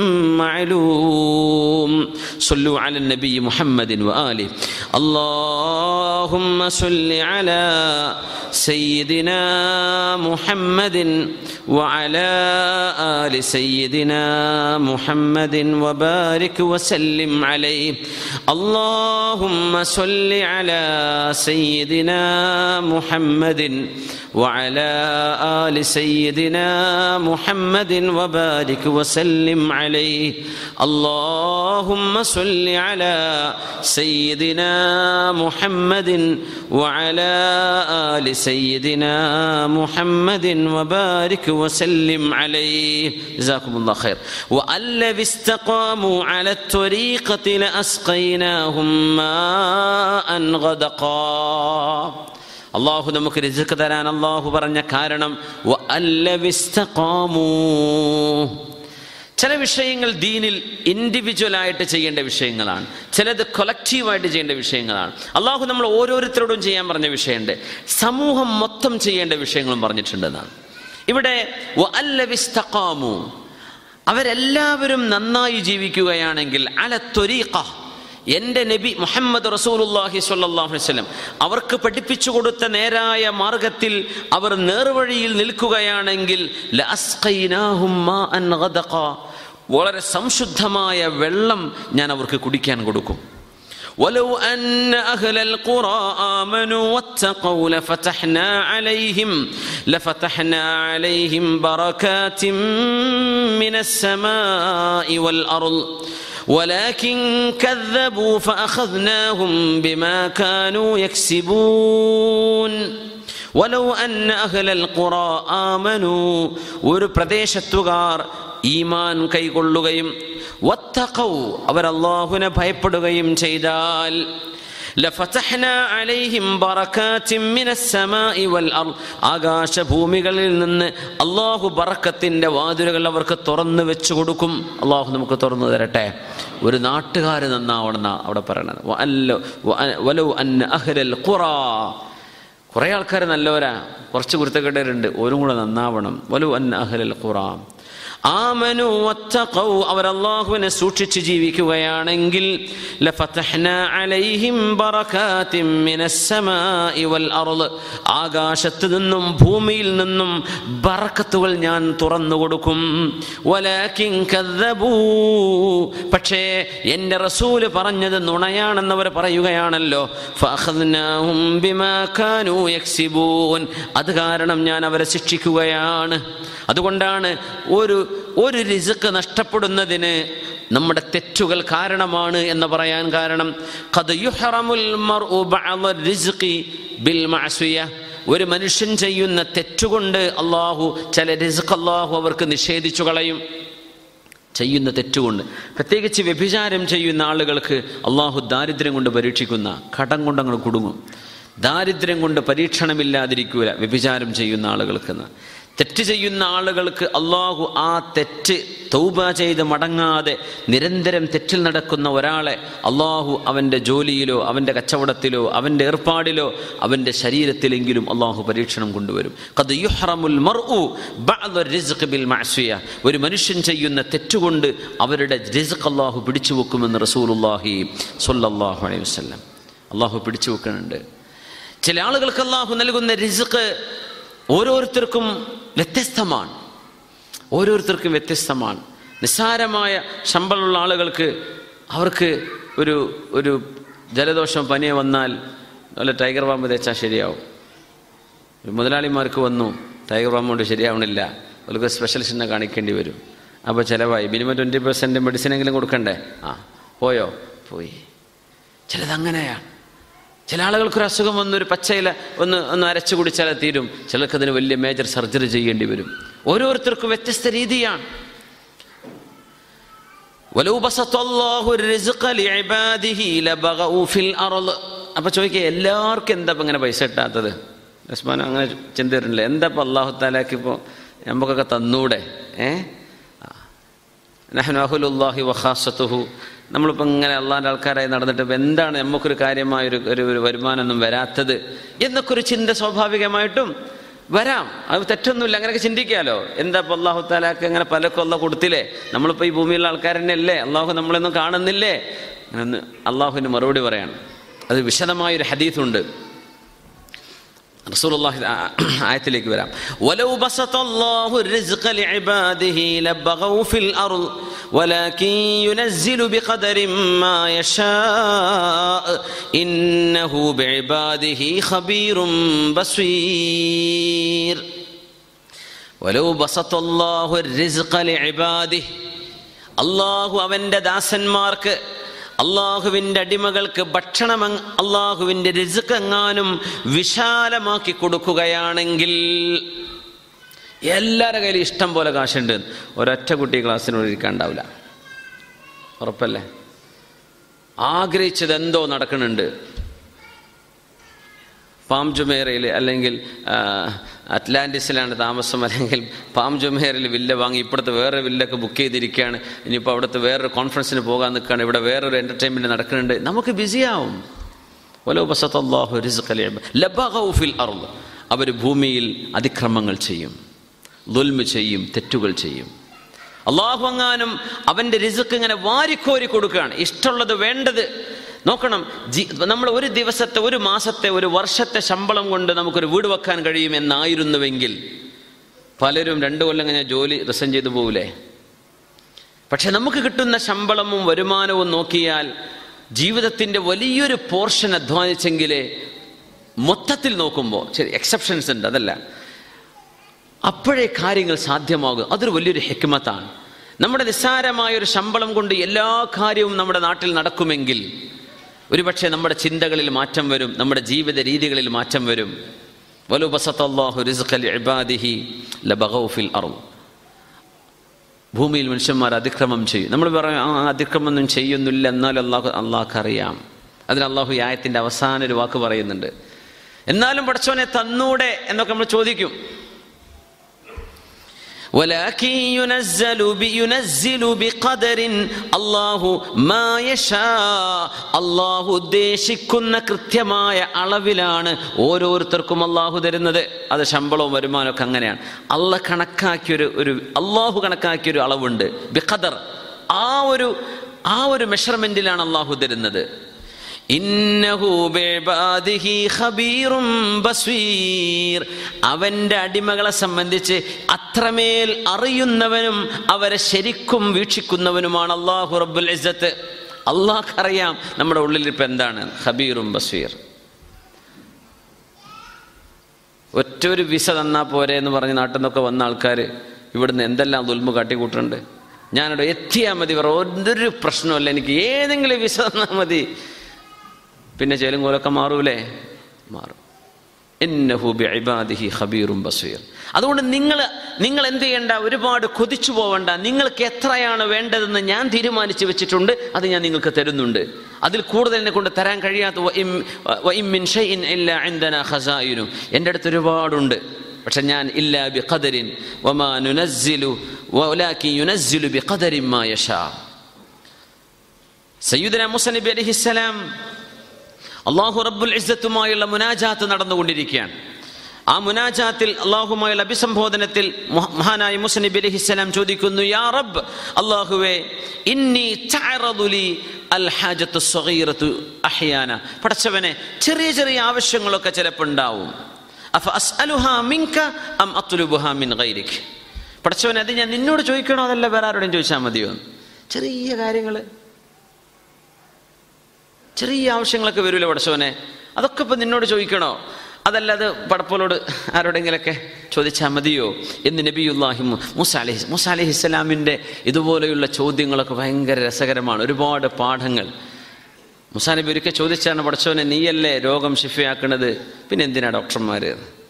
معلوم صلوا على النبي محمد وآله اللهم صل على سيدنا محمد وعلى آل سيدنا محمد وبارك وسلم عليه اللهم صل على سيدنا محمد وعلى آل سيدنا محمد وبارك وسلم عليه اللهم صل على سيدنا محمد وعلى آل سيدنا محمد وبارك وسلم عليه جزاكم الله خير وألف استقاموا على الطريقة لأسقيناهم ماء غدقا അള്ളാഹു നമുക്ക് രിസുക്ക് തരാൻ അള്ളാഹു പറഞ്ഞ കാരണം വഅല്ലവിസ്തഖാമൂ. ചില വിഷയങ്ങൾ ദീനിൽ ഇൻഡിവിജ്വലായിട്ട് ചെയ്യേണ്ട വിഷയങ്ങളാണ് ചിലത് കൊലക്റ്റീവായിട്ട് ചെയ്യേണ്ട വിഷയങ്ങളാണ് അള്ളാഹു നമ്മൾ ഓരോരുത്തരോടും ചെയ്യാൻ പറഞ്ഞ വിഷയമുണ്ട് സമൂഹം മൊത്തം ചെയ്യേണ്ട വിഷയങ്ങളും പറഞ്ഞിട്ടുണ്ടെന്നാണ് ഇവിടെ വഅല്ലവിസ്തഖാമൂ. അവരെല്ലാവരും നന്നായി ജീവിക്കുകയാണെങ്കിൽ അല ത്വരീഖ എൻ്റെ നബി മുഹമ്മദ് റസൂലുല്ലാഹി സ്വല്ലല്ലാഹു അലൈഹി വസല്ലം അവർക്ക് പഠിപ്പിച്ചു കൊടുത്ത നേരായ മാർഗത്തിൽ അവർ നേർവഴിയിൽ നിൽക്കുകയാണെങ്കിൽ ലഅസ്ഖൈനാഹും മാഅൻ ഗദഖ. വളരെ സംശുദ്ധമായ വെള്ളം ഞാൻ അവർക്ക് കുടിക്കാൻ കൊടുക്കും ولو أن أهل القرى آمنوا واتقوا لفتحنا عليهم لفتحنا عليهم بركات من السماء والأرض ولكن كذبوا فأخذناهم بما كانوا يكسبون ولو أن أهل القرى آمنوا ഒരു പ്രദേശത്തുകാർ ഈമാൻ കൈകൊള്ളുകയും വത്തഖൗ അവർ അള്ളാഹുവിനെ ഭയപ്പെടുകയും ചെയ്താൽ ലഫതഹ്നാ അലൈഹിം ബറകാത്തിൻ മിനസ് സമാഇ വൽ അർദ് ആകാശഭൂമികളിൽ നിന്ന് അള്ളാഹു ബറക്കത്തിന്റെ വാതിലുകൾ അവർക്ക് തുറന്നു വെച്ചു കൊടുക്കും അള്ളാഹു നമുക്ക് തുറന്നു തരട്ടെ ഒരു നാട്ടുകാർ നന്നാവണം എന്നാ അവിടെ പറയണത് വഅല്ല- വഅ- വലൗ അന്ന അഹ്ലൽ ഖുറാ കുറേ ആൾക്കാർ നല്ലവരാ കുറച്ച് കുരുത്തക്കെട്ടവരുണ്ട് ഓരും കൂടെ നന്നാവണം വലു അൻ അഹ്ലൽ ഖുറാം ആമനു വത്തഖൗ അവർ അല്ലാഹുവിനെ സൂക്ഷിച്ച് ജീവിക്കുകയാണെങ്കിൽ ലഫതഹ്നാ അലൈഹിം ബറകാത്തിൻ മിനസ് സമാഇ വൽ അർള് ആകാശത്ത് നിന്നും ഭൂമിയിൽ നിന്നും ബറക്കത്തുകൾ ഞാൻ തുറന്നു കൊടുക്കും വലാകിൻ കദ്ദബൂ പക്ഷേ എൻ്റെ റസൂല് പറഞ്ഞത് നുണയാണെന്നവർ പറയുകയാണല്ലോ ഫഅഖദ്നാഹും ബിമാ കാനൂ യക്സിബൂൻ അത് കാരണം ഞാൻ അവരെ ശിക്ഷിക്കുകയാണ് അതുകൊണ്ടാണ് ഒരു ഒരു രിസുക്ക് നഷ്ടപ്പെടുന്നതിന് നമ്മുടെ തെറ്റുകൾ കാരണമാണ് എന്ന് പറയാൻ കാരണം ഖദ് യുഹറമുൽ മർഉ ബഅദ റിസ്ഖി ബിൽ മഅസിയ ഒരു മനുഷ്യൻ ചെയ്യുന്ന തെറ്റുകൊണ്ട് അള്ളാഹു ചില റിസ്ക് അള്ളാഹു അവർക്ക് നിഷേധിച്ചു കളയും ചെയ്യുന്ന തെറ്റുകൊണ്ട് പ്രത്യേകിച്ച് വ്യഭിചാരം ചെയ്യുന്ന ആളുകൾക്ക് അള്ളാഹു ദാരിദ്ര്യം കൊണ്ട് പരീക്ഷിക്കുന്ന കടം കൊണ്ട് അങ്ങ് കുടുങ്ങും ദാരിദ്ര്യം കൊണ്ട് പരീക്ഷണമില്ലാതിരിക്കൂല വ്യഭിചാരം ചെയ്യുന്ന ആളുകൾക്കെന്ന് തെറ്റ് ചെയ്യുന്ന ആളുകൾക്ക് അള്ളാഹു ആ തെറ്റ് തൗബ ചെയ്ത് മടങ്ങാതെ നിരന്തരം തെറ്റിൽ നടക്കുന്ന ഒരാളെ അള്ളാഹു അവൻ്റെ ജോലിയിലോ അവൻ്റെ കച്ചവടത്തിലോ അവൻ്റെ ഏർപ്പാടിലോ അവൻ്റെ ശരീരത്തിലെങ്കിലും അള്ളാഹു പരീക്ഷണം കൊണ്ടുവരും ഖദ് യുഹ്റമുൽ മർഉ ബഅദ റിസ്ഖ് ബിൽ മഅസിയ ഒരു മനുഷ്യൻ ചെയ്യുന്ന തെറ്റുകൊണ്ട് അവരുടെ റിസ്ഖ് അള്ളാഹു പിടിച്ചു വെക്കുമെന്ന് റസൂലുള്ളാഹി സ്വല്ലല്ലാഹു അലൈഹി വസല്ലം അള്ളാഹു പിടിച്ചു വെക്കുന്നുണ്ട് ചില ആളുകൾക്ക് അള്ളാഹു നൽകുന്ന റിസ്ഖ് ഓരോരുത്തർക്കും വ്യത്യസ്തമാണ് ഓരോരുത്തർക്കും വ്യത്യസ്തമാണ് നിസ്സാരമായ ശമ്പളമുള്ള ആളുകൾക്ക് അവർക്ക് ഒരു ഒരു ജലദോഷം പനിയെ വന്നാൽ വല്ല ടൈഗർ പാമ്പ് തേച്ചാൽ ശരിയാവും ഒരു മുതലാളിമാർക്ക് വന്നു ടൈഗർ പാമ്പ് കൊണ്ട് ശരിയാവണില്ല അവർക്ക് സ്പെഷ്യലിസ്റ്റിനെ കാണിക്കേണ്ടി വരും അപ്പോൾ ചിലവായി മിനിമം ട്വൻറ്റി പെർസെൻറ്റ് മെഡിസിനെങ്കിലും കൊടുക്കണ്ടേ ആ പോയോ പോയി ചിലതങ്ങനെയാണ് ചില ആളുകൾക്കൊരു അസുഖം വന്ന് ഒരു പച്ചയില ഒന്ന് ഒന്ന് അരച്ചു കുടിച്ചാൽ അത് തീരും ചിലർക്ക് അതിന് വലിയ മേജർ സർജറി ചെയ്യേണ്ടി വരും ഓരോരുത്തർക്കും വ്യത്യസ്ത രീതിയാണ് ولو بسط الله الرزق لعباده لبغوا في الأرض അപ്പൊ ചോദിക്കുക എല്ലാവർക്കും എന്താ ഇപ്പം ഇങ്ങനെ പൈസ കിട്ടാത്തത് ഉസ്മാൻ അങ്ങനെ ചിന്ത വരുന്നില്ല എന്താ ഇപ്പം അള്ളാഹു താലാക്ക് ഇപ്പോൾ നമുക്കൊക്കെ തന്നൂടെ ഏ നഹ്നുഹുലുല്ലാഹി വഖാസത്തുഹു നമ്മളിപ്പോൾ ഇങ്ങനെ അള്ളാഹിൻ്റെ ആൾക്കാരായി നടന്നിട്ട് ഇപ്പം എന്താണ് നമുക്കൊരു കാര്യമായ ഒരു ഒരു ഒരു വരുമാനമൊന്നും വരാത്തത് എന്നൊക്കെ ഒരു ചിന്ത സ്വാഭാവികമായിട്ടും വരാം അത് തെറ്റൊന്നുമില്ല അങ്ങനെയൊക്കെ ചിന്തിക്കാമല്ലോ എന്താ ഇപ്പോൾ അള്ളാഹു താലാക്ക് അങ്ങനെ പലക്കും അള്ളാഹ് കൊടുത്തില്ലേ നമ്മളിപ്പോൾ ഈ ഭൂമിയിലുള്ള ആൾക്കാർ തന്നെ അല്ലേ അള്ളാഹു നമ്മളൊന്നും കാണുന്നില്ലേ അങ്ങനെ അള്ളാഹുവിന് മറുപടി പറയാണ് അത് വിശദമായൊരു ഹദീസുണ്ട് റസൂലുള്ളാഹി ആയത്തിലേക്ക് വരാം വലൗ ബസതല്ലാഹു الرزق لعباده لبغوا في الارض ولكن ينزل بقدر ما يشاء انه بعباده خبير بصير ولو بسط الله الرزق لعباده അള്ളാഹു അവൻ്റെ ദാസന്മാർക്ക് അള്ളാഹുവിൻ്റെ അടിമകൾക്ക് ഭക്ഷണം അങ്- അള്ളാഹുവിൻ്റെ രിസുക്ക് എങ്ങാനും വിശാലമാക്കി കൊടുക്കുകയാണെങ്കിൽ എല്ലാവരുടെ കയ്യിൽ ഇഷ്ടം പോലെ കാശുണ്ട് ഒരൊറ്റ കുട്ടി ക്ലാസ്സിനോട് ഇരിക്കാണ്ടാവില്ല ഉറപ്പല്ലേ ആഗ്രഹിച്ചത് എന്തോ നടക്കുന്നുണ്ട് പാം ജുമേറയിൽ അല്ലെങ്കിൽ ആ, അറ്റ്ലാന്റിസിലാണ് താമസം അല്ലെങ്കിൽ പാം ജുമേറയിൽ വില്ല വാങ്ങി ഇപ്പോഴത്തെ വേറെ വില്ലൊക്കെ ബുക്ക് ചെയ്തിരിക്കുകയാണ് ഇനിയിപ്പോൾ അവിടുത്തെ വേറൊരു കോൺഫറൻസിന് പോകാൻ നിൽക്കുകയാണ് ഇവിടെ വേറൊരു എൻ്റർടൈൻമെൻറ്റ് നടക്കുന്നുണ്ട് നമുക്ക് ബിസിയാവും വലോ ബസത്തല്ലാഹു റിസ്ഖ് ലബഗൗ ഫിൽ അർള് അവർ ഭൂമിയിൽ അതിക്രമങ്ങൾ ചെയ്യും ദുൽമ് ചെയ്യും തെറ്റുകൾ ചെയ്യും അള്ളാഹു അങ്ങാനും അവൻ്റെ റിസുക്ക് ഇങ്ങനെ വാരിക്കോരി കൊടുക്കുകയാണ് ഇഷ്ടമുള്ളത് വേണ്ടത് നോക്കണം ജി നമ്മൾ ഒരു ദിവസത്തെ ഒരു മാസത്തെ ഒരു വർഷത്തെ ശമ്പളം കൊണ്ട് നമുക്കൊരു വീട് വെക്കാൻ കഴിയുമെന്നായിരുന്നുവെങ്കിൽ പലരും രണ്ടു കൊല്ലം കഴിഞ്ഞാൽ ജോലി റിസൈൻ ചെയ്തു പോകൂലേ പക്ഷെ നമുക്ക് കിട്ടുന്ന ശമ്പളവും വരുമാനവും നോക്കിയാൽ ജീവിതത്തിൻ്റെ വലിയൊരു പോർഷൻ അധ്വാനിച്ചെങ്കിലേ മൊത്തത്തിൽ നോക്കുമ്പോൾ ശരി എക്സെപ്ഷൻസ് ഉണ്ട് അതല്ല അപ്പോഴേ കാര്യങ്ങൾ സാധ്യമാകും അതൊരു വലിയൊരു ഹെക്മത്താണ് നമ്മുടെ നിസ്സാരമായ ഒരു ശമ്പളം കൊണ്ട് എല്ലാ കാര്യവും നമ്മുടെ നാട്ടിൽ നടക്കുമെങ്കിൽ ഒരുപക്ഷെ നമ്മുടെ ചിന്തകളിൽ മാറ്റം വരും നമ്മുടെ ജീവിത രീതികളിൽ മാറ്റം വരും വലുബസത്തല്ലാഹു റിസ്ഖൽ ഇബാദിഹി ലബഗൗ ഫിൽ അർദ് ഭൂമിയിൽ മനുഷ്യന്മാർ അതിക്രമം ചെയ്യും നമ്മൾ പറയും ആ അതിക്രമമൊന്നും ചെയ്യുന്നില്ല എന്നാലും അള്ളാഹു അള്ളാഹ്ക്ക് അറിയാം അതിന് അള്ളാഹു ഈ ആയത്തിൻ്റെ അവസാന ഒരു വാക്ക് പറയുന്നുണ്ട് എന്നാലും പടച്ചോനെ തന്നൂടെ എന്നൊക്കെ നമ്മൾ ചോദിക്കും ولكن ينزل ينزل بقدر الله ما يشاء അള്ളാഹു ഉദ്ദേശിക്കുന്ന കൃത്യമായ അളവിലാണ് ഓരോരുത്തർക്കും അള്ളാഹു തരുന്നത് അത് ശമ്പളവും വരുമാനമൊക്കെ അങ്ങനെയാണ് അള്ള കണക്കാക്കിയൊരു ഒരു അള്ളാഹു കണക്കാക്കിയൊരു അളവുണ്ട് ബിഖദർ ആ ഒരു ആ ഒരു മെഷർമെന്റിലാണ് അള്ളാഹു തരുന്നത് ഇന്നഹു ബിഇബാദിഹി ഖബീറും ബസ്വീർ അവൻ്റെ അടിമകളെ സംബന്ധിച്ച് അത്രമേൽ അറിയുന്നവനും അവരെ ശരിക്കും വീക്ഷിക്കുന്നവനുമാണ് അള്ളാഹു റബ്ബുൽ ഇസ്സത്ത് അള്ളാഹ് അറിയാം നമ്മുടെ ഉള്ളിൽ ഇപ്പം എന്താണ് ഖബീറും ബസ്വീർ ഒറ്റ ഒരു വിസ തന്നാൽ പോരെ എന്ന് പറഞ്ഞ് നാട്ടിൽ നിന്നൊക്കെ വന്ന ആൾക്കാർ ഇവിടുന്ന് എന്തെല്ലാം ദുൽമ കാട്ടിക്കൂട്ടുണ്ട് ഞാനിവിടെ എത്തിയാൽ മതി വേറെ ഒരു പ്രശ്നമല്ല എനിക്ക് ഏതെങ്കിലും വിസ തന്നാൽ മതി പിന്നെ ചേലും കോലൊക്കെ മാറൂലേ മാറും ഇന്നഹു ബിഇബാദിഹി ഖബീറും ബസീർ അതുകൊണ്ട് നിങ്ങൾ നിങ്ങൾ എന്ത് ചെയ്യണ്ട ഒരുപാട് കൊതിച്ചു പോവണ്ട നിങ്ങൾക്ക് എത്രയാണ് വേണ്ടതെന്ന് ഞാൻ തീരുമാനിച്ചു വെച്ചിട്ടുണ്ട് അത് ഞാൻ നിങ്ങൾക്ക് തരുന്നുണ്ട് അതിൽ കൂടുതൽ എന്നെ കൊണ്ട് തരാൻ കഴിയാത്ത വഇം- വഇം മിൻ ഷൈഇൻ ഇല്ലാ ഇൻദനാ ഖസായിനു എൻ്റെ അടുത്ത് ഒരുപാടുണ്ട് പക്ഷെ ഞാൻ ഇല്ലാ ബി ഖദരിൻ വമാ നുനസ്സിലു വലാകിൻ യുനസ്സിലു ബി ഖദരിൻ മാ യശാ സയ്യിദന മൂസ നബി അലൈഹിസ്സലാം അള്ളാഹു റബ്ബുൽ ഇസ്സത്തുമായുള്ള മുനാജാത്ത് നടന്നുകൊണ്ടിരിക്കുകയാണ് ആ മുനാജാത്തിൽ അള്ളാഹുമായുള്ള അഭിസംബോധനത്തിൽ മുഹ- മഹാനായ മുസ നബി അലൈഹിസ്സലാം ചോദിക്കുന്നു യാ റബ്ബ് അള്ളാഹുവേ ഇന്നി തഅറദുലി അൽ ഹാജത്തു സ്വഗീറത്തു അഹ്യാന പടച്ചവനെ ചെറിയ ചെറിയ ആവശ്യങ്ങളൊക്കെ ചിലപ്പോൾ ഉണ്ടാവും അഫ അസ്അലുഹാ മിൻക അം അത്ലുബുഹാ മിൻ ഗൈരിക് പടച്ചവനെ അത് ഞാൻ നിന്നോട് ചോദിക്കണോ അതല്ല വേറെ ആരോടും ചോദിച്ചാൽ മതിയോ ചെറിയ കാര്യങ്ങൾ ചെറിയ ആവശ്യങ്ങളൊക്കെ വരൂലേ പടച്ചവനെ അതൊക്കെ ഇപ്പം നിന്നോട് ചോദിക്കണോ അതല്ലാതെ പടപ്പോലോട് ആരോടെങ്കിലൊക്കെ ചോദിച്ചാൽ മതിയോ എന്ന് നബിയുല്ലാഹി മു- മൂസ അലഹി മൂസ അലഹി ഇസ്ലാമിൻ്റെ ഇതുപോലെയുള്ള ചോദ്യങ്ങളൊക്കെ ഭയങ്കര രസകരമാണ് ഒരുപാട് പാഠങ്ങൾ മുസാ നബി ഒരിക്കൽ ചോദിച്ചാണ് പടച്ചവനെ നീയല്ലേ രോഗം ഷിഫയാക്കണത് പിന്നെ എന്തിനാ ഡോക്ടർമാർ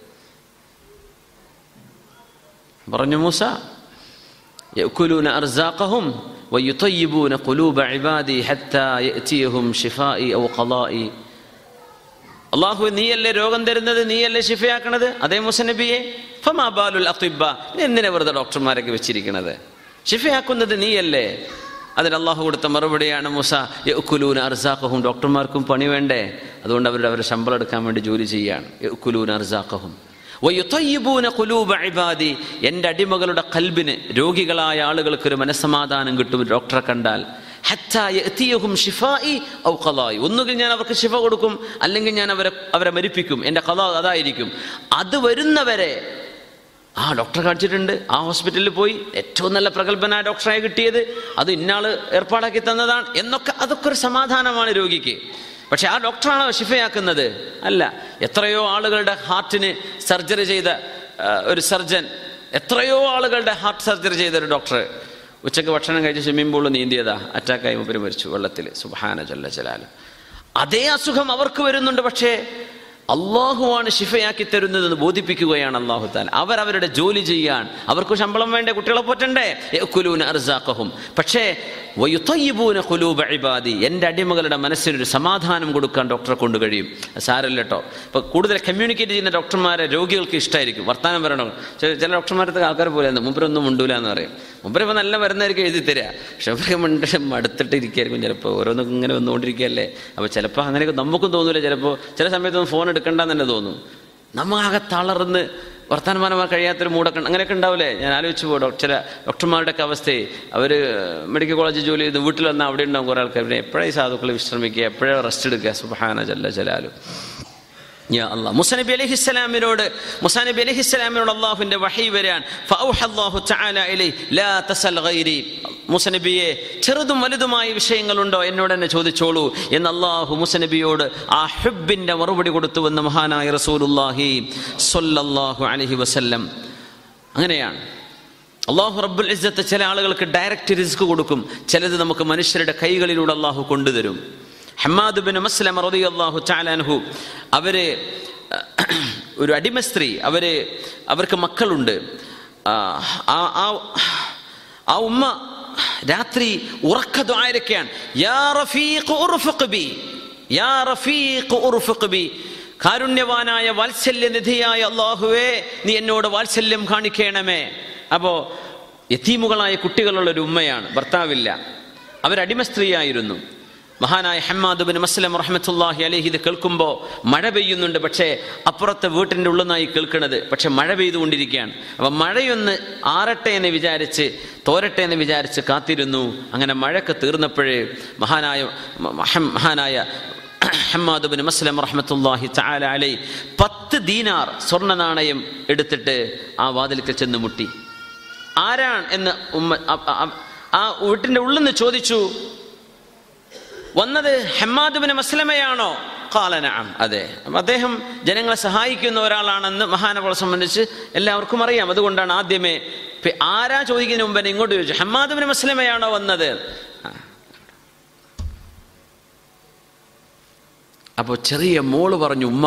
പറഞ്ഞു മൂസ يأكلون أرزاقهم ويطيبون قلوب عبادي حتى يأتيهم شفائي أو قضائي അള്ളാഹു നീയല്ലേ രോഗം തരുന്നത് നീയല്ലേ ഷിഫയാക്കണത് അതേ മുസനബിയെ ഫമാ ബാലുൽ അത്തിബ എന്തിനാ വെറുതെ ഡോക്ടർമാരൊക്കെ വെച്ചിരിക്കണത് ഷിഫയാക്കുന്നത് നീയല്ലേ അതിന് അള്ളാഹു കൊടുത്ത മറുപടിയാണ് മുസ യക്കുലൂൻ അർസാഖഹും ഡോക്ടർമാർക്കും പണി വേണ്ടേ അതുകൊണ്ട് അവരുടെ അവരുടെ ശമ്പളം എടുക്കാൻ വേണ്ടി ജോലി ചെയ്യാണ് യക്കുലൂൻ അർസാഖഹും വയുതയ്യിബൂന ഖുലൂബ ഇബാദി എൻ്റെ അടിമകളുടെ കൽബിന് രോഗികളായ ആളുകൾക്ക് ഒരു മനസ്സമാധാനം കിട്ടും ഡോക്ടറെ കണ്ടാൽ ഹത്താ യഅ്തിയഹും ശിഫാഇ ഔ ഖളായി ഒന്നുകിൽ ഞാൻ അവർക്ക് ശിഫ കൊടുക്കും അല്ലെങ്കിൽ ഞാൻ അവരെ അവരെ മരിപ്പിക്കും എൻ്റെ കഥ അതായിരിക്കും അത് വരുന്നവരെ ആ ഡോക്ടറെ കാണിച്ചിട്ടുണ്ട് ആ ഹോസ്പിറ്റലിൽ പോയി ഏറ്റവും നല്ല പ്രഗത്ഭനായ ഡോക്ടറെ കിട്ടിയത് അത് ഇന്നാള് ഏർപ്പാടാക്കി തന്നതാണ് എന്നൊക്കെ അതൊക്കെ ഒരു സമാധാനമാണ് രോഗിക്ക് പക്ഷെ ആ ഡോക്ടറാണോ ഷിഫയാക്കുന്നത് അല്ല എത്രയോ ആളുകളുടെ ഹാർട്ടിന് സർജറി ചെയ്ത ആ, ഒരു സർജൻ എത്രയോ ആളുകളുടെ ഹാർട്ട് സർജറി ചെയ്ത ഒരു ഡോക്ടർ ഉച്ചയ്ക്ക് ഭക്ഷണം കഴിച്ച് സ്വിമ്മിംഗ് പൂളിൽ നീന്തിയതാ അറ്റാക്കായി മുപ്പര് മരിച്ചു വെള്ളത്തിൽ സുബാന ജല്ല ജലാല് അതേ അസുഖം അവർക്ക് വരുന്നുണ്ട് പക്ഷേ അള്ളാഹുവാണ് ശിഫയാക്കി തരുന്നതെന്ന് ബോധിപ്പിക്കുകയാണ് അള്ളാഹു താൻ അവരവരുടെ ജോലി ചെയ്യാൻ അവർക്ക് ശമ്പളം വേണ്ടേ കുട്ടികളെ പോറ്റണ്ടേ യഅ്കുലൂന അർസാഖഹും പക്ഷേ വയുതയ്യിബൂന ഖുലൂബ ഇബാദി എൻ്റെ അടിമകളുടെ മനസ്സിനൊരു സമാധാനം കൊടുക്കാൻ ഡോക്ടറെ കൊണ്ട് കഴിയും അത് സാരമില്ല കേട്ടോ ഇപ്പോൾ കൂടുതൽ കമ്മ്യൂണിക്കേറ്റ് ചെയ്യുന്ന ഡോക്ടർമാരെ രോഗികൾക്ക് ഇഷ്ടമായിരിക്കും വർത്താനം പറയണം ചില ചില ഡോക്ടർമാരത്തെ ആൾക്കാർ പോലെ മുമ്പരൊന്നും മുണ്ടൂല എന്ന് പറയും മുമ്പരിപ്പോൾ നല്ല മരുന്നായിരിക്കും എഴുതി തരിക പക്ഷെ അവർക്ക് മണ്ട് മടുത്തിട്ട് ഇരിക്കുകയായിരിക്കും ചിലപ്പോൾ ഓരോന്നും ഇങ്ങനെ വന്നുകൊണ്ടിരിക്കുകയല്ലേ അപ്പോൾ ചിലപ്പോൾ അങ്ങനെയൊക്കെ നമുക്കും തോന്നൂല ചിലപ്പോൾ ചില സമയത്തൊന്നും ഫോൺ എടുക്കണ്ടെന്ന് തന്നെ തോന്നും നമ്മ ആകെ തളർന്ന് വർത്തമാനം പറയാൻ കഴിയാത്തൊരു മൂടൊക്കെ ഉണ്ട്. അങ്ങനെയൊക്കെ ഉണ്ടാവില്ലേ ഞാൻ ആലോചിച്ച് പോകും ഡോക്ടർ ചില ഡോക്ടർമാരുടെയൊക്കെ അവസ്ഥയെ അവർ മെഡിക്കൽ കോളേജിൽ ജോലി ചെയ്ത് വീട്ടിൽ വന്നാൽ അവിടെ ഉണ്ടാവും കുറേ ആൾക്കാർ പിന്നെ എപ്പോഴായി സാധുക്കൾ വിശ്രമിക്കുക എപ്പോഴേ റെസ്റ്റ് എടുക്കുക സുബഹാന ജല്ല ജലാലു യാ അല്ലാ മുസനബി അലൈഹിസ്സലാമിനോട് മുസനബി അലൈഹിസ്സലാമിനോട് അള്ളാഹുവിന്റെ വഹി വരാൻ ഫഔഹ അല്ലാഹു തആല ഇലൈ ലാ തസൽ ഗൈരി മുസനബിയെ ചെറുതും വലുതുമായ വിഷയങ്ങളുണ്ടോ എന്നോട് എന്നെ ചോദിച്ചോളൂ എന്ന് അള്ളാഹു മുസനബിയോട് ആ ഹുബിന്റെ മറുപടി കൊടുത്തുവെന്ന് മഹാനായ റസൂലുള്ളാഹി സ്വല്ലല്ലാഹു അലൈഹി വസല്ലം അങ്ങനെയാണ് അള്ളാഹു റബ്ബുൽ ഇസ്സത്ത് ചില ആളുകൾക്ക് ഡയറക്റ്റ് റിസ്ക് കൊടുക്കും ചിലത് നമുക്ക് മനുഷ്യരുടെ കൈകളിലൂടെ അള്ളാഹു കൊണ്ടുതരും ഹമ്മാദ് ബിൻ മസ്ലം റളിയല്ലാഹു തആലാൻഹു അവര് ഒരു അടിമ സ്ത്രീ അവര് അവർക്ക് മക്കളുണ്ട് ആ ആ- ആ- ആ ഉമ്മ രാത്രി ഉറക്ക ദ്വാരക്കാണ് യാ റഫീഖ് ഉർഫഖ് ബി യാ റഫീഖ് ഉർഫഖ് ബി കാരുണ്യവാനായ വാത്സല്യനിധിയായ അള്ളാഹുവേ നീ എന്നോട് വാത്സല്യം കാണിക്കണമേ അപ്പോ യത്തീമുകളായ കുട്ടികളുള്ള ഒരു ഉമ്മയാണ് ഭർത്താവില്ല അവരടിമ സ്ത്രീയായിരുന്നു മഹാനായ ഹമ്മാദ് ബിൻ മസ്ലം റഹ്മത്തുല്ലാഹി അലഹി ഇത് കേൾക്കുമ്പോൾ മഴ പെയ്യുന്നുണ്ട് പക്ഷേ അപ്പുറത്തെ വീട്ടിൻ്റെ ഉള്ളുന്നായി കേൾക്കുന്നത് പക്ഷെ മഴ പെയ്തുകൊണ്ടിരിക്കുകയാണ് അപ്പം മഴയൊന്ന് ആറട്ടെ എന്ന് വിചാരിച്ച് തോരട്ടെ എന്ന് വിചാരിച്ച് കാത്തിരുന്നു അങ്ങനെ മഴയൊക്കെ തീർന്നപ്പോഴേ മഹാനായ മഹം- മഹാനായ ഹമ്മാദ് ബിൻ മസ്ലം റഹ്മത്തുല്ലാഹി തആല അലൈ പത്ത് ദീനാർ സ്വർണ്ണ നാണയം എടുത്തിട്ട് ആ വാതിൽക്ക് ചെന്ന് മുട്ടി ആരാണ് എന്ന് ഉമ്മ അ- അ- ആ വീട്ടിൻ്റെ ഉള്ളിൽ നിന്ന് ചോദിച്ചു വന്നത് ഹമ്മാദ് ബിൻ മസ്ലമയാണോ കാലനാം അതെ അപ്പം അദ്ദേഹം ജനങ്ങളെ സഹായിക്കുന്ന ഒരാളാണെന്ന് മഹാനവളെ സംബന്ധിച്ച് എല്ലാവർക്കും അറിയാം അതുകൊണ്ടാണ് ആദ്യമേ പെ- ആരാ ചോദിക്കുന്നതിന് മുമ്പ് എന്നെ ഇങ്ങോട്ട് ചോദിച്ചു ഹമ്മാദ് ബിൻ മസ്ലമയാണോ വന്നത് ആ. അപ്പോൾ ചെറിയ മോള് പറഞ്ഞു ഉമ്മ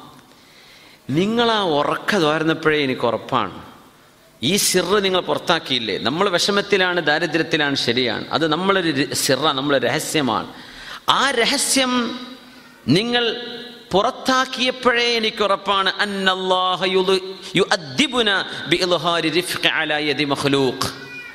നിങ്ങളാ ഉറക്ക തോരുന്നപ്പോഴേ എനിക്ക് ഉറപ്പാണ് ഈ സിറ് നിങ്ങൾ പുറത്താക്കിയില്ലേ നമ്മൾ വിഷമത്തിലാണ് ദാരിദ്ര്യത്തിലാണ് ശരിയാണ് അത് നമ്മളൊരു ര- സിറ നമ്മളെ രഹസ്യമാണ് ആ രഹസ്യം നിങ്ങൾ പുറത്താക്കിയപ്പോഴേ എനിക്ക് ഉറപ്പാണ് അന്നല്ലാഹ യുദ്- യുഅദ്ദിബുന ബിഇൽഹാരി റിഫ്ഖി അലാ യദി മഖ്ലൂഖ്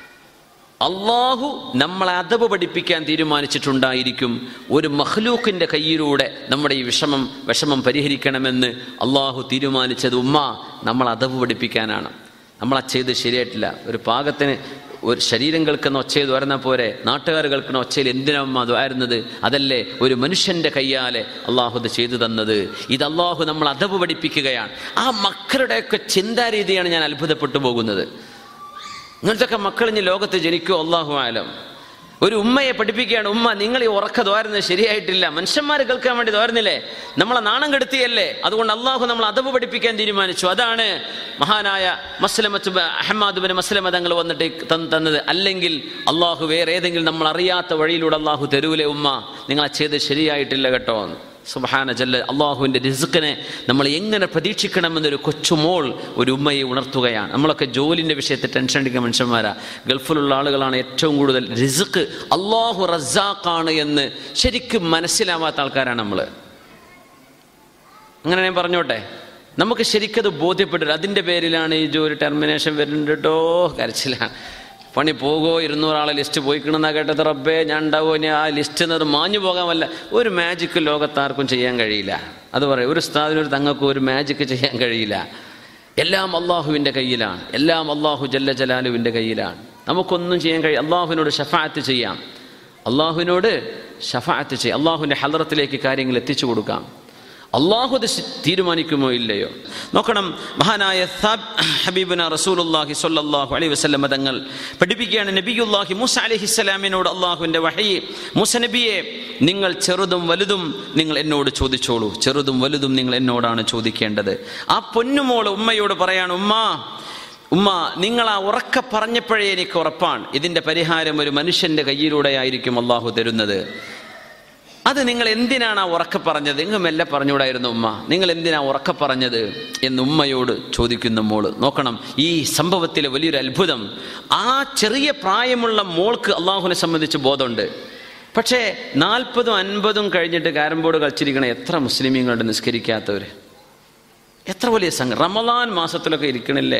അള്ളാഹു നമ്മളെ അതവ് പഠിപ്പിക്കാൻ തീരുമാനിച്ചിട്ടുണ്ടായിരിക്കും ഒരു മഹ്ലൂക്കിന്റെ കയ്യിലൂടെ നമ്മുടെ ഈ വിഷമം വിഷമം പരിഹരിക്കണമെന്ന് അള്ളാഹു തീരുമാനിച്ചത് ഉമ്മ നമ്മൾ അതവ് പഠിപ്പിക്കാനാണ് നമ്മൾ ആ ചെയ്ത് ശരിയായിട്ടില്ല ഒരു പാകത്തിന് ഒരു ശരീരം കേൾക്കുന്ന ഒച്ചയിൽ വരുന്ന പോരെ നാട്ടുകാർ കേൾക്കുന്ന ഒച്ചയിൽ എന്തിനാ ഉമ്മ അത് വരുന്നത് അതല്ലേ ഒരു മനുഷ്യന്റെ കയ്യാലെ അള്ളാഹു ഇത് ചെയ്തു തന്നത് ഇത് അള്ളാഹു നമ്മൾ അതവ് പഠിപ്പിക്കുകയാണ് ആ മക്കളുടെയൊക്കെ ചിന്താരീതിയാണ് ഞാൻ അത്ഭുതപ്പെട്ടു പോകുന്നത് ഇങ്ങനത്തൊക്കെ മക്കൾ ഇനി ലോകത്ത് ജനിക്കുമോ അള്ളാഹു ആലം ഒരു ഉമ്മയെ പഠിപ്പിക്കുകയാണ് ഉമ്മ നിങ്ങൾ ഈ ഉറക്ക തോരുന്നത് ശരിയായിട്ടില്ല മനുഷ്യന്മാർ കേൾക്കാൻ വേണ്ടി തോരുന്നില്ലേ നമ്മളെ നാണം കെടുത്തിയല്ലേ അതുകൊണ്ട് അള്ളാഹു നമ്മൾ അതവ് പഠിപ്പിക്കാൻ തീരുമാനിച്ചു അതാണ് മഹാനായ മസ്ലമത്ത് ബ- അഹമ്മദ് ബിൻ മസ്ലമ തങ്ങൾ വന്നിട്ട് തന്ന് തന്നത് അല്ലെങ്കിൽ അള്ളാഹു വേറെ ഏതെങ്കിലും നമ്മൾ അറിയാത്ത വഴിയിലൂടെ അള്ളാഹു തരൂലെ ഉമ്മ നിങ്ങളെ ചെയ്ത് ശരിയായിട്ടില്ല കേട്ടോ എന്ന് സുബഹാന ജല്ല അള്ളാഹുവിൻ്റെ റിസുക്കിനെ നമ്മൾ എങ്ങനെ പ്രതീക്ഷിക്കണമെന്നൊരു കൊച്ചുമോൾ ഒരു ഉമ്മയെ ഉണർത്തുകയാണ് നമ്മളൊക്കെ ജോലിൻ്റെ വിഷയത്തിൽ ടെൻഷൻ അടിക്കുന്ന മനുഷ്യന്മാരാ ഗൾഫിലുള്ള ആളുകളാണ് ഏറ്റവും കൂടുതൽ റിസുക്ക് അള്ളാഹു റസാഖാണ് എന്ന് ശരിക്കും മനസ്സിലാവാത്ത ആൾക്കാരാണ് നമ്മൾ അങ്ങനെ ഞാൻ പറഞ്ഞോട്ടെ നമുക്ക് ശരിക്കത് ബോധ്യപ്പെട്ടില്ല അതിൻ്റെ പേരിലാണ് ഈ ജോലി ടെർമിനേഷൻ വരുന്നുണ്ട് കേട്ടോ കരച്ചിലാണ് പണി പോകുമോ ഇരുന്നൂറാളെ ലിസ്റ്റ് പോയിക്കണമെന്നാ കേട്ടത് റബ്ബേ ഞാൻ ഉണ്ടാവുമോ ഇനി ആ ലിസ്റ്റ് എന്നത് മാഞ്ഞു പോകാമല്ല ഒരു മാജിക്ക് ലോകത്താർക്കും ചെയ്യാൻ കഴിയില്ല അത് പറയും ഒരു സ്ഥാപനൊരു തങ്ങൾക്കും ഒരു മാജിക്ക് ചെയ്യാൻ കഴിയില്ല എല്ലാം അള്ളാഹുവിൻ്റെ കയ്യിലാണ് എല്ലാം അള്ളാഹു ജല്ല ജലാലുവിൻ്റെ കയ്യിലാണ് നമുക്കൊന്നും ചെയ്യാൻ കഴിയും അള്ളാഹുവിനോട് ഷഫാത്ത് ചെയ്യാം അള്ളാഹുവിനോട് ഷഫാത്ത് ചെയ്യാം അള്ളാഹുവിൻ്റെ ഹലറത്തിലേക്ക് കാര്യങ്ങൾ എത്തിച്ചു കൊടുക്കാം അള്ളാഹു അത് ശ- തീരുമാനിക്കുമോ ഇല്ലയോ നോക്കണം മഹാനായ സാബ് ഹബീബുന റസൂലുല്ലാഹി സ്വല്ലല്ലാഹു അലൈഹി വസല്ലം തങ്ങൾ പഠിപ്പിക്കുകയാണ് നബിയുല്ലാഹി മൂസ അലൈഹിസ്സലാമിനോട് അള്ളാഹുവിൻ്റെ വഹയി മൂസ നബിയെ നിങ്ങൾ ചെറുതും വലുതും നിങ്ങൾ എന്നോട് ചോദിച്ചോളൂ ചെറുതും വലുതും നിങ്ങൾ എന്നോടാണ് ചോദിക്കേണ്ടത് ആ പൊന്നുമോള് ഉമ്മയോട് പറയാണ് ഉമ്മ ഉമ്മ നിങ്ങൾ ആ ഉറക്ക പറഞ്ഞപ്പോഴേ എനിക്ക് ഉറപ്പാണ് ഇതിൻ്റെ പരിഹാരം ഒരു മനുഷ്യൻ്റെ കയ്യിലൂടെ ആയിരിക്കും അള്ളാഹു തരുന്നത് അത് നിങ്ങൾ എന്തിനാണ് ആ ഉറക്ക പറഞ്ഞത് നിങ്ങൾ മെല്ലെ പറഞ്ഞുകൂടായിരുന്നു ഉമ്മ നിങ്ങൾ എന്തിനാ ഉറക്ക പറഞ്ഞത് എന്ന് ഉമ്മയോട് ചോദിക്കുന്ന മോള് നോക്കണം ഈ സംഭവത്തിലെ വലിയൊരു അത്ഭുതം ആ ചെറിയ പ്രായമുള്ള മോൾക്ക് അള്ളാഹുവിനെ സംബന്ധിച്ച് ബോധമുണ്ട് പക്ഷേ നാൽപ്പതും അൻപതും കഴിഞ്ഞിട്ട് കാരം ബോർഡ് കളിച്ചിരിക്കണ എത്ര മുസ്ലിമീങ്ങളുടെ നിസ്കരിക്കാത്തവർ എത്ര വലിയ സംഘം റമദാൻ മാസത്തിലൊക്കെ ഇരിക്കണില്ലേ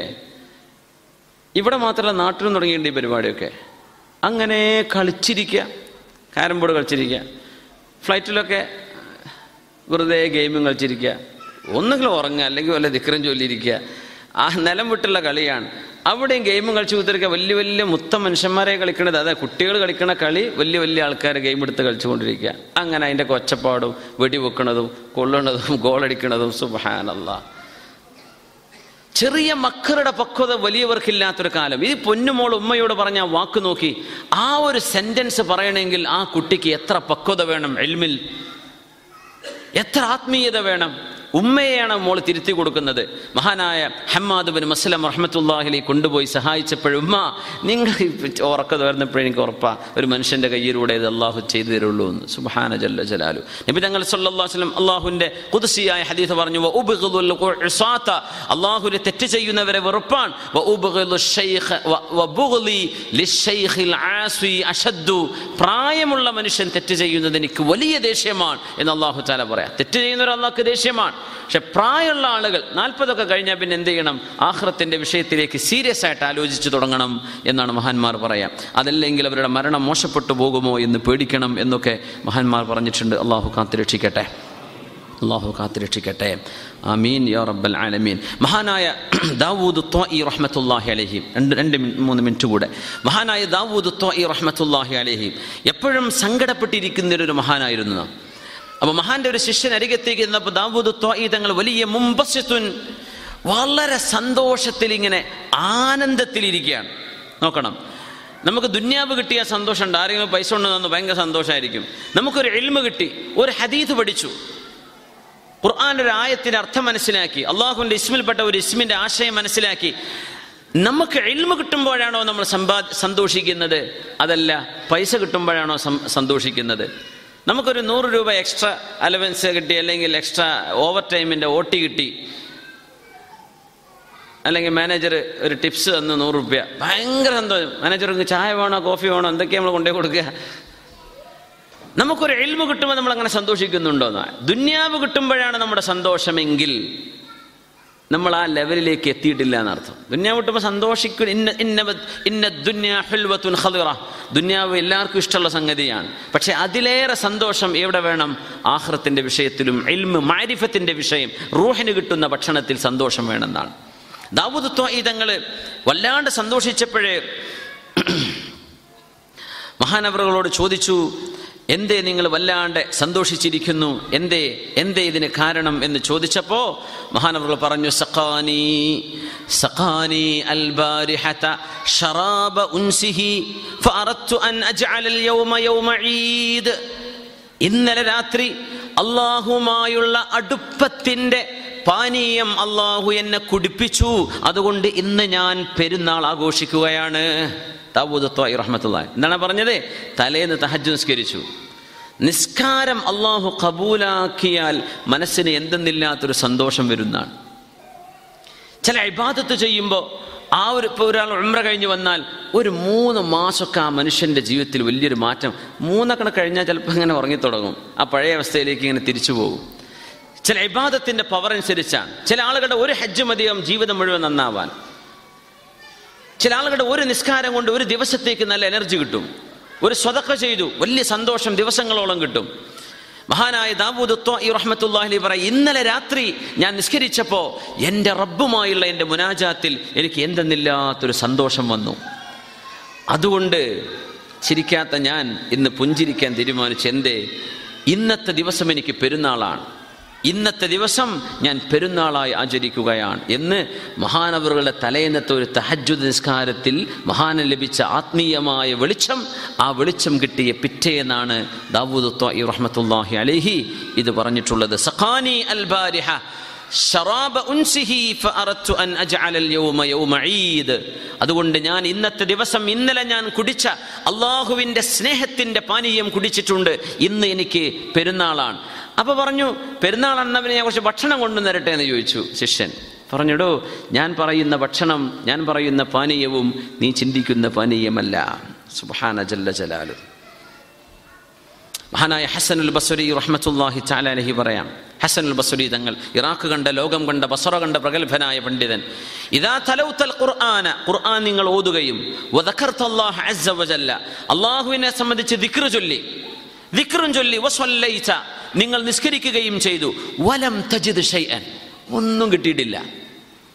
ഇവിടെ മാത്രമല്ല നാട്ടിലും തുടങ്ങിയിട്ടുണ്ട് ഈ പരിപാടിയൊക്കെ അങ്ങനെ കളിച്ചിരിക്കുക കാരം ബോർഡ് കളിച്ചിരിക്കുക ഫ്ലൈറ്റിലൊക്കെ വെറുതെ ഗെയിമും കളിച്ചിരിക്കുക ഒന്നുകിൽ ഉറങ്ങുക അല്ലെങ്കിൽ വല്ല ദിക്രം ചൊല്ലിയിരിക്കുക ആ നിലം വിട്ടുള്ള കളിയാണ് അവിടെയും ഗെയിമും കളിച്ച് കുത്തിരിക്കുക വലിയ വലിയ മുത്ത മനുഷ്യന്മാരെ കളിക്കണത് അതായത് കുട്ടികൾ കളിക്കണ കളി വലിയ വലിയ ആൾക്കാർ ഗെയിം എടുത്ത് കളിച്ചുകൊണ്ടിരിക്കുക അങ്ങനെ അതിൻ്റെ കൊച്ചപ്പാടും വെടിവെക്കണതും കൊള്ളണതും ഗോളടിക്കണതും സുബഹാനല്ല ചെറിയ മക്കളുടെ പക്വത വലിയവർക്കില്ലാത്തൊരു കാലം ഈ പൊന്നുമോൾ ഉമ്മയോട് പറഞ്ഞ ആ വാക്ക് നോക്കി ആ ഒരു സെന്റൻസ് പറയണമെങ്കിൽ ആ കുട്ടിക്ക് എത്ര പക്വത വേണം എൽമിൽ എത്ര ആത്മീയത വേണം ഉമ്മയെയാണ് മോൾ തിരുത്തി കൊടുക്കുന്നത് മഹാനായ ഹമ്മാദ് ബിൻ മസ്ലം റഹ്മത്തുല്ലാഹിലെ കൊണ്ടുപോയി സഹായിച്ചപ്പോഴും ഉമ്മ നിങ്ങൾ ഉറക്കം തുറന്നപ്പോഴും എനിക്ക് ഉറപ്പാ ഒരു മനുഷ്യന്റെ കയ്യിലൂടെ ഇത് അള്ളാഹു ചെയ്തു തരുള്ളൂ എന്ന് സുബാന ജല്ല ജലാലു നബി തങ്ങൾ സല്ലല്ലാഹു അലൈഹി വസല്ലം അള്ളാഹുവിന്റെ കുതിസിയായ ഹദീസ് പറഞ്ഞു "വ ഉബ്ഗിദുൽ ഉസാത്ത", അള്ളാഹുവിനെ തെറ്റ് ചെയ്യുന്നവരെ വെറുപ്പാൻ "വ ഉബ്ഗിദു ശൈഖ വ- വ ബുഗ്ലി ലിശ്ശൈഖിൽ ആസി അശദ്ദു". പ്രായമുള്ള മനുഷ്യൻ തെറ്റ് ചെയ്യുന്നത് എനിക്ക് വലിയ ദേഷ്യമാണ് എന്ന് അള്ളാഹു താല പറയാം തെറ്റ് ചെയ്യുന്നവർ അള്ളാഹ്ക്ക് ദേഷ്യമാണ് പക്ഷെ പ്രായമുള്ള ആളുകൾ നാൽപ്പതൊക്കെ കഴിഞ്ഞാൽ പിന്നെ എന്ത് ചെയ്യണം ആഹ്റത്തിന്റെ വിഷയത്തിലേക്ക് സീരിയസ് ആയിട്ട് ആലോചിച്ചു തുടങ്ങണം എന്നാണ് മഹാന്മാർ പറയാം അതല്ലെങ്കിൽ അവരുടെ മരണം മോശപ്പെട്ടു പോകുമോ എന്ന് പേടിക്കണം എന്നൊക്കെ മഹാന്മാർ പറഞ്ഞിട്ടുണ്ട് അള്ളാഹു കാത്തുരക്ഷിക്കട്ടെ അള്ളാഹു കാത്തുരക്ഷിക്കട്ടെ ആമീൻ യാ റബ്ബൽ ആലമീൻ മഹാനായ ദാവൂദ് ത്വാഇ റഹ്മത്തുല്ലാഹി അലഹി രണ്ട് രണ്ട് മിനി- മൂന്ന് മിനിറ്റ് കൂടെ മഹാനായ ദാവൂദ് ത്വാഇ റഹ്മത്തുല്ലാഹി അലഹി എപ്പോഴും സങ്കടപ്പെട്ടിരിക്കുന്ന ഒരു മഹാനായിരുന്നു അപ്പൊ മഹാന്റെ ഒരു ശിഷ്യൻ അരികത്തേക്ക് ചെന്നപ്പോൾ ദാവൂദ് ത്വാഇ തങ്ങൾ വലിയ മുമ്പസ്യത്തുൻ വളരെ സന്തോഷത്തിൽ ഇങ്ങനെ ആനന്ദത്തിലിരിക്കുകയാണ് നോക്കണം നമുക്ക് ദുന്യാവ് കിട്ടിയ സന്തോഷമുണ്ട് ആരെങ്കിലും പൈസ കൊണ്ട് തന്നു ഭയങ്കര സന്തോഷമായിരിക്കും നമുക്കൊരു എൽമ കിട്ടി ഒരു ഹദീത് പഠിച്ചു ഖുർആന്റെ ഒരു ആയത്തിന്റെ അർത്ഥം മനസ്സിലാക്കി അള്ളാഹുവിന്റെ ഇസ്മിൽപ്പെട്ട ഒരു ഇസ്മിന്റെ ആശയം മനസ്സിലാക്കി നമുക്ക് എൽമ കിട്ടുമ്പോഴാണോ നമ്മൾ സമ്പാ സന്തോഷിക്കുന്നത് അതല്ല പൈസ കിട്ടുമ്പോഴാണോ സം- സന്തോഷിക്കുന്നത് നമുക്കൊരു നൂറ് രൂപ എക്സ്ട്രാ അലവൻസ് കിട്ടി അല്ലെങ്കിൽ എക്സ്ട്രാ ഓവർ ടൈമിന്റെ ഓ ടി കിട്ടി അല്ലെങ്കിൽ മാനേജർ ഒരു ടിപ്സ് തന്നു നൂറ് റുപ്യ ഭയങ്കര സന്തോഷം മാനേജർക്ക് ചായ വേണോ കോഫി വേണോ എന്തൊക്കെയാണ് നമ്മൾ കൊണ്ടുപോയി കൊടുക്കുക നമുക്കൊരു എൽമ കിട്ടുമ്പോൾ നമ്മൾ അങ്ങനെ സന്തോഷിക്കുന്നുണ്ടോ എന്ന് ദുന്യാവ് കിട്ടുമ്പോഴാണ് നമ്മുടെ സന്തോഷമെങ്കിൽ നമ്മൾ ആ ലെവലിലേക്ക് എത്തിയിട്ടില്ല എന്നർത്ഥം ദുന്യാവ് കിട്ടുമ്പോൾ സന്തോഷിക്കും ഇന്ന ഇന്ന ഇന്ന ദുന്യാ ഹുൽവത്തുൻ ഖദിറ ദുന്യാവ് എല്ലാവർക്കും ഇഷ്ടമുള്ള സംഗതിയാണ് പക്ഷെ അതിലേറെ സന്തോഷം എവിടെ വേണം ആഹ്റത്തിന്റെ വിഷയത്തിലും എൽമ് മാരിഫത്തിന്റെ വിഷയം റൂഹിന് കിട്ടുന്ന ഭക്ഷണത്തിൽ സന്തോഷം വേണമെന്നാണ് ദാവൂദ് ത്വാഇ തങ്ങള് വല്ലാണ്ട് സന്തോഷിച്ചപ്പോഴേ മഹാനവറുകളോട് ചോദിച്ചു എന്തേ നിങ്ങൾ വല്ലാണ്ട് സന്തോഷിച്ചിരിക്കുന്നു എന്തേ എന്തേ ഇതിന് കാരണം എന്ന് ചോദിച്ചപ്പോ മഹാനവറുകൾ പറഞ്ഞു സഖാനി സഖാനി അൽ ബാരിഹത ശറാബ ഉൻസിഹി ഫഅറദ്തു അൻ അജ്അല യൗമ യൗമ ഈദ് ഇന്നലെ രാത്രി അള്ളാഹുമായുള്ള അടുപ്പത്തിന്റെ പാനീയം അള്ളാഹു എന്നെ കുടിപ്പിച്ചു അതുകൊണ്ട് ഇന്ന് ഞാൻ പെരുന്നാൾ ആഘോഷിക്കുകയാണ് താവൂദ് ത്വായി റഹ്മത്തുള്ള എന്താണ് പറഞ്ഞത് തലേന്ന് തഹജ് നിസ്കരിച്ചു നിസ്കാരം അള്ളാഹു കബൂലാക്കിയാൽ മനസ്സിന് എന്തെന്നില്ലാത്തൊരു സന്തോഷം വരുന്നതാണ് ചില ഇബാദത്ത് ചെയ്യുമ്പോൾ ആ ഒരു ഇപ്പോൾ ഒരാൾ ഉമ്ര കഴിഞ്ഞ് വന്നാൽ ഒരു മൂന്ന് മാസമൊക്കെ ആ മനുഷ്യൻ്റെ ജീവിതത്തിൽ വലിയൊരു മാറ്റം മൂന്നൊക്കെ കഴിഞ്ഞാൽ ചിലപ്പോൾ ഇങ്ങനെ ഉറങ്ങിത്തുടങ്ങും ആ പഴയ അവസ്ഥയിലേക്ക് ഇങ്ങനെ തിരിച്ചു പോകും ചില ഇബാദത്തിന്റെ പവർ അനുസരിച്ചാണ് ചില ആളുകളുടെ ഒരു ഹജ്ജ് മതിയാവും ജീവിതം മുഴുവൻ നന്നാവാൻ ചില ആളുകളുടെ ഒരു നിസ്കാരം കൊണ്ട് ഒരു ദിവസത്തേക്ക് നല്ല എനർജി കിട്ടും ഒരു സ്വതക്ക ചെയ്തു വലിയ സന്തോഷം ദിവസങ്ങളോളം കിട്ടും മഹാനായ ദാവൂദ് ത്വാഇ റഹ്മത്തുള്ളാഹി പറയും ഇന്നലെ രാത്രി ഞാൻ നിസ്കരിച്ചപ്പോൾ എൻ്റെ റബ്ബുമായുള്ള എൻ്റെ മുനാജാത്തിൽ എനിക്ക് എന്തെന്നില്ലാത്തൊരു സന്തോഷം വന്നു അതുകൊണ്ട് ചിരിക്കാത്ത ഞാൻ ഇന്ന് പുഞ്ചിരിക്കാൻ തീരുമാനിച്ചു എന്തേ ഇന്നത്തെ ദിവസം എനിക്ക് പെരുന്നാളാണ് ഇന്നത്തെ ദിവസം ഞാൻ പെരുന്നാളായി ആചരിക്കുകയാണ് എന്ന് മഹാനവറുകളുടെ തലേന്നത്തെ ഒരു തഹജുദ് നിസ്കാരത്തിൽ മഹാന് ലഭിച്ച ആത്മീയമായ വെളിച്ചം ആ വെളിച്ചം കിട്ടിയ പിറ്റേന്നാണ് ദാവൂദ് ത്വാഇ റഹ്മത്തുള്ളാഹി അലൈഹി ഇത് പറഞ്ഞിട്ടുള്ളത് സഖാനി അൽ ബാരിഹ ശറാബ ഉൻസിഹി ഫഅറദ്തു അൻ അജ്അല യൗമ യൗമ ഈദ് അതുകൊണ്ട് ഞാൻ ഇന്നത്തെ ദിവസം ഇന്നലെ ഞാൻ കുടിച്ച അള്ളാഹുവിൻ്റെ സ്നേഹത്തിൻ്റെ പാനീയം കുടിച്ചിട്ടുണ്ട് ഇന്ന് എനിക്ക് പെരുന്നാളാണ് അപ്പൊ പറഞ്ഞു പെരുന്നാൾ അന്നവന് ഞാൻ കുറച്ച് ഭക്ഷണം കൊണ്ടു തരട്ടെ എന്ന് ചോദിച്ചു ശിഷ്യൻ പറഞ്ഞിടോ ഞാൻ പറയുന്ന ഭക്ഷണം ഞാൻ പറയുന്ന പാനീയവും നീ ചിന്തിക്കുന്ന പാനീയമല്ല സുബ്ഹാന ജല്ല ജലാലു മഹാനായ ഹസനുൽ ബസ്വരി റഹ്മത്തുല്ലാഹി ചാലാലഹി പറയാം ഹസനുൽ ബസ്വരി തങ്ങൾ ഇറാഖ് കണ്ട ലോകം കണ്ട ബസറ കണ്ട പ്രഗത്ഭനായ പണ്ഡിതൻ ഇതാ തലൗത്തൽ ഖുർആന ഖുർആൻ നിങ്ങൾ ഓതുകയും വദക്കർത്തല്ലാഹ് അസ്സ വജല്ല അള്ളാഹുവിനെ സംബന്ധിച്ച് ദിക്ർ ചൊല്ലി ദിക്റും ചൊല്ലി വസ്വല്ലൈച്ച നിങ്ങൾ നിസ്കരിക്കുകയും ചെയ്തു വലം തജിദ് ഷൈഅൻ ഒന്നും കിട്ടിയിട്ടില്ല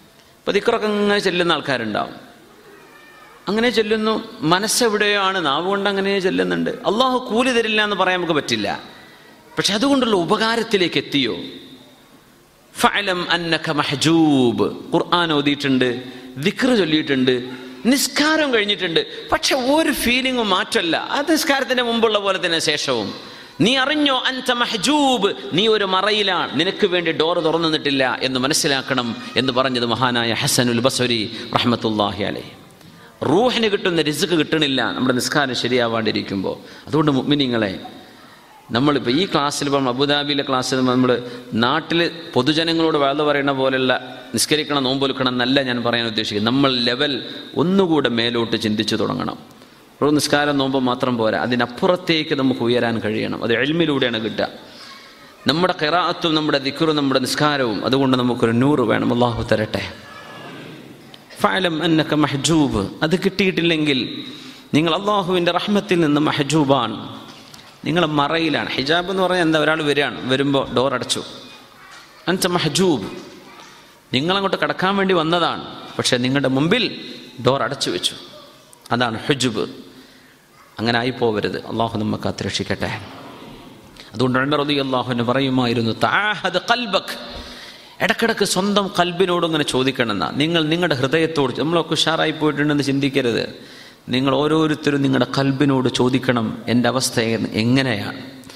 അപ്പോൾ ദിക്റൊക്കെ ഇങ്ങനെ ചെല്ലുന്ന ആൾക്കാരുണ്ടാവും അങ്ങനെ ചെല്ലുന്നു മനസ്സെവിടെയാണ് നാവ് കൊണ്ട് അങ്ങനെ ചെല്ലുന്നുണ്ട് അള്ളാഹു കൂലി തരില്ല എന്ന് പറയാൻ നമുക്ക് പറ്റില്ല പക്ഷെ അതുകൊണ്ടുള്ള ഉപകാരത്തിലേക്ക് എത്തിയോ ഫഅലം അന്നക മഹജൂബ് ഖുർആൻ ഓതിയിട്ടുണ്ട് ദിക്ർ ചൊല്ലിയിട്ടുണ്ട് നിസ്കാരം കഴിഞ്ഞിട്ടുണ്ട് പക്ഷെ ഒരു ഫീലിങ്ങും മാറ്റമല്ല അത് നിസ്കാരത്തിന്റെ മുമ്പുള്ള പോലെ തന്നെ ശേഷവും നീ അറിഞ്ഞോ അൻത മഹജൂബ് നീ ഒരു മറയിലാണ് നിനക്ക് വേണ്ടി ഡോർ തുറന്നു നിന്നിട്ടില്ല എന്ന് മനസ്സിലാക്കണം എന്ന് പറഞ്ഞത് മഹാനായ ഹസനുൽ ബസരി റഹ്മത്തുല്ലാഹി അലൈഹി റൂഹിന് കിട്ടുന്ന റിസ്ക് കിട്ടണില്ല നമ്മുടെ നിസ്കാരം ശരിയാവാണ്ടിരിക്കുമ്പോൾ അതുകൊണ്ട് മുഗ്മിനിങ്ങളെ നമ്മളിപ്പോൾ ഈ ക്ലാസ്സിൽ ഇപ്പം അബുദാബിയിലെ ക്ലാസ്സിൽ നമ്മൾ നാട്ടിൽ പൊതുജനങ്ങളോട് വാഴ്ന്നു പറയുന്ന പോലെയുള്ള നിസ്കരിക്കണം നോമ്പൊലുക്കണം എന്നല്ല ഞാൻ പറയാൻ ഉദ്ദേശിക്കുന്നത് നമ്മൾ ലെവൽ ഒന്നുകൂടെ മേലോട്ട് ചിന്തിച്ചു തുടങ്ങണം ഒരു നിസ്കാരം നോമ്പ് മാത്രം പോരാ അതിനപ്പുറത്തേക്ക് നമുക്ക് ഉയരാൻ കഴിയണം അത് എൽമിലൂടെയാണ് കിട്ടുക നമ്മുടെ കിറാത്തും നമ്മുടെ ദിക്കറും നമ്മുടെ നിസ്കാരവും അതുകൊണ്ട് നമുക്കൊരു നൂറ് വേണം അള്ളാഹു തരട്ടെ ഫാലം എന്നൊക്കെ മഹജൂബ് അത് കിട്ടിയിട്ടില്ലെങ്കിൽ നിങ്ങൾ അള്ളാഹുവിൻ്റെ റഹ്മത്തിൽ നിന്ന് മഹജൂബാണ് നിങ്ങൾ മറയിലാണ് ഹിജാബ് എന്ന് പറഞ്ഞാൽ എന്താ ഒരാൾ വരികയാണ് വരുമ്പോൾ ഡോർ അടച്ചു അൻസ മഹജൂബ് നിങ്ങളങ്ങോട്ട് കടക്കാൻ വേണ്ടി വന്നതാണ് പക്ഷേ നിങ്ങളുടെ മുമ്പിൽ ഡോർ അടച്ചു വെച്ചു അതാണ് ഹുജുബ് അങ്ങനെ ആയിപ്പോവരുത് അള്ളാഹു നമുക്ക് അത്രക്ഷിക്കട്ടെ അതുകൊണ്ട് റതി അള്ളാഹുവിന് പറയുമായിരുന്നു താഹദ് കൽബക് ഇടക്കിടക്ക് സ്വന്തം കൽബിനോട് ഇങ്ങനെ ചോദിക്കണമെന്ന നിങ്ങൾ നിങ്ങളുടെ ഹൃദയത്തോട് നമ്മളൊക്കെ ഉഷാറായി പോയിട്ടുണ്ടെന്ന് ചിന്തിക്കരുത് നിങ്ങൾ ഓരോരുത്തരും നിങ്ങളുടെ കൽബിനോട് ചോദിക്കണം എൻ്റെ അവസ്ഥ എങ്ങനെയാണ്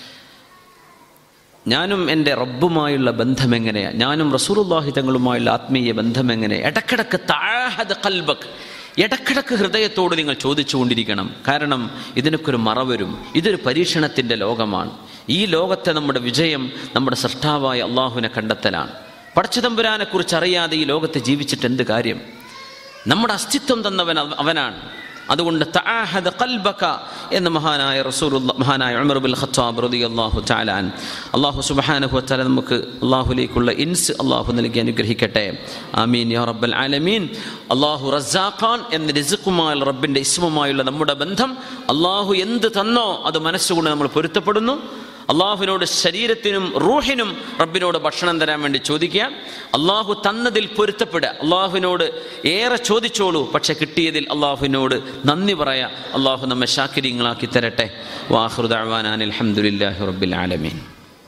ഞാനും എൻ്റെ റബ്ബുമായുള്ള ബന്ധം എങ്ങനെയാണ് ഞാനും റസൂലുള്ളാഹി തങ്ങളുമായുള്ള ആത്മീയ ബന്ധം എങ്ങനെ ഇടക്കിടക്ക് താഹദ് കൽബക് ഇടക്കിടക്ക് ഹൃദയത്തോട് നിങ്ങൾ ചോദിച്ചുകൊണ്ടിരിക്കണം കാരണം ഇതിനൊക്കെ ഒരു മറ വരും ഇതൊരു പരീക്ഷണത്തിൻ്റെ ലോകമാണ് ഈ ലോകത്തെ നമ്മുടെ വിജയം നമ്മുടെ സൃഷ്ടാവായ അള്ളാഹുവിനെ കണ്ടെത്തലാണ് പടച്ചുതമ്പുരാനെ കുറിച്ച് അറിയാതെ ഈ ലോകത്തെ ജീവിച്ചിട്ട് എന്ത് കാര്യം നമ്മുടെ അസ്തിത്വം തന്നവൻ അവനാണ് അതുകൊണ്ട് തആഹദ ഖൽബക എന്ന് മഹാനായ റസൂലുള്ള മഹാനായ ഉമർ ബിൻ ഖത്താബ് റളിയല്ലാഹു തആല അൻ അല്ലാഹു സുബ്ഹാനഹു വതആല നമുക്ക് അല്ലാഹുവിലേക്കുള്ള ഇൻസ് അല്ലാഹു നൽകി അനുഗ്രഹിക്കട്ടെ ആമീൻ യാ റബ്ബൽ ആലമീൻ അല്ലാഹു റസാഖാൻ എന്ന റിസ്ഖുമായ റബ്ബിൻ്റെ ഇസ്മുമായുള്ള നമ്മുടെ ബന്ധം അല്ലാഹു എന്ത് തന്നോ അത് മനസ്സുകൊണ്ട് നമ്മൾ പൊരുത്തപ്പെടുന്നു അള്ളാഹുവിനോട് ശരീരത്തിനും റൂഹിനും റബ്ബിനോട് ഭക്ഷണം തരാൻ വേണ്ടി ചോദിക്കുക അള്ളാഹു തന്നതിൽ പൊരുത്തപ്പെടുക അള്ളാഹുവിനോട് ഏറെ ചോദിച്ചോളൂ പക്ഷെ കിട്ടിയതിൽ അള്ളാഹുവിനോട് നന്ദി പറയാ അള്ളാഹു നമ്മെ ശാക്കിര്യങ്ങളാക്കി തരട്ടെ വാഹൃദാൻ അലഹമുല്ലാഹി റബ്ബിൽ ആലമീൻ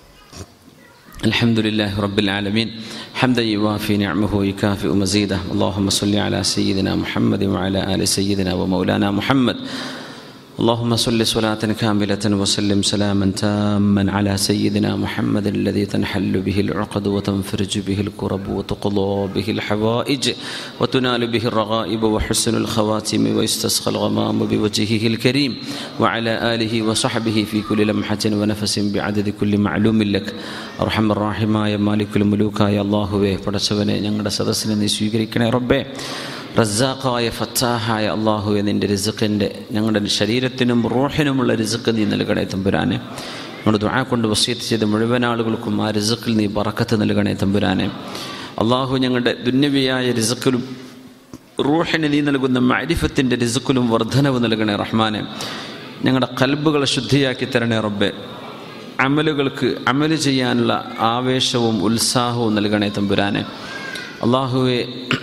الحمد لله رب العالمين حمدا يوافي نعمه ويكافئ مزيده اللهم صل على سيدنا محمد وعلى ال سيدنا ومولانا محمد اللهم صل صلاة كاملة وسلم سلاما تاما على سيدنا محمد الذي تنحل به العقد وتنفرج به الكرب وتقضى به الحوائج وتنال به الرغائب وحسن الخواتم ويستسقى الغمام بوجهه الكريم وعلى آله وصحبه في كل لمحة ونفس بعدد كل معلوم لك أرحم الراحمة يا مالك الملوك يا الله പടച്ചവനെ ഞങ്ങളുടെ സദസ്സിനെ നീ സ്വീകരിക്കണേ റബ്ബേ റസാഖായ ഫത്താഹായ അള്ളാഹു നിൻ്റെ റിസുക്കിൻ്റെ ഞങ്ങളുടെ ശരീരത്തിനും റൂഹിനുമുള്ള റിസുക്ക് നീ നൽകണേ തമ്പുരാനെ ഞങ്ങളുടെ ദുആ കൊണ്ട് വസീത്ത് ചെയ്ത മുഴുവൻ ആളുകൾക്കും ആ റിസുക്കിൽ നീ ബറക്കത്ത് നൽകണേ തമ്പുരാനെ അള്ളാഹു ഞങ്ങളുടെ ദുന്യവിയായ റിസുക്കിലും റൂഹിന് നീ നൽകുന്ന മാരിഫത്തിൻ്റെ റിസുക്കിലും വർധനവ് നൽകണേ റഹ്മാനെ ഞങ്ങളുടെ കൽബുകളെ ശുദ്ധിയാക്കി തരണേ റബ്ബെ അമലുകൾക്ക് അമല് ചെയ്യാനുള്ള ആവേശവും ഉത്സാഹവും നൽകണേ തമ്പുരാനെ അള്ളാഹുവെ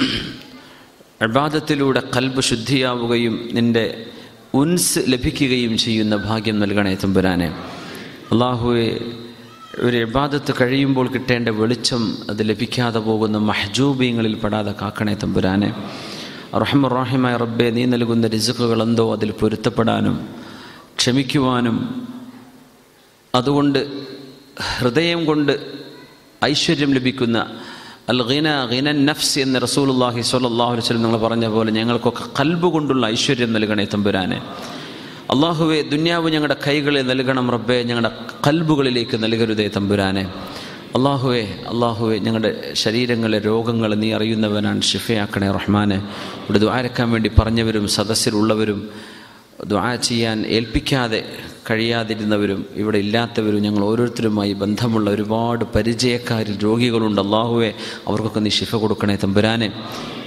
അബാദത്തിലൂടെ കൽബ് ശുദ്ധിയാവുകയും നിൻ്റെ ഉൻസ് ലഭിക്കുകയും ചെയ്യുന്ന ഭാഗ്യം നൽകണേ തമ്പുരാനെ അള്ളാഹുവെ ഒരു ഇബാദത്ത് കഴിയുമ്പോൾ കിട്ടേണ്ട വെളിച്ചം അത് ലഭിക്കാതെ പോകുന്ന മഹജൂബീങ്ങളിൽ പെടാതെ കാക്കണേ തമ്പുരാനെ റഹമുറാഹിമായ റബ്ബെ നീ നൽകുന്ന റിസുക്കുകൾ എന്തോ അതിൽ പൊരുത്തപ്പെടാനും ക്ഷമിക്കുവാനും അതുകൊണ്ട് ഹൃദയം കൊണ്ട് ഐശ്വര്യം ലഭിക്കുന്ന അൽ ഖിന ഖിന നഫ്സ് എന്ന് റസൂലുള്ളാഹി സ്വല്ലല്ലാഹു അലൈഹി വസല്ലം നിങ്ങൾ പറഞ്ഞ പോലെ ഞങ്ങൾക്കൊക്കെ കൽബ് കൊണ്ടുള്ള ഐശ്വര്യം നൽകണേ തമ്പുരാനെ അള്ളാഹുവെ ദുന്യാവ് ഞങ്ങളുടെ കൈകളിൽ നൽകണം റബ്ബെ ഞങ്ങളുടെ കൽബുകളിലേക്ക് നൽകരുതേ തമ്പുരാനെ അള്ളാഹുവെ അള്ളാഹുവെ ഞങ്ങളുടെ ശരീരങ്ങളിലെ രോഗങ്ങൾ നീ അറിയുന്നവനാണ് ഷിഫയാക്കണേ റഹ്മാനെ ഇവിടെ ദ്വാരക്കാൻ വേണ്ടി പറഞ്ഞവരും സദസ്സിലുള്ളവരും ദ്വാ ചെയ്യാൻ ഏൽപ്പിക്കാതെ കഴിയാതിരുന്നവരും ഇവിടെ ഇല്ലാത്തവരും ഞങ്ങൾ ഓരോരുത്തരുമായി ബന്ധമുള്ള ഒരുപാട് പരിചയക്കാരിൽ രോഗികളുണ്ട് അള്ളാഹുവെ അവർക്കൊക്കെ നീ ശിഫ കൊടുക്കണേ തമ്പുരാനെ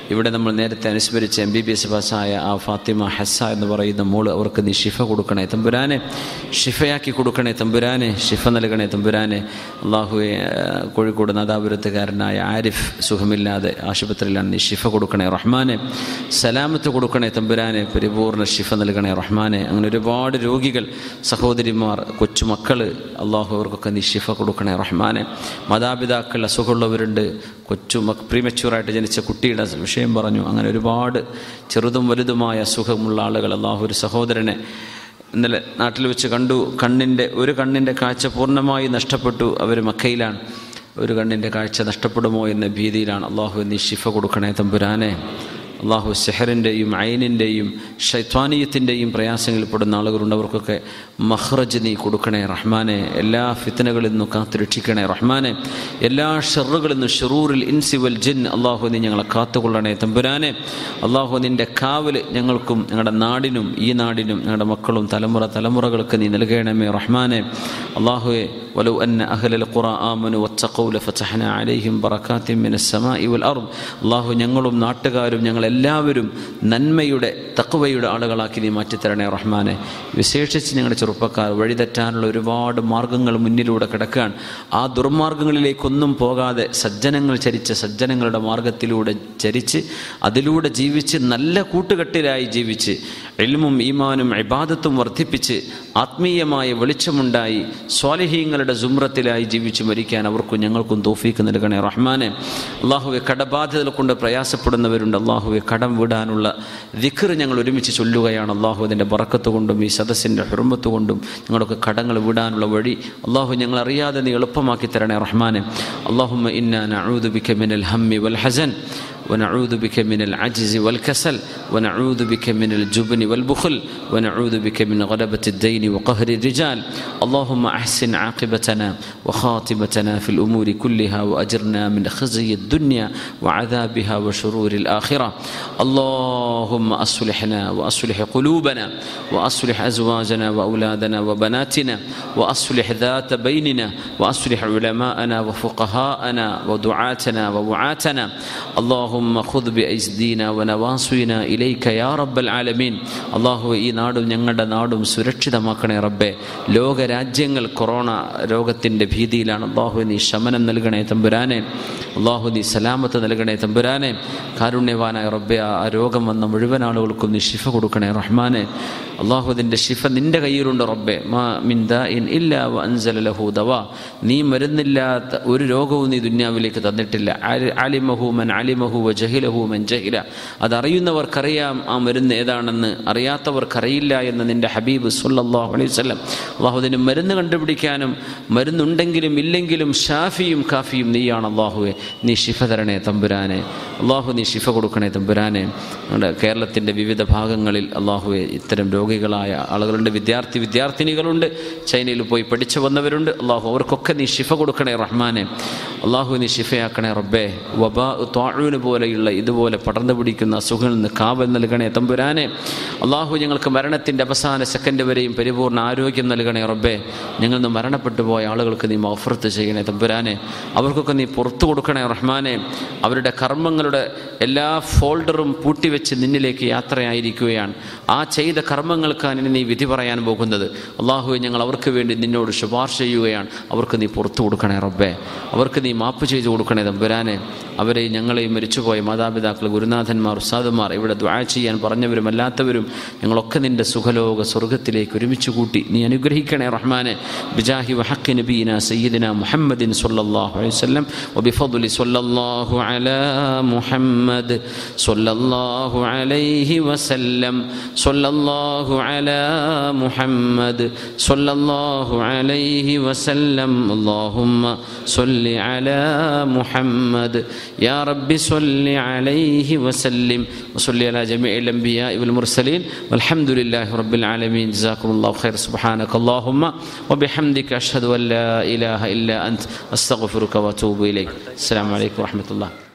ഇവിടെ നമ്മൾ നേരത്തെ അനുസ്മരിച്ച എം ബി ബി എസ് പാസ്സായ ആ ഫാത്തിമ ഹസ്സ എന്ന് പറയുന്ന മോള് അവർക്ക് നീ ഷിഫ കൊടുക്കണേ തമ്പുരാനെ ഷിഫയാക്കി കൊടുക്കണേ തമ്പുരാനെ ഷിഫ നൽകണേ തമ്പുരാനെ അള്ളാഹുവെ കോഴിക്കോട് നാദാപുരത്തുകാരനായ ആരിഫ് സുഖമില്ലാതെ ആശുപത്രിയിലാണ് നീ ഷിഫ കൊടുക്കണേ റഹ്മാനെ സലാമത്ത് കൊടുക്കണേ തമ്പുരാനെ പരിപൂർണ്ണ ഷിഫ നൽകണേ റഹ്മാനെ അങ്ങനെ ഒരുപാട് രോഗികൾ സഹോദരിമാർ കൊച്ചുമക്കൾ അള്ളാഹു അവർക്കൊക്കെ നീ ഷിഫ കൊടുക്കണേ റഹ്മാനെ മാതാപിതാക്കൾ അസുഖമുള്ളവരുണ്ട് കൊച്ചു മക് പ്രീമച്യൂറായിട്ട് ജനിച്ച കുട്ടിയുടെ വിഷയം പറഞ്ഞു അങ്ങനെ ഒരുപാട് ചെറുതും വലുതുമായ അസുഖമുള്ള ആളുകൾ അള്ളാഹു ഒരു സഹോദരനെ ഇന്നലെ നാട്ടിൽ വെച്ച് കണ്ടു കണ്ണിൻ്റെ ഒരു കണ്ണിൻ്റെ കാഴ്ച പൂർണ്ണമായി നഷ്ടപ്പെട്ടു അവർ മക്കയിലാണ് ഒരു കണ്ണിൻ്റെ കാഴ്ച നഷ്ടപ്പെടുമോ എന്ന ഭീതിയിലാണ് അള്ളാഹു നീ ഷിഫ കൊടുക്കണേ തമ്പുരാനെ അള്ളാഹു സെഹറിൻ്റെയും ഐനിൻ്റെയും ഷൈത്വാനീയത്തിൻ്റെയും പ്രയാസങ്ങളിൽപ്പെടുന്ന ആളുകളുണ്ട് അവർക്കൊക്കെ മഹ്റജ് നീ കൊടുക്കണേ റഹ്മാനെ എല്ലാ ഫിത്തനകളിൽ നിന്നും കാത്തുരക്ഷിക്കണേ റഹ്മാനെ എല്ലാ ഷെറുകളിൽ നിന്നും ഷെറൂറിൽ ഇൻസിവൽ ജിൻ അള്ളാഹു നീ ഞങ്ങളെ കാത്തുകൊള്ളണേ തമ്പുരാനെ അള്ളാഹു നിൻ്റെ കാവൽ ഞങ്ങൾക്കും ഞങ്ങളുടെ നാടിനും ഈ നാടിനും ഞങ്ങളുടെ മക്കളും തലമുറ തലമുറകൾക്ക് നീ നൽകണമേ റഹ്മാനെ അള്ളാഹുവെ ولو أن أهل القرى آمنوا واتقوا لفتحنا عليهم بركات من السماء والأرض അള്ളാഹു ഞങ്ങളും നാട്ടുകാരും ഞങ്ങളെല്ലാവരും നന്മയുടെ തക്കവയുടെ ആളുകളാക്കി നീ മാറ്റിത്തരണേ റഹ്മാനെ വിശേഷിച്ച് ഞങ്ങളുടെ ചെറുപ്പക്കാർ വഴിതെറ്റാനുള്ള ഒരുപാട് മാർഗങ്ങൾ മുന്നിലൂടെ കിടക്കുകയാണ് ആ ദുർമാർഗങ്ങളിലേക്കൊന്നും പോകാതെ സജ്ജനങ്ങൾ ചരിച്ച സജ്ജനങ്ങളുടെ മാർഗത്തിലൂടെ ചരിച്ച് അതിലൂടെ ജീവിച്ച് നല്ല കൂട്ടുകെട്ടിലായി ജീവിച്ച് എൽമും ഈമാനും ഇബാദത്തും വർദ്ധിപ്പിച്ച് ആത്മീയമായ വെളിച്ചമുണ്ടായി സ്വാലിഹീങ്ങളുടെ സുമ്രത്തിലായി ജീവിച്ച് മരിക്കാൻ അവർക്കും ഞങ്ങൾക്കും തോഫീക്ക് നൽകണേ റഹ്മാനെ അള്ളാഹുവെ കടബാധ്യതകൾ കൊണ്ട് പ്രയാസപ്പെടുന്നവരുണ്ട് അള്ളാഹുവെ കടം വിടാനുള്ള ദിഖർ ഞങ്ങൾ ഒരുമിച്ച് ചൊല്ലുകയാണ് അള്ളാഹു അതിൻ്റെ ബറക്കത്ത് കൊണ്ടും ഈ സദസ്സിൻ്റെ ഹുറുമ്പത്ത് കൊണ്ടും ഞങ്ങളൊക്കെ കടങ്ങൾ വിടാനുള്ള വഴി അള്ളാഹു ഞങ്ങൾ അറിയാതെ നീ എളുപ്പമാക്കി തരണേ റഹ്മാനെ അള്ളാഹുമ്മ ഇന്നാ നഊദു ബിക മിനൽ ഹമ്മി വൽ ഹസൻ ونعوذ بك من العجز والكسل ونعوذ بك من الجبن والبخل ونعوذ بك من غلبة الدين وقهر الرجال اللهم أحسن عاقبتنا وخاتمتنا في الأمور كلها وأجرنا من خزي الدنيا وعذابها وشرور الآخرة اللهم أصلحنا وأصلح قلوبنا وأصلح أزواجنا وأولادنا وبناتنا وأصلح ذات بيننا وأصلح علماءنا وفقهاءنا ودعاتنا ووعاتنا اللهم خذ بأيدينا ونواصينا إليك يا رب العالمين അള്ളാഹു ഈ നാടും ഞങ്ങളുടെ നാടും സുരക്ഷിതമാക്കണേ റബ്ബെ ലോകരാജ്യങ്ങൾ കൊറോണ രോഗത്തിൻ്റെ ഭീതിയിലാണ് അള്ളാഹു നീ ശമനം നൽകണേ തമ്പുരാനെ അള്ളാഹു നീ സലാമത്ത് നൽകണേ തമ്പുരാനെ കാരുണ്യവാനായ റബ്ബെ ആ രോഗം വന്ന മുഴുവൻ ആളുകൾക്കും നീ ശിഫ കൊടുക്കണേ റഹ്മാനെ അള്ളാഹു അതിൻ്റെ ശിഫ നിൻ്റെ കയ്യിലുണ്ട് റബ്ബെ മാ മിൻ ഇൻ ഇല്ലാ വ അൻസല ലഹു ദവാ നീ മരുന്നില്ലാത്ത ഒരു രോഗവും നീ ദുന്യാവിലേക്ക് തന്നിട്ടില്ല അലിമഹു മൻ അലിമഹു വ ജഹിലഹു മൻ ജഹില അതറിയുന്നവർക്കറിയാം ആ മരുന്ന് ഏതാണെന്ന് അറിയാത്തവർക്കറിയില്ല എന്ന് നിൻ്റെ ഹബീബ് സുല്ലാഹു അലൈഹി വല്ലം അള്ളാഹു അതിന് മരുന്ന് കണ്ടുപിടിക്കാനും മരുന്നുണ്ടെങ്കിലും ഇല്ലെങ്കിലും ഷാഫിയും കാഫിയും നീയാണ് അള്ളാഹുവെ നീ ശിഫ തരണേ തമ്പുരാനെ അള്ളാഹു നീ ശിഫ കൊടുക്കണേ തമ്പുരാനെ നമ്മുടെ കേരളത്തിൻ്റെ വിവിധ ഭാഗങ്ങളിൽ അള്ളാഹുവെ ഇത്തരം രോഗികളായ ആളുകളുണ്ട് വിദ്യാർത്ഥി വിദ്യാർത്ഥിനികളുണ്ട് ചൈനയിൽ പോയി പഠിച്ചു വന്നവരുണ്ട് അള്ളാഹു അവർക്കൊക്കെ നീ ശിഫ കൊടുക്കണേ റഹ്മാനെ അള്ളാഹു നീ ശിഫയാക്കണേ റബ്ബേ വബാ ത്വാഴൂന് പോലെയുള്ള ഇതുപോലെ പടർന്നു പിടിക്കുന്ന അസുഖങ്ങളിൽ നിന്ന് കാവൽ നൽകണേ തമ്പുരാനെ അള്ളാഹു ഞങ്ങൾക്ക് മരണത്തിൻ്റെ അവസാന സെക്കൻഡ് വരെയും പരിപൂർണ്ണ ആരോഗ്യം നൽകണേ റബ്ബേ ഞങ്ങൾ നിന്ന് മരണപ്പെട്ടു പോയ ആളുകൾക്ക് നീ മഫർത്ത് ചെയ്യണേ തമ്പുരാനെ അവർക്കൊക്കെ നീ പുറത്തു കൊടുക്കണേ റഹ്മാനെ അവരുടെ കർമ്മങ്ങളുടെ എല്ലാ ഫോൾഡറും പൂട്ടിവെച്ച് നിന്നിലേക്ക് യാത്രയായിരിക്കുകയാണ് ആ ചെയ്ത കർമ്മങ്ങൾക്കാണ് ഇനി നീ വിധി പറയാൻ പോകുന്നത് അള്ളാഹുവെ ഞങ്ങൾ അവർക്ക് വേണ്ടി നിന്നോട് ശുപാർശ ചെയ്യുകയാണ് അവർക്ക് നീ പുറത്തു കൊടുക്കണേ റബ്ബേ അവർക്ക് നീ മാപ്പ് ചെയ്തു കൊടുക്കണേ തമ്പുരാനെ അവരെ ഞങ്ങളെയും മരിച്ചുപോയ മാതാപിതാക്കൾ ഗുരുനാഥന്മാർ ഉസ്താദുമാർ ഇവിടെ ദ്വാ ചെയ്യാൻ പറഞ്ഞവരും അല്ലാത്തവരും ഞങ്ങളൊക്കെ നിന്റെ സുഖലോക സ്വർഗത്തിലേക്ക് ഒരുമിച്ച് കൂട്ടി നീ അനുഗ്രഹിക്കണേ റഹ്മാനെ ബിജാഹി വഹക്കി നബീന സയ്യിദിന മുഹമ്മദിൻ സല്ലല്ലാഹു അലൈഹി വസല്ലം വബിഫദ്ലി സല്ലല്ലാഹു അലാ മുഹമ്മദ് സല്ലല്ലാഹു അലൈഹി വസല്ലം സല്ലല്ലാഹു അലാ മുഹമ്മദ് സല്ലല്ലാഹു അലൈഹി വസല്ലം اللهم صل على محمد يا رب صل عليه وسلم وصل على جميع الأنبياء والمرسلين والحمد لله رب العالمين جزاكم الله خير سبحانك اللهم وبحمدك أشهد أن لا إله إلا أنت أستغفرك وأتوب إليك السلام عليكم ورحمة الله